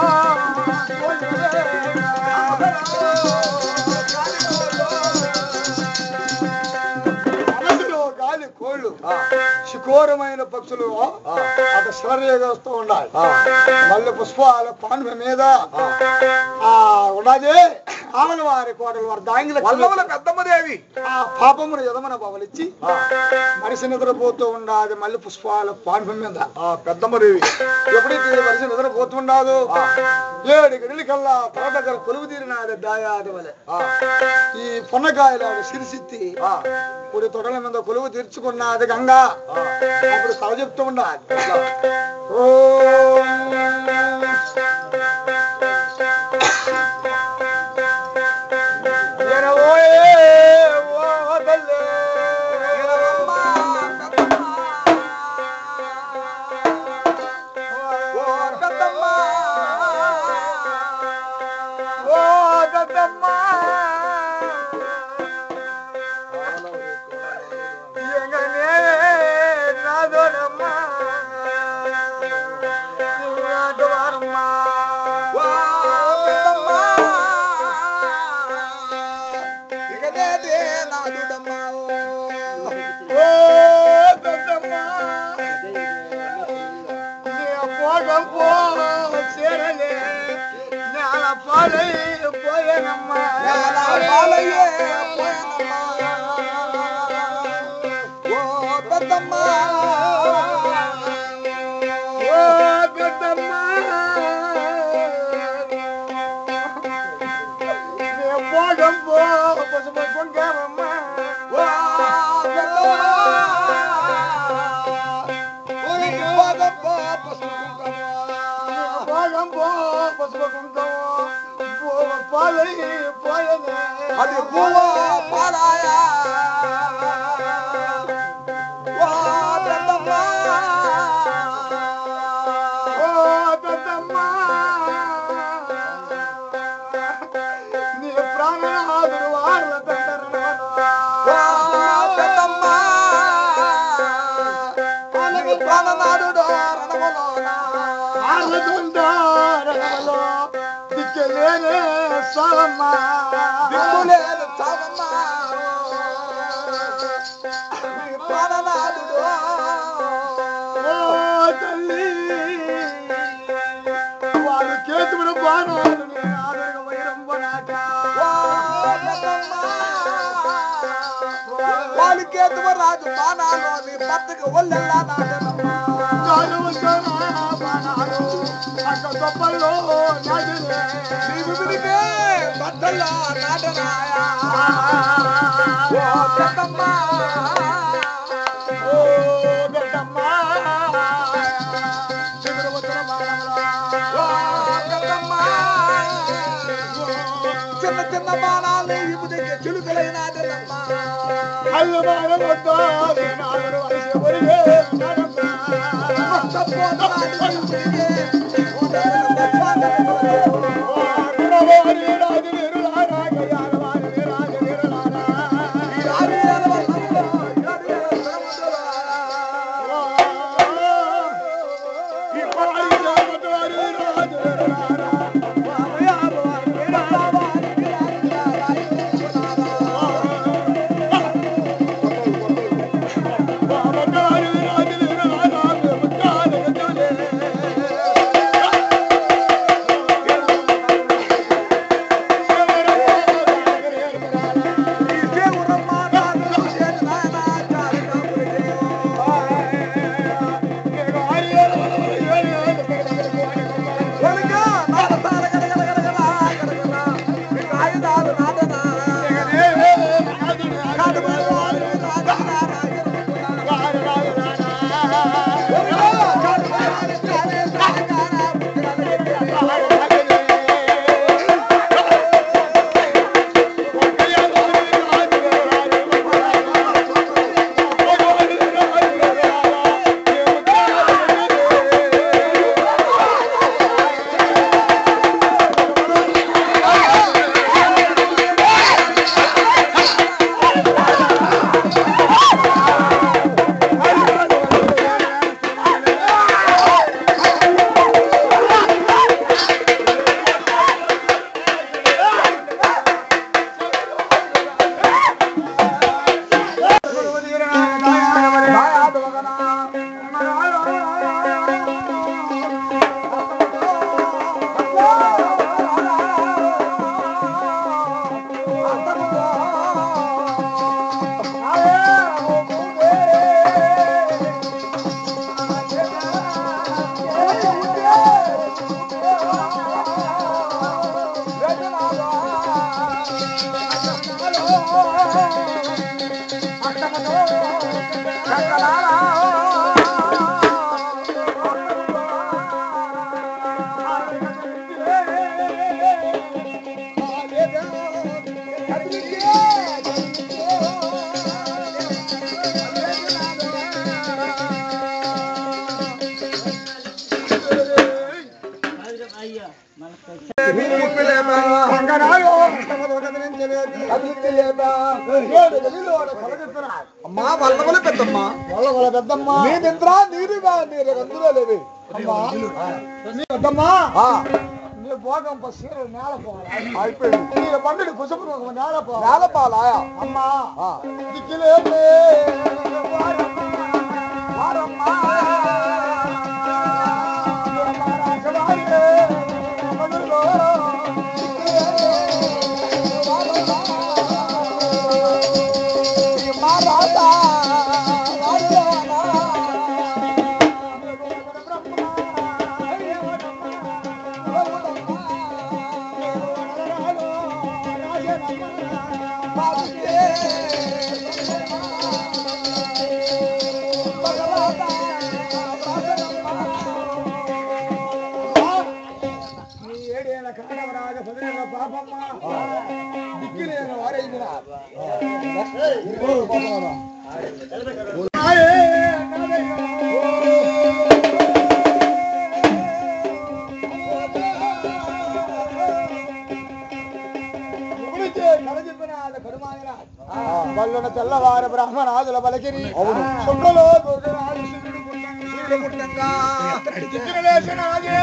మనసులో గాలి కోళ్ళు శిఖోరమైన పక్షులు అటు శరీరంగా వస్తూ ఉండాలి మళ్ళీ పుష్పాల పాండ్వ మీద ఆ ఉన్నది ఆమెల వారి కోటలు వారి దాంగిల వల్లవల పెద్దమ్మదేవి ఆ పాపమును యదమన బవలిచ్చి మనిషి నిద్రపోతూ ఉండాది మళ్ళీ పుష్పాల పాండ్వ మీద ఆ పెద్దమ్మదేవి ఎప్పుడైతే మనిషి నిద్రపోతుండాదు ఏడు గడిల కల్లా తల దగ్గర కొలువు తీరినాది దాయాది వలె ఈ పొన్నకాయలాడు సిరిసిత్తి ఇప్పుడు తొడల మీద కొలువు తీర్చుకున్నది గంగా అప్పుడు కళ చెప్తూ ఉండాలి ఓం ఎనవోయే ఓ తల్లే. ఓ దద్దమ్మ. ఎంగనే నాదోనమ్మ. నాదోరమ్మ. ఓ దద్దమ్మ. నీ పోగం పో చేరలే. నేల పాలై పోయేనమ్మ. ఓ పెద్దమ్మ. నీ పోగం పో పసుపు కుంకుమమ్మ. పోగం పో పసుపు కుంకుమ. పో పాలై పోయేనే. అది పువ్వ పారాయ వా పెద్దమ్మ ఓ పెద్దమ్మ. నీ ప్రాణనాథుడు వాళ్ళ తండ్రి వా పెద్దమ్మ మనకి ప్రాణనాథుడు రణములోన ఆలదుండారణలో దిక్కలేనే స్వరమ్మ దిక్కులేని చావమ్మ నీ ప్రాణనాథుడు ఓ తల్లి వాడు కేతువుల బాణాలు నేను ఆదరగ వైరంబనాట వా పెద్దమ్మ వాళ్ళకేతువ రాజు బాణాలు నీ భర్తకి ఒళ్ళెల్లా నాటనమ్మ కాలువకనా బాణాలు అక్క గొప్పల్లో నదిలే నీ విధునికే బద్దల్లో నాటనాయా ఓ పెద్దమ్మ ఓ బిడ్డమ్మ చిగురుముద్ర బాణములా ఓ పెద్దమ్మ చిన్న చిన్న బాణాలు ఇవుదికి చిలుకలై నాటనమ్మ అల్లు బాణముతో నాడు వయసు ఒరిగే నడమ్మ. తప్పోతనాడు ఇవుదికి ఓడలను తప్పాలను ఓ గుణవారి రాజు వీరులారా, గయాలవారి వీరాజు వీరులారా. ఓ ఈ వారి జామతవారి రాజు వీరులారా. ఓ అమ్మా వల్లవల పెద్దమ్మ పెద్దమ్మ నీ నిద్ర నీరుగా నీరు అందులో లేవి పెద్దమ్మా ఆ, నీ భోగం సీర నేల పోవాలి అయిపోయింది నీ బండి కుసుపు నేల పోవాలి నేలపాలాయా అమ్మా ఆ. దిక్కులేపే వారమ్మా, వారమ్మా. రాజవారే, మనులో, దిక్కులేపే వారమ్మా. ఈ మా రాత, వారమ్మా. బ్రహ్మ, దేవరమ్మా, దేవుడమ్మా, దేవుడరాలు, రాజనమ్మా. ఏడేళ్ళ కాడవరాజ పదివేల పాపమ్మ దిక్కులేని వారైన వల్లున తెల్లవారు బ్రాహ్మణాదుల బలకిరి అవును శుక్రలో దూకరాజు శివుడు పుట్టంగా శివుడు పుట్టంగా దిక్కులేసినాదే.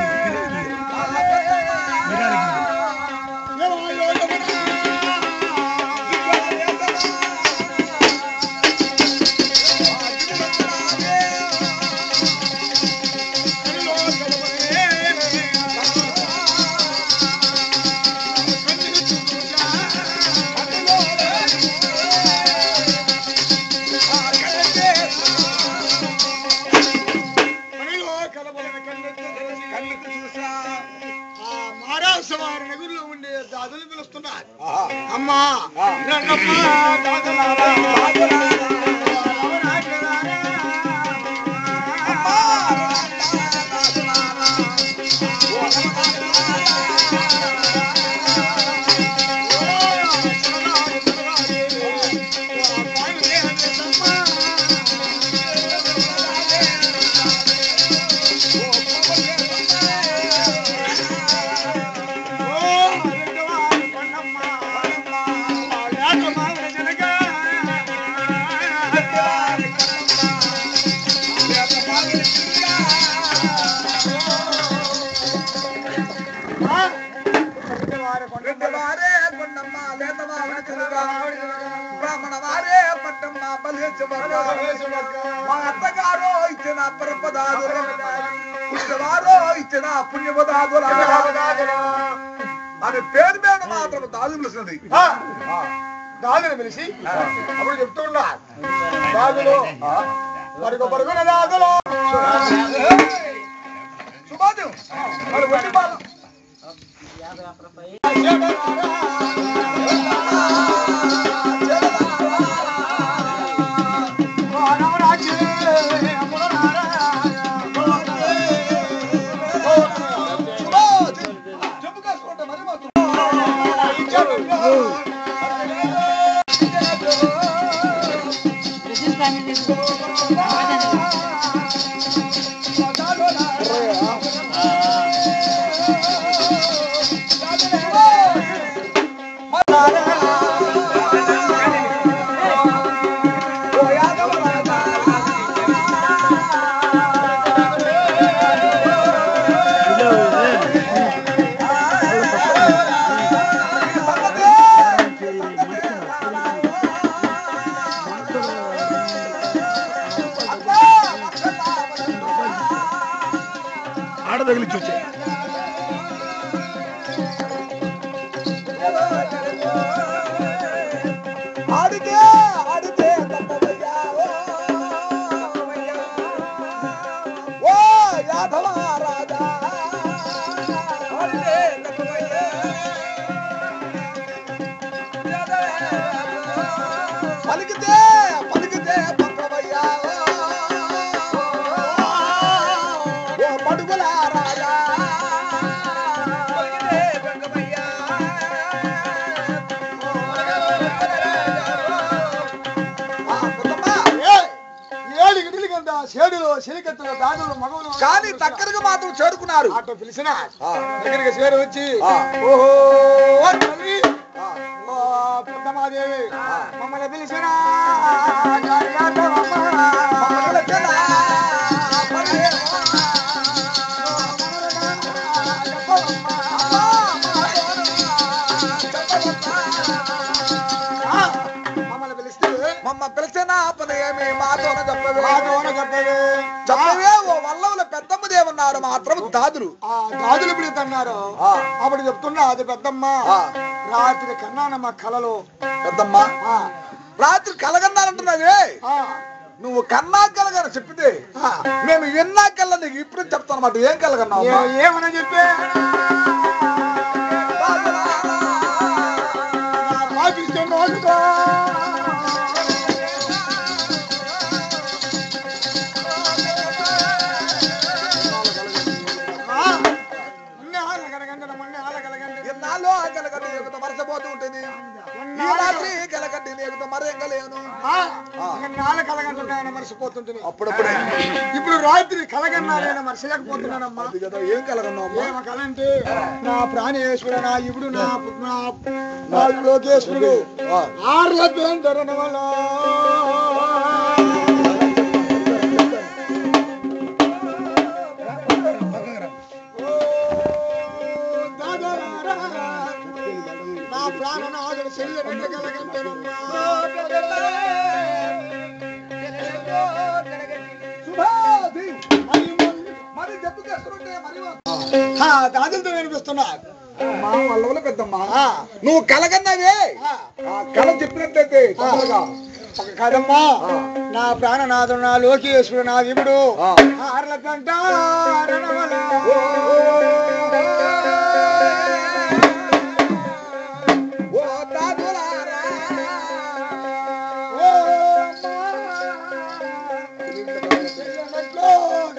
మహారాజవారి నగుల్లో ఉండే దాదులు పిలుస్తున్నారు అమ్మా రండమ్మా దాదులారా, దాదులారా, వారే కొండమ్మ లేతవాడ చెరుగా బ్రాహ్మణ వారే పట్టమ్మ బలేశ మా అత్తగారో ఇచ్చిన పరపదాదులు పుష్యవారో ఇచ్చిన పుణ్యపదాదుల అని పేరు మీద మాత్రం దాదు పిలుస్తుంది దాదులు పిలిచి అప్పుడు చెప్తున్నా దాదులు పరుగు పరుగున దాదులు సుభాద్యం మరి ఒంటి పాలం శివరారా, ఆడ తగిలిచ్చి వచ్చాయి ఆడితే ఆడితే తప్పవయ్యా ఓ యాదవ రాజా ఆడితే తప్పవయ్యా పలికితే పలికితే తప్పవయ్యా ఓ పడుగుల రాజా పలికితే తప్పవయ్యా ఏడు గిడిలు కింద చేడులో చెలికత్తులు దాడులు మగవులు కానీ దగ్గరకు మాత్రం చేరుకున్నారు ఆటో పిలిచిన ఆ. దగ్గరికి చేరు వచ్చి ఆ. ఓహో తల్లి ఓ పెద్దమాదేవి మమ్మల్ని పిలిచిన మమ్మల్ని పిలిస్తే మమ్మ పిలిచిన పని ఏమి మాతోన చెప్పవే మాతోన చెప్పేది చెప్పవే ఓ వల్లవుల పెద్దమ్మ దేవున్నారు మాత్రం దాదులు ఆ దాదులు పిలుతున్నారు ఆ. అప్పుడు చెప్తున్నా అది పెద్దమ్మ ఆ. రాత్రి కన్నానమ్మ కలలో పెద్దమ్మ ఆ, రాత్రి కలగన్నారంటున్నదే ఆ, నువ్వు కన్నా కలగని చెప్పితే ఆ. మేము విన్నా కల్లా నీకు ఇప్పుడు చెప్తాను అన్నమాట ఏం కలగన్నావు అమ్మా? ఏ- ఏమని చెప్పే పాపిస్తే నోటుకో. ఆ, మొన్నే ఆల కలగండి, మొన్నే ఆల కలగండి. ఎన్నాళ్ళు ఆ కలగడ్డి ఎగుత మరసపోతూ ఉంటుంది మొన్నే ఈ ఆల రాత్రి కలగడ్డి ఎగుత మరేంగలేను ఆ, మొన్నే ఆల కలగంటున్నాయని మర్చిపోతుంటుంది అప్పుడప్పుడే ఇప్పుడు రాత్రి కలగన్నారైనా మర్చలేకపోతున్నానమ్మా అది కదా ఏం కలగన్నావు అమ్మా? ఏమ కలంటే నా ప్రాణేశ్వర నా ఇప్పుడు నా నా నా లోకేశ్వరుడు ఆ. ఆర్ల పేంటరణ వల్ల ఓ దాదారా, నా ప్రాణనాథుడు శల్య వెంట కలగంటేనమ్మా సుభాది. మరి మొన్న- మరి జబ్బు చేస్తుంటే మరి ఆ, దాదులతో వినిపిస్తున్నా మా వల్లవుల పెద్దమ్మ ఆ, నువ్వు కలగన్నావే ఆ. ఆ కళ చెప్పినట్లయితే తొందరగా ఒక కదమ్మా నా ప్రాణనాథుడు నా లోకేశ్వరుడు నా విముడు ఆ. ఆర్ల కంట ఓ దాదులారా. ఓ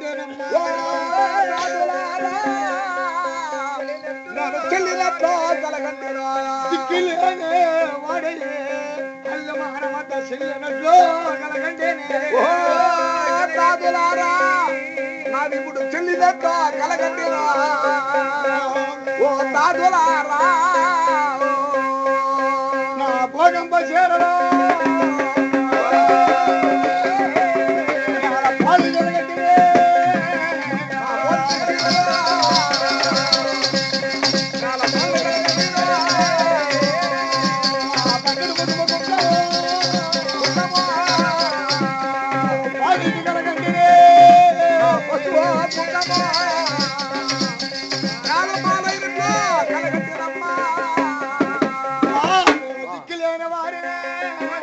దాదులారా. నన్ను చెల్లినట్టు కలగంటిరా. ఓ దాదులారా. నాది ఇప్పుడు చెల్లినట్టు కలగంటిరా. ఓ దాదులారా. నా భోగం చేరడా పాలు జరగట్టివే. ఆ పక్కన ముదుమ కుక్కలు. పాలు ఇది కలగట్టివే. పశువో పుట్టమో. నేలపాలైనట్లు కలగంటిరమ్మా. ఆ, మేము దిక్కులేని వారినే.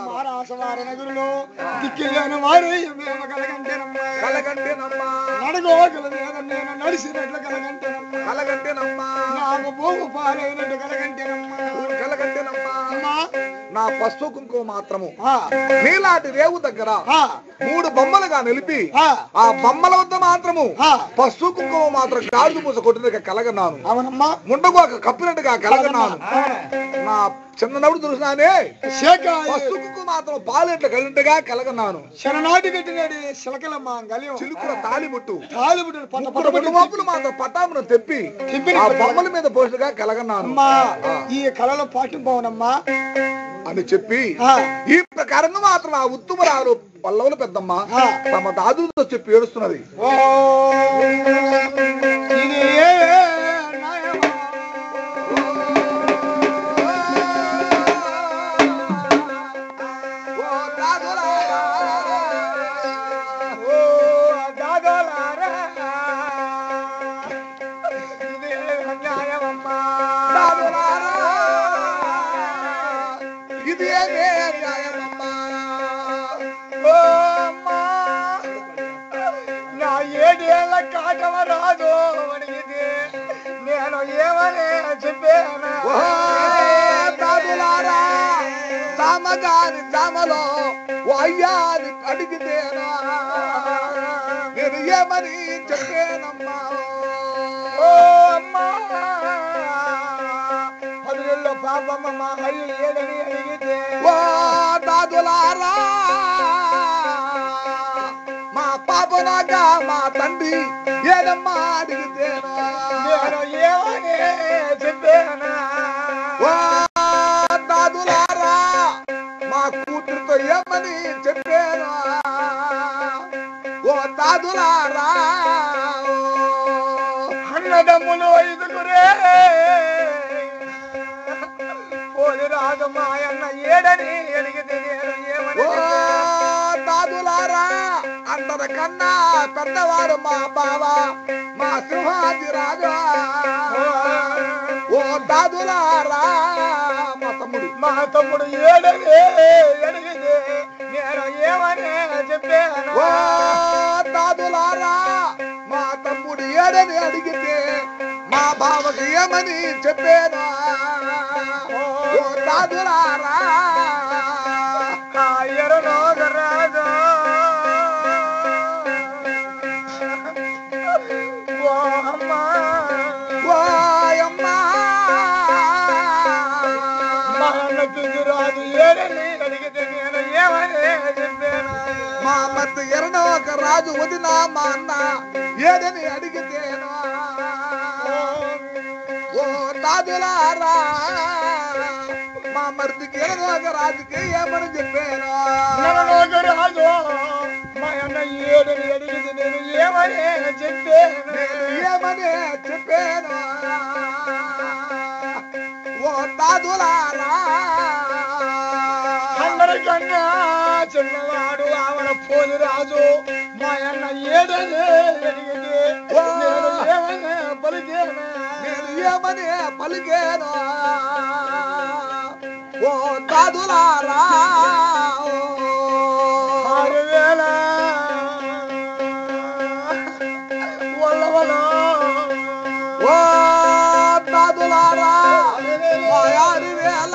మారాసవార నగరులో దిక్కిలేని వారు మేము కలగంటేనమ్మా కలగంటేనమ్మా నడగోగల మీద నేను నడిచినట్లు కలగంటేనమ్మా కలగంటేనమ్మా నాకు భూము పాలైనట్టు కలగంటేనమ్మా కలగంటేనమ్మా అమ్మా నా పసుపు కుంకుమ మాత్రము ఆ, నీలాంటి రేవు దగ్గర ఆ, మూడు బొమ్మలుగా నిలిపి ఆ, ఆ బొమ్మల వద్ద మాత్రము ఆ. పసుపు కుంకుమ మాత్రం గాజు పూస కొట్టినట్టుగా కలగన్నాను అవునమ్మా ముండగోక కప్పినట్టుగా కలగన్నాను నా చిన్నప్పుడు చూసినానే శేఖాయి పసుపు కుంకుమ మాత్రం పాలెట్ల కలింటగా కలగన్నాను శరణాటి కట్టినాడు శిలకలమ్మ గలియం చిలుకుల తాలిబుట్టు తాలిబుట్టు పట్ట పట్ట ముగ్గురు పట్ట ముగ్గురు మాత్రం పటామును తెప్పి తిప్పిన ఆ బొమ్మల మీద పోసిగా కలగన్నాను అమ్మా ఆ. ఈ కళలో పాటింపవనమ్మా అని చెప్పి ఆ. ఈ ప్రకారంగా మాత్రం ఆ ఉత్తమరాలు పల్లవులు పెద్దమ్మ ఆ. తమ దాదులతో చెప్పి ఏడుస్తున్నది ఓ ఇది ఏ న్యాయమా? ఓ దాదులారా. ఓ దాదోలారా. ఇది ఏ న్యాయమమ్మా? దాదులారా. ఇది ఏమే న్యాయమమ్మా ఓ అమ్మా. నా ఏడేళ్ల కాటమ రాదు అడిగితే నేను ఏమని చెప్పాను ఓ దాదులారా సామగాని జామలో ఓ అయ్యాని అడిగితేనా నేను ఏమని చెప్పేనమ్మా ఓ అమ్మా పదులలో పాపమ్మ మా అయ్యి ఏడని అడిగితే ఓ దాదులారా మా పాపనాగా మా తండ్రి ఏదమ్మా అడిగితేనా నేను ఏమని చెప్పాను ఓ దాదులారా మా కూతురుతో ఏమని చెప్పాను ఓ దాదులారా అన్నదమ్ములు ఐదుగురే పోలి రాదు మా అన్న ఏడని అడిగితే నేను ఏమని ఓ చెప్పాను? దాదులారా అందరి కన్నా పెద్దవాడు మా బావ మా సింహాది రాజా ఓ దాదులారా మా తమ్ముడు మా తమ్ముడు ఏడని అడిగితే నేను ఏమని చెప్పాను ఓ దాదులారా మా తమ్ముడు ఏడని అడిగితే మా బావకి ఏమని చెప్పాను ఓ దాదులారా ఆయరలో రాజా ఓ అమ్మా ఓయమ్మా మా అన్న తుది రాజు ఏడని అడిగితే నేను ఏమని చెప్పాను మా మత్తు ఎరనో ఒక రాజు వదిన మా అన్న ఏదని అడిగితేనా ఓ దాదులారా మా మరిదికి ఎరనో ఒక రాజుకి ఏమని చెప్పాను నరలోక రాజు మా అన్న ఏడని అడిగితే నేను ఏమని చెప్పాను ఏమని చెప్పాను ఓ దాదులారా అందరికన్నా చిన్నవాడు ఆవిడ పోలి రాజు మా అన్న ఏడని అడిగితే నేను ఏమని పలికేనా నేను ఏమని పలికేను ఓ దాదులారా ఆరు వేల వల్ల వల్ల ఓ దాదులారా మాయారి వేళ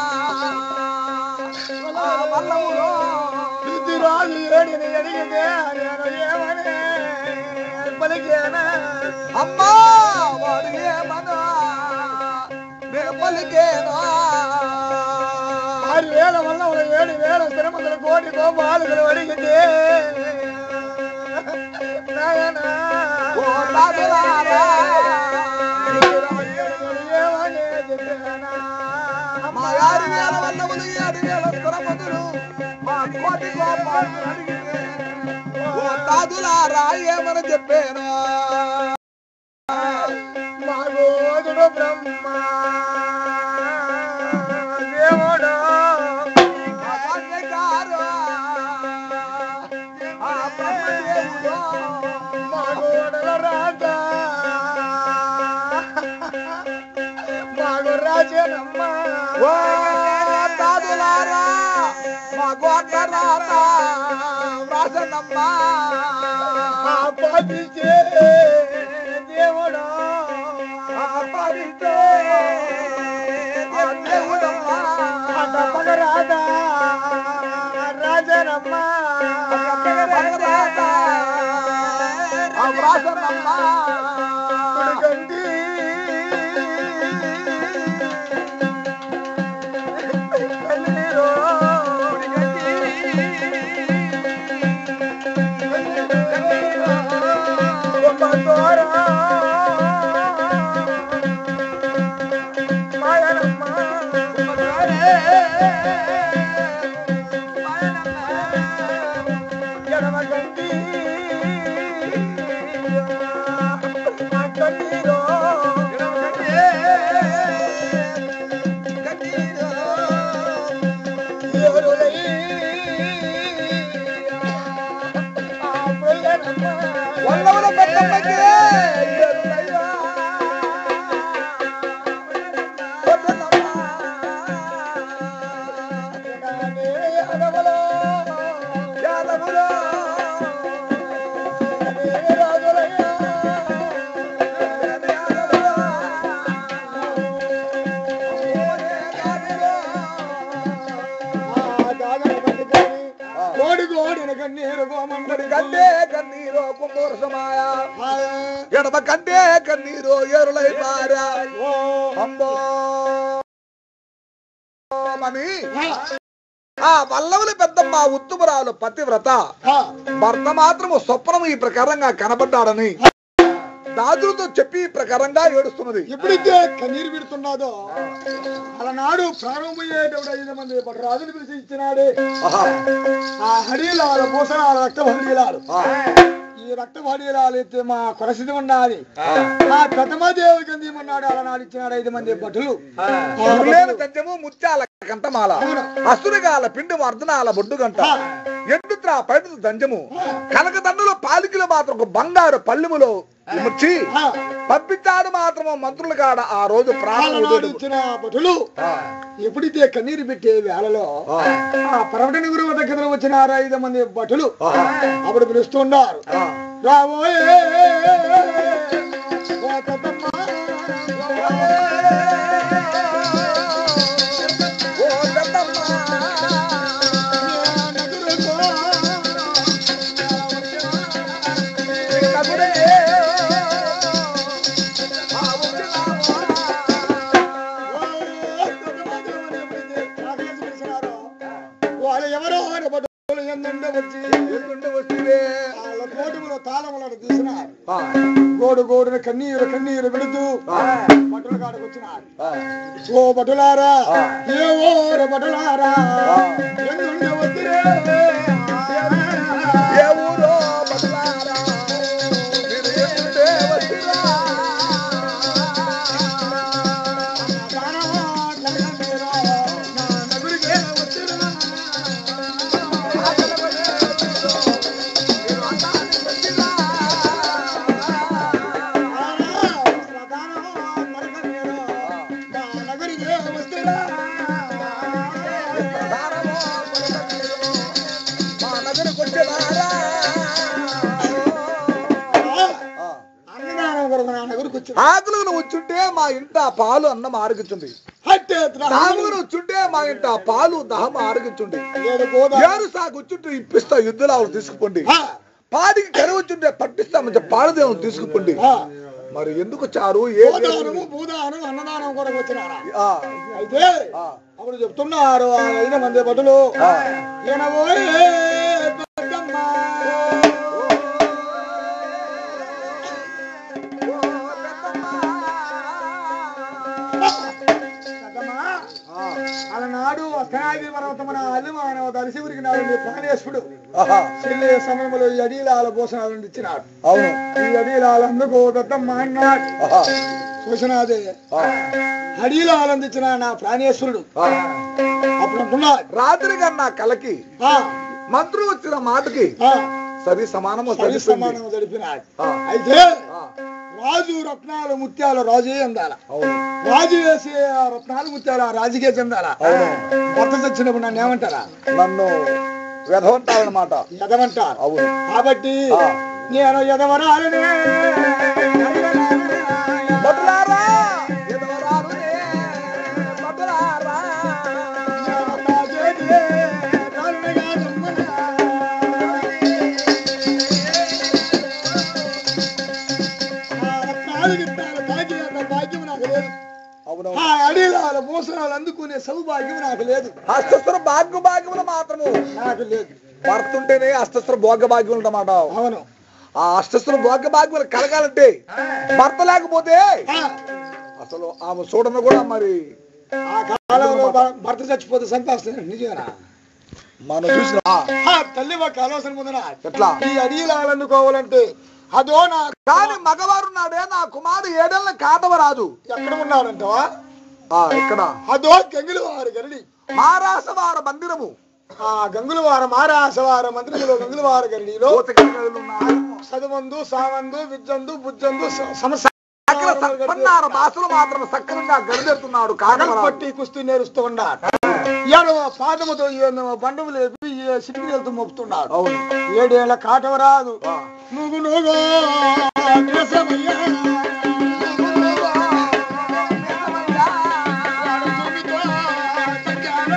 ఆ వల్లములో ఇది రాజు ఏడిని అడిగితే నేను ఏమని పలికేనా అమ్మా వాడు ఏమనా నే పలికేనా ఆరు వేల వల్ల ఒక ఏడు వేల తిరుమల కోటి గోపాలులు అడిగితే నాయనా ఓ దాదులారా ఏమని చెప్పానా మాయారి వేల వల్లములు ఏడు వేల స్థిరపతులు మా కోటి గోపాలు అడిగితే ఓ దాదులారా ఏమని చెప్పాను మగోదుడు బ్రహ్మ దేవుడు మగోడుల రాజ మగ రాజనమ్మ గోట్ల రాత వ్రాసనమ్మా ఆపాదించే దేవుడా ఆపరితే ఆ దేవుడమ్మా అట పగరాదా రాజనమ్మా రాత ఆ వ్రాసనమ్మా కొడుకండి కన్నీరు గొప్ప ద్వారా మాయనమ్మ ఎడమ కంటి కన్నీరు ఎవరులై ఆ పిల్లనమ్మ వల్లవల పెద్దమ్మకి ఎరులయ్యా. వద్దనమ్మా. యాదవులో. కోడి కోడిన కన్నీరు గోమండడి కంటే కన్నీరు కుంభోరసమాయ ఎడమ కంటే కన్నీరు ఎరులై పారా అంబో అని ఆ వల్లవుల పెద్దమ్మ ఉత్తుమరాలు పతివ్రత భర్త మాత్రము స్వప్నము ఈ ప్రకారంగా కనబడ్డాడని దాదులతో చెప్పి ఈ ప్రకారంగా ఏడుస్తున్నది ఎప్పుడైతే కన్నీరు విడుతున్నాదో అలనాడు ప్రారంభమయ్యేటప్పుడు ఐదు మంది రాజులు పిలిచి ఇచ్చినాడే ఆహా. ఆ హడీలాలు పూసనాలు రక్త హడీలాలు ఆ. ఈ రక్త హడీలాలు అయితే మా కొరసిది ఉన్నది ఆ. ఆ పెద్దమాదేవి గంధీమన్నాడు అలనాడు ఇచ్చినాడు ఐదు మంది భటులు ఎరులేని దంచము ముత్యాల కంటమాల అసురగాల పిండి వర్ధనాల బొడ్డు గంట ఎండుత్రా పైడు దంజము కనక దండలో పాలికలు మాత్రం ఒక బంగారు పల్లెములో ఇమర్చి ఆ, పంపించాడు మాత్రము మంత్రులు కాడ ఆ రోజు ప్రాణం అలనాడు వదిలేడు. ఇచ్చిన భటులు ఆ. ఎప్పుడైతే కన్నీరు పెట్టే వేళలో ఆ. ఆ పర్వటన గురువు దగ్గర వచ్చిన ఐదు మంది భటులు ఆహా. అప్పుడు పిలుస్తున్నారు ఆ. రాబోయే ఓ పెద్దమ్మ, ఓ పెద్దమ్మ. నదులతో కబురే. ఆ వచ్చినావా. వాళ్ళు ఎవరో అని భటులు ఎందంటే వచ్చి ఎల్లుండి వస్తుందే. వాళ్ళ కోటుములో తాళములను తీసినారు ఆ. గోడు గోడున కన్నీరు కన్నీరు విడుతూ ఆ. భటుల కాడకు వచ్చినారు ఆ. ఓ భటులారా ఆ. ఏ ఓర భటులారా ఆ. ఎందుండే వద్దురే ఏ ఊరో బదలారా. మీరు ఎల్లుండే వస్తురా. దారమో పలకమీరు. మా నగరకు వచ్చేదారా. ఆ. అన్నదానం కొరకు నా నగరికి వచ్చి ఆకులను వచ్చుంటే మా ఇంట పాలు అన్నం ఆరగించుంది హట్టే దాములను వచ్చుంటే మా ఇంట పాలు దహం ఆరగించుండి ఏడు గోదా ఏరు సాగు వచ్చుంటే ఇప్పిస్తా యుద్ధలాలు తీసుకుపోండి పాడికి కరువు వచ్చుంటే పట్టిస్తామని పాలదేవుని తీసుకుపోండి మరి ఎందుకు చారు ఏ గోదానము భూదానం అన్నదానం కొరకు వచ్చినారా ఆ, అయితే ఆ, అప్పుడు చెప్తున్నారు ఆ ఐదు మంది భటులు ఆ. ఈయనబోయే పెద్దమ్మ. పెద్దమ్మ, ఆ, అలనాడు అస్తనాగి పర్వతమున అల్లిమానవ దర్శి ఉరికినాడు ప్రాణేశ్వరుడు ఆహా, చెల్లే సమయంలో ఈ అడీలాల భూషణాలను ఇచ్చినాడు అవును ఈ అడీలాలు అందుకు పెద్దమ్మ అన్నాడు ఆహా, చూసినాదే ఆ, అడీలాలు అందించిన నా ప్రాణేశ్వరుడు ఆ. అప్పుడు అంటున్నాడు రాత్రి కన్నా కలకి ఆ, మంత్రులు వచ్చిన మాటకి ఆ, సరి సమానము సరి సరిపోయింది. సమానం జరిపినాడు ఆ. అయితే ఆ, రాజు రత్నాలు ముత్యాలు రాజు అందాల అవును రాజు వేసే ఆ రత్నాలు ముత్యాలు ఆ రాజుకే చెందాల అవును భర్త చచ్చినప్పుడు నన్ను ఏమంటారా నన్ను వెధవంటారనమాట ఎదమంటారు అవును కాబట్టి ఆ. నేను ఎదవరాలనే భటులారా, ఎదవరారునే, భటులారా. అవును ఆ అడిలాల మోసనాలు అందుకునే సౌభాగ్యం నాకు లేదు హస్తస్ర భాగ్య భాగ్యములు మాత్రము నాకు లేదు భర్త ఉంటేనే హస్తస్ర భోగ భాగ్యం అన్నమాట అవును ఆ అష్టస్ర భోగ భాగ్యములు కలగాలంటే భర్త లేకపోతే ఆ, అసలు ఆమె చూడను కూడా మరి ఆ కాలంలో భ- భర్త చచ్చిపోతే సంతాస్తుంది నిజమేనా మనం చూసిన ఆ, తల్లి ఒక ఆలోచన ముందర ఎట్లా ఈ అడిలాలు అందుకోవాలంటే అదో నా కానీ మగవారు నాడే నా కుమారుడు ఏడేళ్ళ కాటవరాజు ఎక్కడ ఉన్నాడంటవా ఆ ఇక్కడ అదో గంగులు వారు గరడి మారాసవార మందిరము ఆ గంగుల వార మారాసవార మంత్రిలో గంగుల వార గరడిలో కోతగంగలు ఉన్నాయి. చదువందు సామందు విద్యందు బుద్ధందు స- సమస్య అక్కడ సత్పన్నార భాషలు మాత్రం సక్రమంగా గడిదెడుతున్నాడు కాటవరాజు పట్టి కుస్తీ నేరుస్తూ ఉన్నాడు ఏడవ పాదముతో ఏడవ బండము లేపి ఏ సిటికి వెళ్తూ మోపుతున్నాడు అవును ఏడేళ్ల కాటవరాదు ఆ. నువ్వు నువ్వు దేశమయ్యా. వాడు భూమితో కట్టాడు.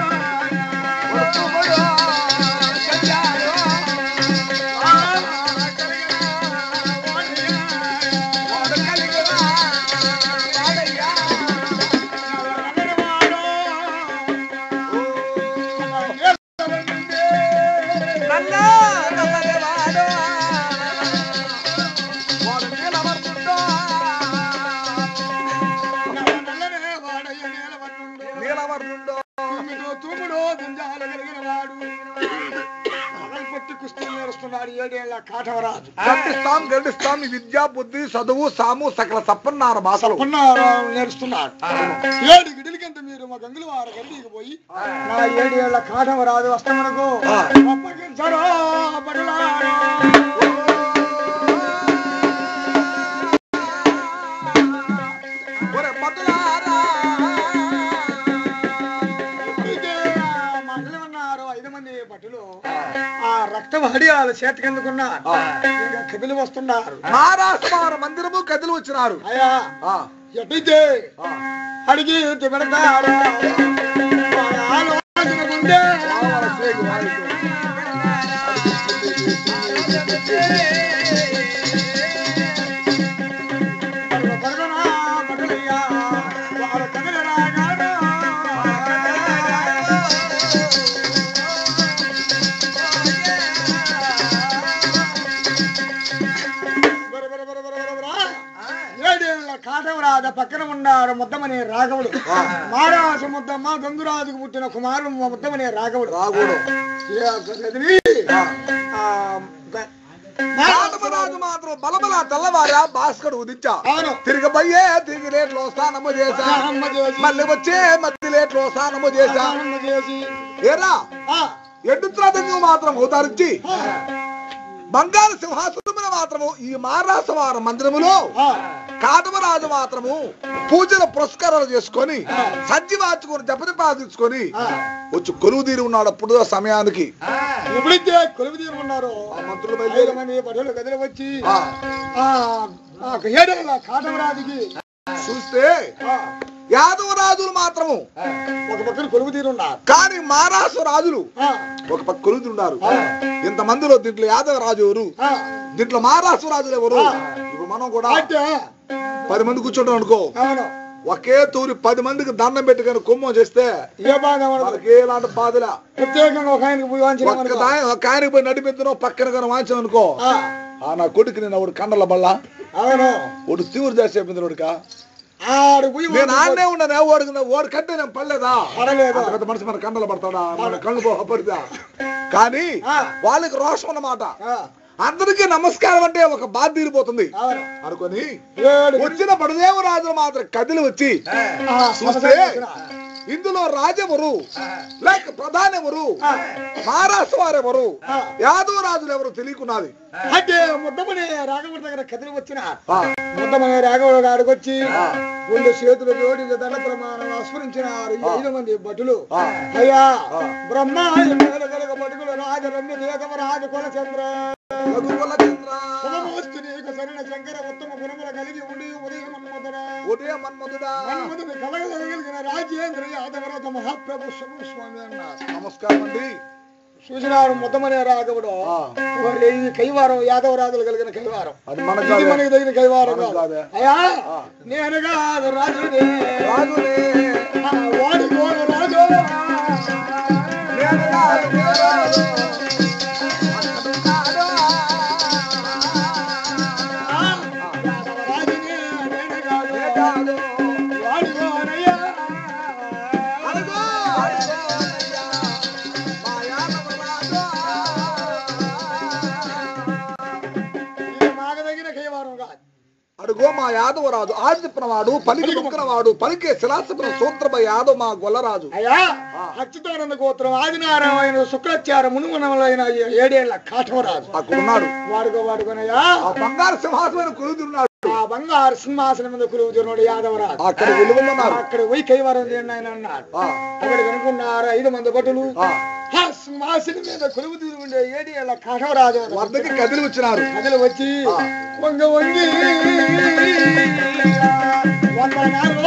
ఆ, కలిగిన వాడయ్యా. నల్లనివాడు. నల్ల నల్లనివాడు. వాడు నీలవర్ణుడు. నల్లనే వాడయ్య నీలవర్ణుడు. నీలవర్ణుడు. తూమిదో తూముడో గుంజాలు కలిగిన వాడు అదలు పట్టి కుస్తీ నేరుస్తున్నాడు ఏడేళ్ల కాటవరాజు కట్టిస్తాం గడిస్తాం ఈ విద్య బుద్ధి చదువు సాము సకల సప్పన్నార భాషలు పున్నారావు నేర్చున్నాడు ఏడు గిడిల కింద మీరు మా గంగుల వారి గడికి పోయి నా ఏడు ఏళ్ల కాటవరాజు వస్తామనుకో ఆ. అప్పగించరో బడులారో. ఒరే పట్టులారా. ఇదే ఆ మహిళలు ఉన్నారు ఐదు మంది భటులు ఆ రక్త హడియాలు చేతికెందుకున్నారు ఆ. ఇంకా కదిలి వస్తున్నారు మహారాష్ట్ర మందిరము కదిలి వచ్చినారు అయ్యా ఆ, ఎటైతే ఆ. అడిగి తిబడతాడు వారి ఆలోచన ముందే రావాల సేగు, వారికి. పరుగు పరుగున పగలయ్యా, వారు కదిలి రాగాడు. బర బర బర బర బర బర. ఏడేళ్ల కాటవరాజ పక్కన ఉన్నారు ముద్దమనే రాఘవుడు మహారాజు ముద్దమ్మ గంగురాజుకు పుట్టిన కుమారుడు ముద్దమనే రాఘవుడు రాగుడు ఏ గదిని, ఆ, గ- రాజు మాత్రం బలబల తెల్లవారా భాస్కర్ ఉదించా అవును తిరిగి పోయే తిరిగి లేట్లో స్నానము చేశా స్నానము చేసి, మళ్ళీ వచ్చే మధ్య లేట్లో స్నానము చేశా స్నానము చేసి ఏరా ఆ, ఎండుత్రాదంగా మాత్రం అవతరించి ఆ, బంగారు సింహాసనమున మాత్రము ఈ మారాసవార మందిరములో ఆ, కాటమరాజు మాత్రము పూజల పురస్కారాలు చేసుకొని సంచి మార్చుకొని జపజపాదించుకొని ఆ. వచ్చి కొలువు తీరి ఉన్నాడు అప్పుడు ఆ సమయానికి ఎప్పుడైతే కొలువు తీరుకున్నారో ఆ మంత్రులు ఐదు బయలుదేరి మంది బడులు గదిలో వచ్చి ఆ, ఆ ఆ ఏడేళ్ల కాటవరాజుకి చూస్తే ఆ, యాదవ రాజులు మాత్రము ఒక పక్కన కొలువు తీరున్నారు కానీ మహారాష్ట్ర రాజులు ఆ, ఒక పక్క కొలువు ఉన్నారు ఆ. ఇంత మందిలో దీంట్లో యాదవ రాజు ఎవరు ఆ, దీంట్లో మహారాష్ట్ర రాజులు ఎవరు ఆ. ఇప్పుడు మనం కూడా అంటే పది మంది కూర్చుంటాం అనుకో అవును ఒకే తూరి పది మందికి దండం పెట్టుకొని కుమ్మం చేస్తే ఏ బాధ ఉండదు. వాళ్ళకి ఎలాంటి బాధలా ప్రత్యేకంగా ఒక ఆయనకి పోయి వాంఛనం ఒక్క అనుకో. దాని ఒక ఆయనకి పోయి నడిపెత్తునో పక్కన కానీ వాంచాం అనుకో ఆ, ఆ నా కొడుకు నేను ఒకడు కండల బల్ల అవును ఒకడు తీవ్ర చేసి చెప్పింది వాడికా ఆడు పోయి నేను వాంఛనం ఆడనే ఉన్నాను ఓడికి ఓడి కంటే నేను పడలేదా పడలేదు. అంత పెద్ద మనిషి మన కండలు పడతాడా మన కళ్ళు పోపడిదా కానీ ఆ. వాళ్ళకి రోషం అన్నమాట ఆ, అందరికీ నమస్కారం అంటే ఒక బాధ తీరిపోతుంది అవును అనుకొని ఏడు వచ్చిన బడదేవ రాజులు మాత్రం కదిలి వచ్చి ఆ, చూస్తే సమస్య వచ్చిన. ఇందులో రాజెవరు లేక ప్రధానెవరు మహారాష్ట్ర వారెవరు యాదవ రాజులు ఎవరు తెలియకున్నది అంటే ముద్దమని రాఘవుడి దగ్గర కదిలి వచ్చిన ముద్దమని రాఘవుడు గారికి వచ్చి రెండు చేతులు జోడించి దండ ప్రమాణం అస్మరించినారు ఈ ఐదు మంది భటులు అయ్యా బ్రహ్మ కలగ భటులు రాజరమ్య దేగమ రాజ కులచంద్ర రఘుకుల చంద్ర శుభమోస్తు నీకు సరైన శంకర ఉత్తమ గుణముల కలిగి ఉండి ఉదయం మన్మధుడ ఉదయ మన్మధుడా మన్మధుని కలగగలిగిన రాజేంద్ర యాదవరాజ మహాప్రభు శుభ స్వామి అన్నారు నమస్కారం అండి చూసినాడు ముద్దమనే రాఘవుడు మరి ఇది కైవారం యాదవరాజులు కలిగిన కైవారం అది మనకు ఇది కాదే. మనకి తగిన కైవారం మనకు కాదు. కాదే. అయ్యా నేను కాదు రాజునే రాజులే ఆ, వాడు గోడు రాజు నేను కాదు రాజు. అక్కడున్నాడు. ఆ, యాదవరాజునే నేను కాదు. నేను కాదు. వాడు గోడయ్యా. అడుగు, అడుగు, అయ్యా. మా యాదవ రాజు. ఇది మాకు తగిన కైవారం కాదు అడుగో మా యాదవ రాజు ఆది వాడు పలికి వాడు పలికే శిలాసపుర సూత్రపై యాదవ మా గొల్లరాజు అయ్యా అచ్యుతానంద గోత్రం ఆదినారాయణ శుక్రాచార మునుమనములైన ఏడేళ్ల కాఠవరాజు అక్కడున్నాడు వాడుకో వాడుకోనయ్యా ఆ బంగారు సింహాసమైన కులుతున్నాడు ఆ బంగారు సింహాసనం మీద కులుగుతున్నాడు యాదవరాజు అక్కడ విలువమన్నారు అక్కడ పోయి కైవారం చేయండి ఆయన అన్నాడు అక్కడ కనుక్కున్నారు ఐదు మంది భటులు ఆ. ఆ సింహాసనం మీద కొలువు తీరు ఉండే ఏడు ఏళ్ళ కాఠవరాజు వద్దకి కదిలి వచ్చినారు కథలు వచ్చి వంగ వంగి వందనాలు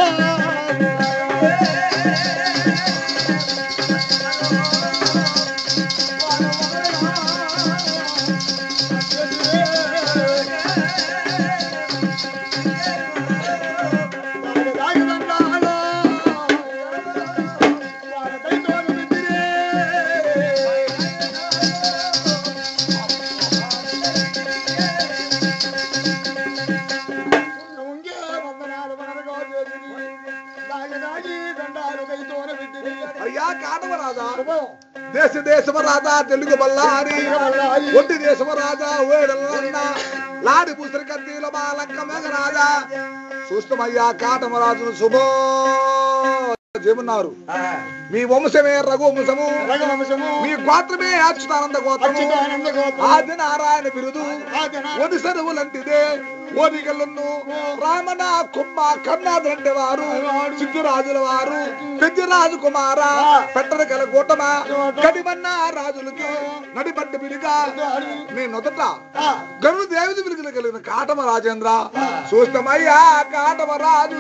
అయ్యా కాదవ రాజా దేశ దేశమ రాజా తెలుగు బల్లారి ఒట్టి దేశమ రాజా వేడలన్న లాడి పుసరి కత్తిల బాలక్క మెగ రాజా చూస్తామయ్యా కాటమ రాజును శుభో చెబున్నారు మీ వంశమే రఘు వంశము మీ గోత్రమే అచ్యుతానంద గోత్రము ఆది నారాయణ బిరుదు ఒడిసరువులంటిదే ఓనిగలను రామణ కుమ్మ కన్నాదులంటే వారు సిద్ధురాజుల వారు పెద్దిరాజు కుమార పెట్టన గల గోటమ కడిమన్న రాజులకి నడిపడ్డ బిలుగా నేను నొదట గరుడు దేవత బిలుగులు కలిగిన కాటమ రాజేంద్ర చూస్తామయ్యా కాటమ రాజు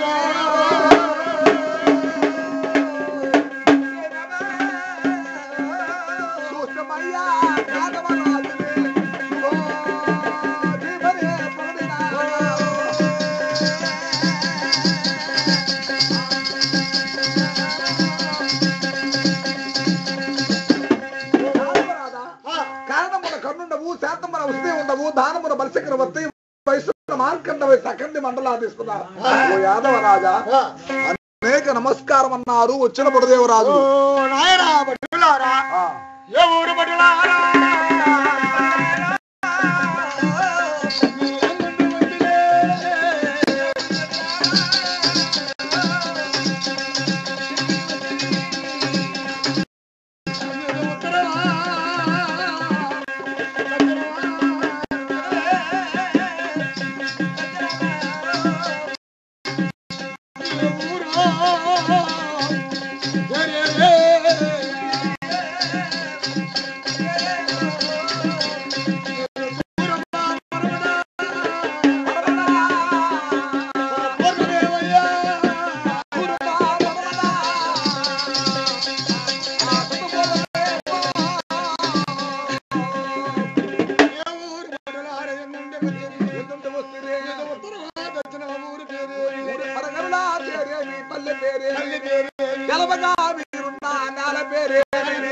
చూస్తామయ్యా కాటమ రాజు కారణమున కన్నుండవు శాతమున ఉస్తే ఉండవు దానమున బలశకర వస్తే వయసు మార్కండ వయసు అఖండి మండలాధిస్తున్నారు ఓ యాదవ రాజా అనేక నమస్కారం అన్నారు వచ్చిన బుడదేవరాజు నాయనా భటులారా ఏ ఊరు భటులారా పరగరులా పేరేమి పల్లె పేరేమి గెలవగా మీరున్న నేల పేరేమి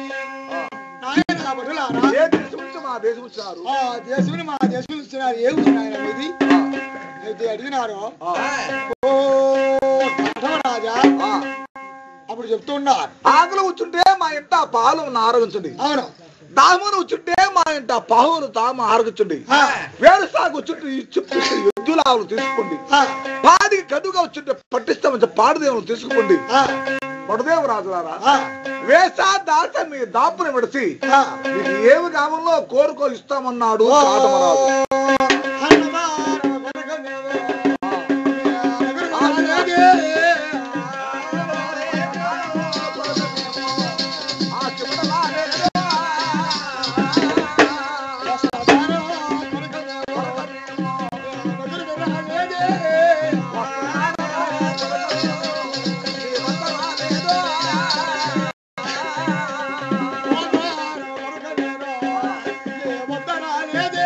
ఏ దేశం నుంచి మా దేశం వచ్చారు ఆ దేశుని మా దేశం ఇచ్చినారు ఏ ఊరు నాయన మీది అయితే అడిగినారు ఓ రాజా ఆ, అప్పుడు చెప్తున్నారు ఆకలి వచ్చుంటే మా ఇంట పాలు ఆరగించండి అవును దామును వచ్చుంటే మా ఇంట పావులు తాము ఆరగించండి ఆ, వేరు సాగు వచ్చుంటే ఈ చుట్టూ ఎద్దులావులు తీసుకోండి ఆ, పాడికి కడుగా వచ్చుంటే పట్టిస్తామని పాడిదేవులు తీసుకోండి ఆ, వడదేవ రాజులారా ఆ, వేష దాస మీ దాపుని విడిచి ఆ. మీకు ఏమి కావాలో కోరుకో ఇస్తామన్నాడు కాటమరాజు హనుమాను కొనగనేవే. నగరగనేదే. ఆ చివరలాగే వస్తారో కొనగనేవో. నగరగనేదే. వస్తారో కొనగనేవో. ఏ వద్దరాలేదే.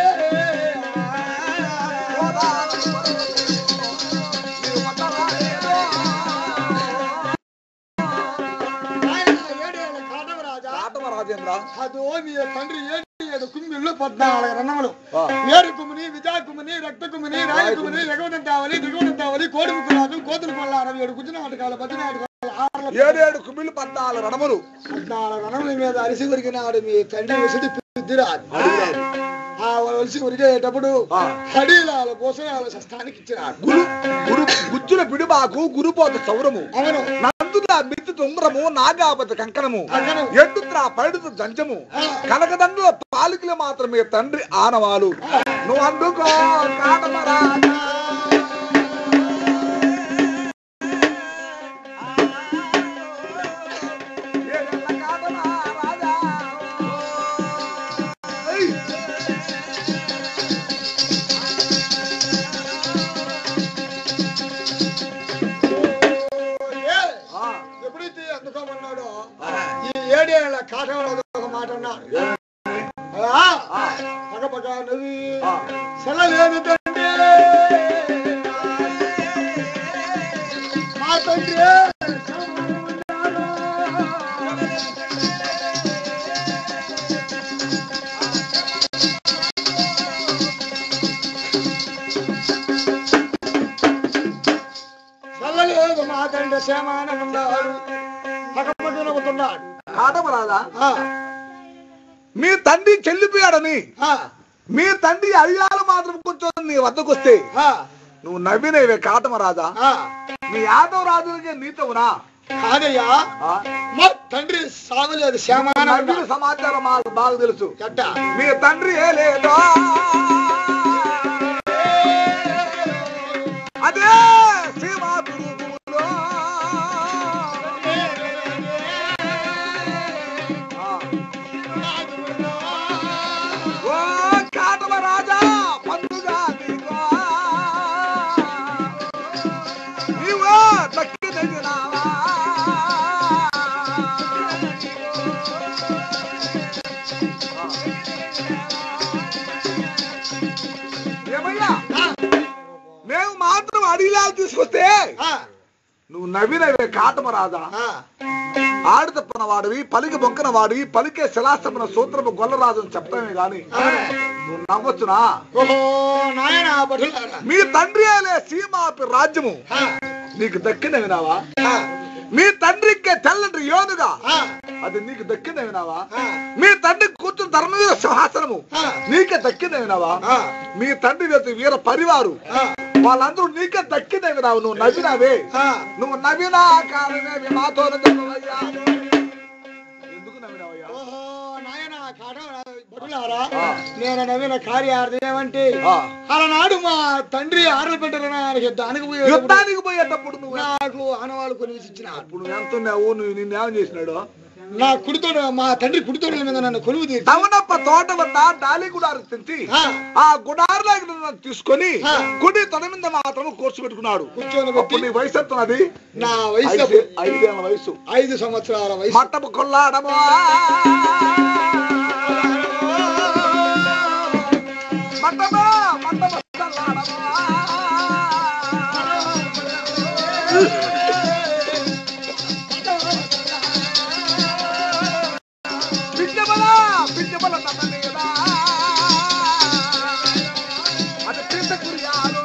ఆయన ఏడేళ్ళ కాటమరాజా. కాటమరాజేంద్ర అదో మీ తండ్రి ఏడు ఏడు కుమ్మిళ్ళు పద్నాలుగు రన్నములు ఆ. ఏడు కుమిని విజా కుమిని రక్త కుమిని రాయ కుమిని ఎగవదంతావలి దిగువదంతావలి కోడి ముక్కురాజు కోతులు కొల్లారం ఏడు గుజ్జు నాటకాలు పది నాటకాలు ఆరుల ఏడేడు కుమిళ్ళు పద్నాలుగు రణములు పద్నాలుగు రన్నముల మీద అరిసి ఉరికినాడు మీ తండ్రి విసిడి పిద్దిరాజు ఆ వలసి ఉరికేటప్పుడు ఆ. హడీలాలు పోసనాలు సస్తానికి ఇచ్చినాడు గురు గురు గుజ్జుల పిడిబాకు గురుపోత సౌరము అవును నందుల మిత్తు తుంగరము నాగాపతి కంకణము కంకణం. ఎడ్డుత్ర పైడుత జంజము ఆ. కనకదండుల పాలికలు మాత్రమే తండ్రి ఆనవాలు నువ్వు అందుకో కాటమరాజా ఏడేళ్ల కాటమరాజా. ఏయ్. ఏ, ఆ. ఎప్పుడైతే అందుకోమన్నాడో ఈ ఏడేళ్ల కాటంలో ఒక మాట అన్నాడు ఆ, పగపగ నవ్వి ఆ. సెలలేదు తండ్రి మా తండ్రి సెలలేదు మా తండ్రి క్షేమానం ఉన్నాడు పగపగ నవ్వుతున్నాడు కాటమరాజా ఆ, మీ తండ్రి చెల్లిపోయాడని ఆ, మీ తండ్రి అడిగాలు మాత్రం కూర్చొని నీ వద్దకు వస్తే ఆ, నువ్వు నవ్వినవే కాటమరాజా ఆ. మీ యాదవ రాజులకే నీతవునా కాదయ్యా ఆ? మా తండ్రి సాగలేదు శ్యామానం నవ్విన సమాచారం మాకు బాగా తెలుసు గట్ట మీ తండ్రి ఏ లేదు అదే సీమా గురువులో. ఆ. ఓ కాటమరాజా పండుగ నీకో. నీవు దక్కినదినావా? ఏమయ్యా మేము మాత్రం అడిగిలా తీసుకొస్తే ఆ, నువ్వు నవ్వినవే కాటమరాజా ఆ, ఆడు తప్పన వాడివి పలికి బొంకన వాడివి పలికే శిలాస్తమన సూత్రము గొల్లరాజు అని చెప్తామే గాని నువ్వు నవ్వొచ్చునా ఓహో నాయన భటులారా మీ తండ్రి అలే సీమాపి రాజ్యము ఆ, నీకు దక్కిన వినావా ఆ, మీ తండ్రికి తెల్లటి యోనుగా ఆ, అది నీకు దక్కిన వినావా ఆ, మీ తండ్రి కూర్చుని ధర్మవీర సింహాసనము ఆ, నీకే దక్కిన వినావా ఆ, మీ తండ్రి యొక్క వీర పరివారు ఆ, వాళ్ళందరూ నీకే దక్కిన వినావు నువ్వు నవ్వినావే ఆ. నువ్వు నవ్వినా కారణమే మాతో నవ్వవయ్యా. ఎందుకు నవ్వినావయ్యా ఓహో నాయన కాట భటులారా ఆ. నేను నవ్విన కార్యార్థం ఏమంటే ఆ. అలనాడు మా తండ్రి ఆటలు పెట్టారని ఆయనకి యుద్ధానికి పోయేటప్పుడు యుద్ధానికి పోయేటప్పుడు నువ్వు నాకు ఆనవాళ్ళు కొని ఇచ్చినాడు ఇప్పుడు నువ్వు ఎంత ఉన్నావు నువ్వు నిన్నేం చేసినాడు నా కుడితోడు మా తండ్రి కుడితోడుల మీద నన్ను కొలువు తీర్చి తవనప్ప తోట వద్ద డాలి గుడారు తెచ్చి ఆ, ఆ గుడారులోకి నన్ను తీసుకొని ఆ. కుడి తొడ మీద మాత్రం కూర్చోబెట్టుకున్నాడు కూర్చొని అప్పుడు పెట్టి నీ వయసు ఎంత ఉన్నది నా వయసు ఐదు- అప్పుడు ఐదేళ్ల వయసు ఐదు సంవత్సరాల వయసు మట్టపు కొల్లాడము మట్టమా మట్టపు కొల్లాడము పిచ్చబల పిచ్చబల తన మీద అది పిచ్చ కురియాలు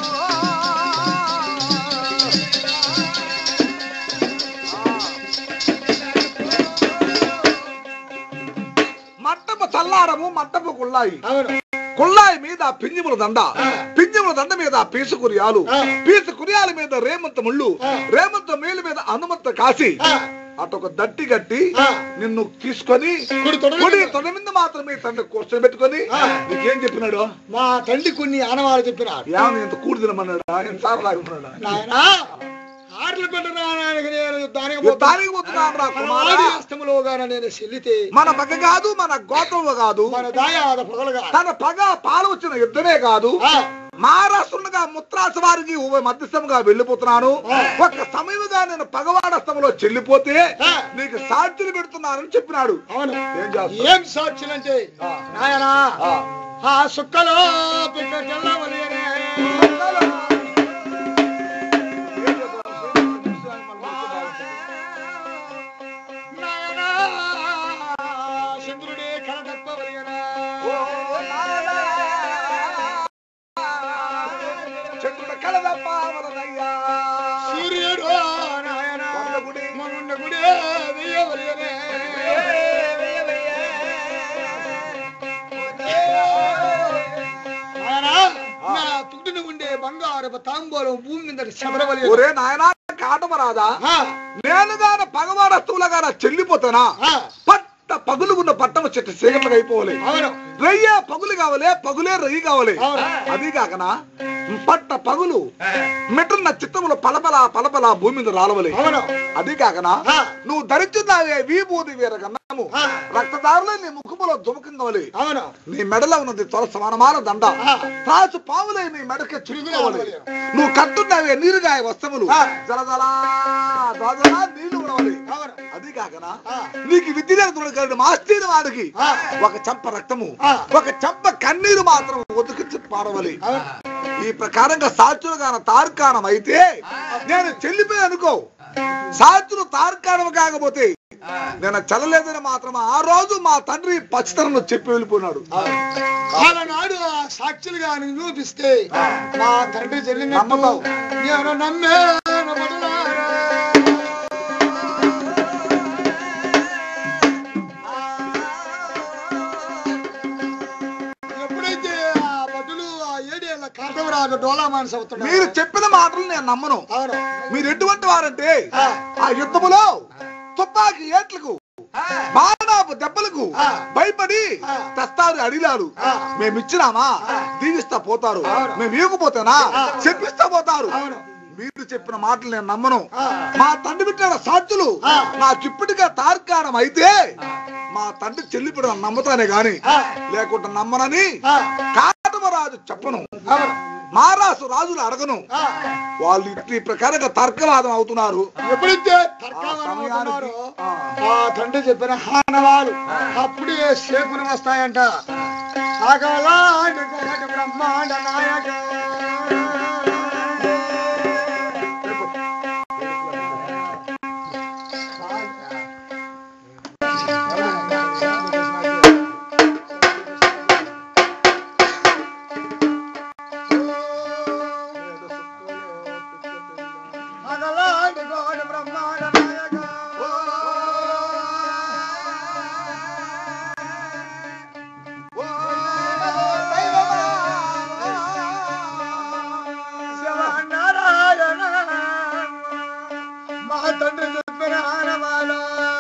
మట్టపు చల్లాడము మట్టపు కుళ్ళాయి అవును కుళ్ళాయి మీద పింజముల దండ ఆ. పింజముల దండ మీద పీసు కురియాలు ఆ. పీసు కురియాల మీద రేమంత ముళ్ళు ఆ. రేమంత మేలు మీద అనుమంత కాసి ఆ, అటు ఒక దట్టి కట్టి ఆ. నిన్ను తీసుకొని కుడి తొడ మీద- కుడి తొడ మీద మాత్రమే తండ్రి కూర్చొని పెట్టుకొని ఆ. నీకేం చెప్పినాడు మా తండ్రి కొన్ని ఆనవాళ్ళు చెప్పినాడు ఏమన్నా ఇంత కూడి తినమన్నాడా ఎంత సార్లు లాగుతున్నాడా నాయనా ఆటలు పెట్టడానికి నేను యుద్ధానికి యుద్ధానికి పోతున్నాను రా కుమారా. అస్తములో గాన నేను చెల్లితే మన పగ కాదు మన గోత్రంలో కాదు మన దాయాద పొగలుగా తన పగ పాలు వచ్చిన యుద్ధమే కాదు మహారాష్ట్రునిగా ముత్రాస వారికి ఉభయ మధ్యస్థముగా వెళ్ళిపోతున్నాను ఆ. ఒక సమయముగా నేను పగవాడస్థములో చెల్లిపోతే ఆ. నీకు సాధ్యులు పెడుతున్నానని చెప్పినాడు అవును ఏం చేస్తావు? ఏం సాక్షులంటే ఆ. నాయనా ఆ. ఆ సుక్కలో పిక్క తెల్లవలియనే. నాయనా చంద్రుడే కనతప్పవలియనే. చంద్రుడు కలదప్ప వలనయ్యా. సూర్యుడు నాయనా వంద గుడి. మనుండ గుడే వెయ్యవలియనే. నాయనా నా తుడిన ఉండే బంగారపు తాంబూలం భూమి మీద చెదరవలియనే. ఒరే నాయనా కాటమరాదా ఆ, నేను గాన పగవాడస్తువుల గాన చెల్లిపోతానా ఆ, పట్ట పగులుగున్న పట్టము చెట్టు సీగట్లుగా అయిపోవాలి అవును రయ్యే పగులు కావాలి పగులే రయ్యి కావాలి అవును. అది కాకనా పట్ట పగులు మిట్రున్న చిత్తములు పలపల పలపల భూమి మీద రాలవలి అవును అది కాకనా ఆ. నువ్వు ధరించున్నావే వీభూతి వీర గన్నము ఆ. రక్తదారులు నీ ముఖములో దుమకంగవలి అవును నీ మెడలో ఉన్నది త్వర సమానమాన దండ ఆ. త్రాసు పావులై నీ మెడకి చురుగుకోవాలి చురుగుకోవాలి. నువ్వు కట్టున్నావే నీరుగాయ వస్తములు ఆ. జలజలా దోజలా నీళ్లు ఉండవాలి అవును అది కాకనా ఆ. నీకు విద్య కలిగిన మాస్టర్ వాడికి ఆ. ఒక చంప రక్తము ఆ. ఒక చంప కన్నీరు మాత్రం ఉతికించి పారవలి అవును ఈ ప్రకారంగా సాచులుగాన తార్కాణం అయితే నేను చెల్లిపోయి అనుకో సాచులు తార్కాణం కాకపోతే నేను చల్లలేదని మాత్రం ఆ రోజు మా తండ్రి పచ్చితనంలో చెప్పి వెళ్ళిపోయినాడు ఆనాడు ఆ సాక్షులుగా నిరూపిస్తే మా తండ్రి చెల్లినట్టు నమ్ముతావు. నేను నమ్మేను బడులారా. ఎప్పుడైతే ఆ బదులు ఆ ఏడేళ్ల కాంతవరాజు డోలా మానస మీరు అవుతున్నాడు చెప్పిన మాటలు నేను నమ్మను అవును మీరు ఎటువంటి వారంటే ఆ. ఆ యుద్ధములో తుపాకి ఏట్లకు బాణాపు దెబ్బలకు ఆ. భయపడి ఆ. తెస్తారు అడిగారు ఆ. మేము ఇచ్చినామా ఆ. దీవిస్తా పోతారు అవును. మేము ఇవ్వకపోతేనా ఆ. చెప్పిస్తా పోతారు అవును మీరు చెప్పిన మాటలు నేను నమ్మను ఆ. మా తండ్రి పెట్టిన సాక్షులు ఆ. నాకు ఇప్పటిగా తార్కాణం అయితే మా తండ్రి చెల్లిపడి నమ్ముతానే గాని ఆ. లేకుంటే నమ్మనని ఆ. కాటమరాజు చెప్పను అవును మహారాజు రాజులు అడగను ఆ. వాళ్ళు ఇట్టి ప్రకారంగా తర్కవాదం అవుతున్నారు ఎప్పుడైతే ఆ తర్కావరం సమయానికి అవుతున్నారో ఆ. ఆ తండ్రి చెప్పిన హానవాలు అప్పుడే చేకూరి వస్తాయంట అగలాంటి కొరటి బ్రహ్మాండ నాయక అగలాంటి కొరటి బ్రహ్మాండ నాయక శివనారాయణ మా తండ్రి చెప్పిన ఆనవాలు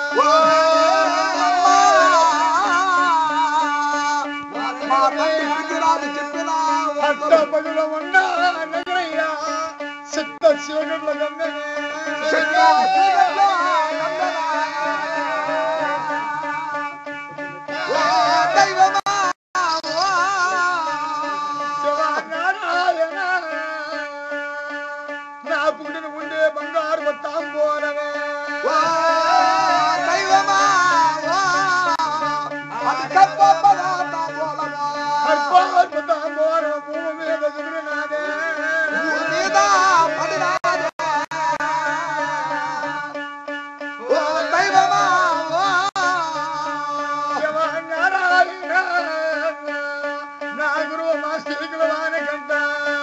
మా తండ్రి పిచ్చిరాజు చెప్పిన అట్ట పగులు ఉన్న నగరయ్య సిద్ధ శివగడ్ల గంగనే శివనారాయణ నా పుట్టిన ఉండే బంగారు తాంబోలమే అర్పాత్మ తాంబోలం భూమి మీద ఎదురునాదే శివనారాయణ నా గురువు మా స్థితికుల వానకంట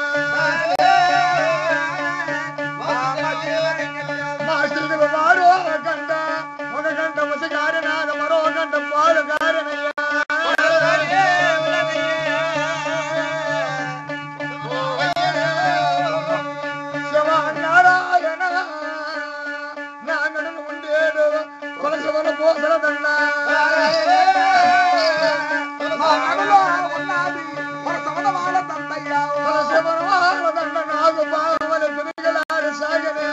మా స్థితికుల వాడు ఒక గంట ఒక గంట ముసగారి నాద మరో గంట పాలు గారినయ్యా శివనారాయణ నా నడుము ఉండేడు బాగు బాగుమల తిరిగలాడు సాగనే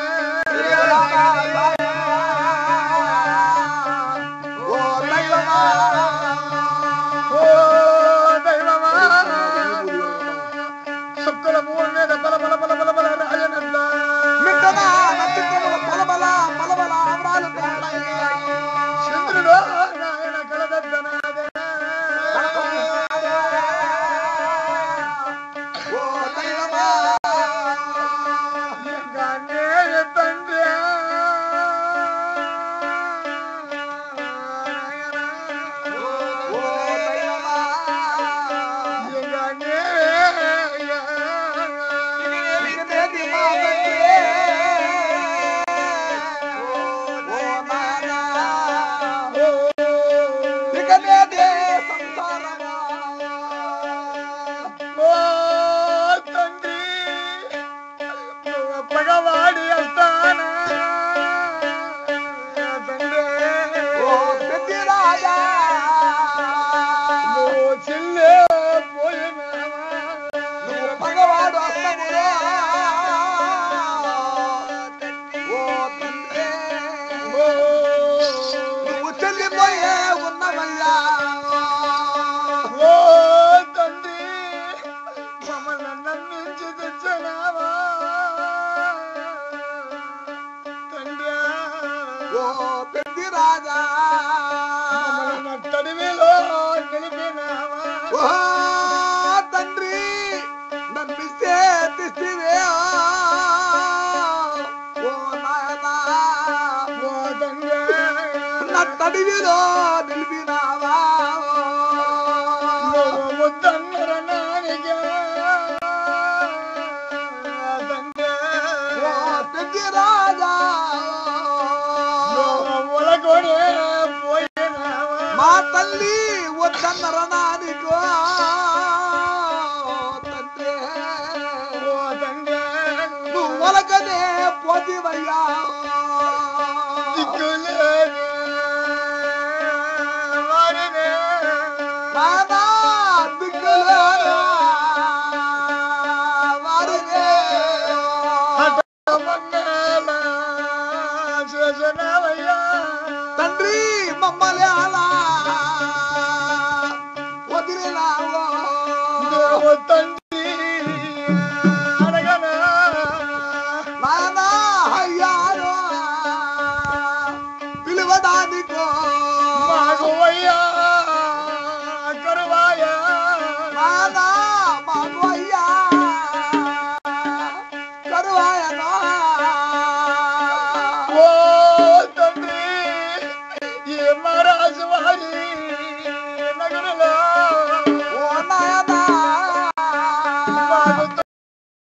ఓ దైవమా ఓ దైవమా సుక్కుల మూడు మీద బల బల బల బల బల రాజనట్ల మిట్టనా నత్తికముల పలబల పలబల అమరాలు తోడయ్యా. చంద్రుడు నాయన కలదద్దనాదే ఓ దైవమా ఇంకా నేను తండ్రి ఓ దైవమా ఇంకా నేనే ఇకనేది మా తండ్రి. ఓ నాయనా. ఇకనేది సంసారమా. ఓ తండ్రి నువ్వు పగవాడి వస్తానా తండ్రి ఓ పెద్దిరాజా. నువ్వు చెల్లె పోయినావా నువ్వు పగవాడు అస్తములో. ఓ తండ్రి. ఓ నువ్వు చెల్లిపోయే ఉన్నవయ్యా ఓ తండ్రి మమ్మల్ని నమ్మించి తెచ్చినావా తండ్రి ఓ పెద్ది రాజా మమ్మల్ని నట్టడివిలో నిలిపినావా ఓ తండ్రి నమ్మిస్తే తెస్తివే ఓ నాయనా ఓ తండ్రి నట్టడివిలో నిలిపినావా నువ్వు ముద్దన్నర నానిగా తండ్రి ఓ పెద్ది రాజా నువ్వు ఉలగొనే పోయినావా మా తల్లి వద్దన్న రణానికో తండ్రి ఓ తండ్రి నువ్వు వలకనే పోతివయ్యా దిక్కులేని వారినే నానా దిక్కులేనా వారినే హఠమన్నేల చేసినావయ్యా. తండ్రి మమ్మల్ని అలా వదిలినావో నువ్వు తండ్రి అడగనా నానా అయ్యారో పిలువడానికో మాకు అయ్యా కరువాయా నానా మాకు అయ్యా కరువాయనో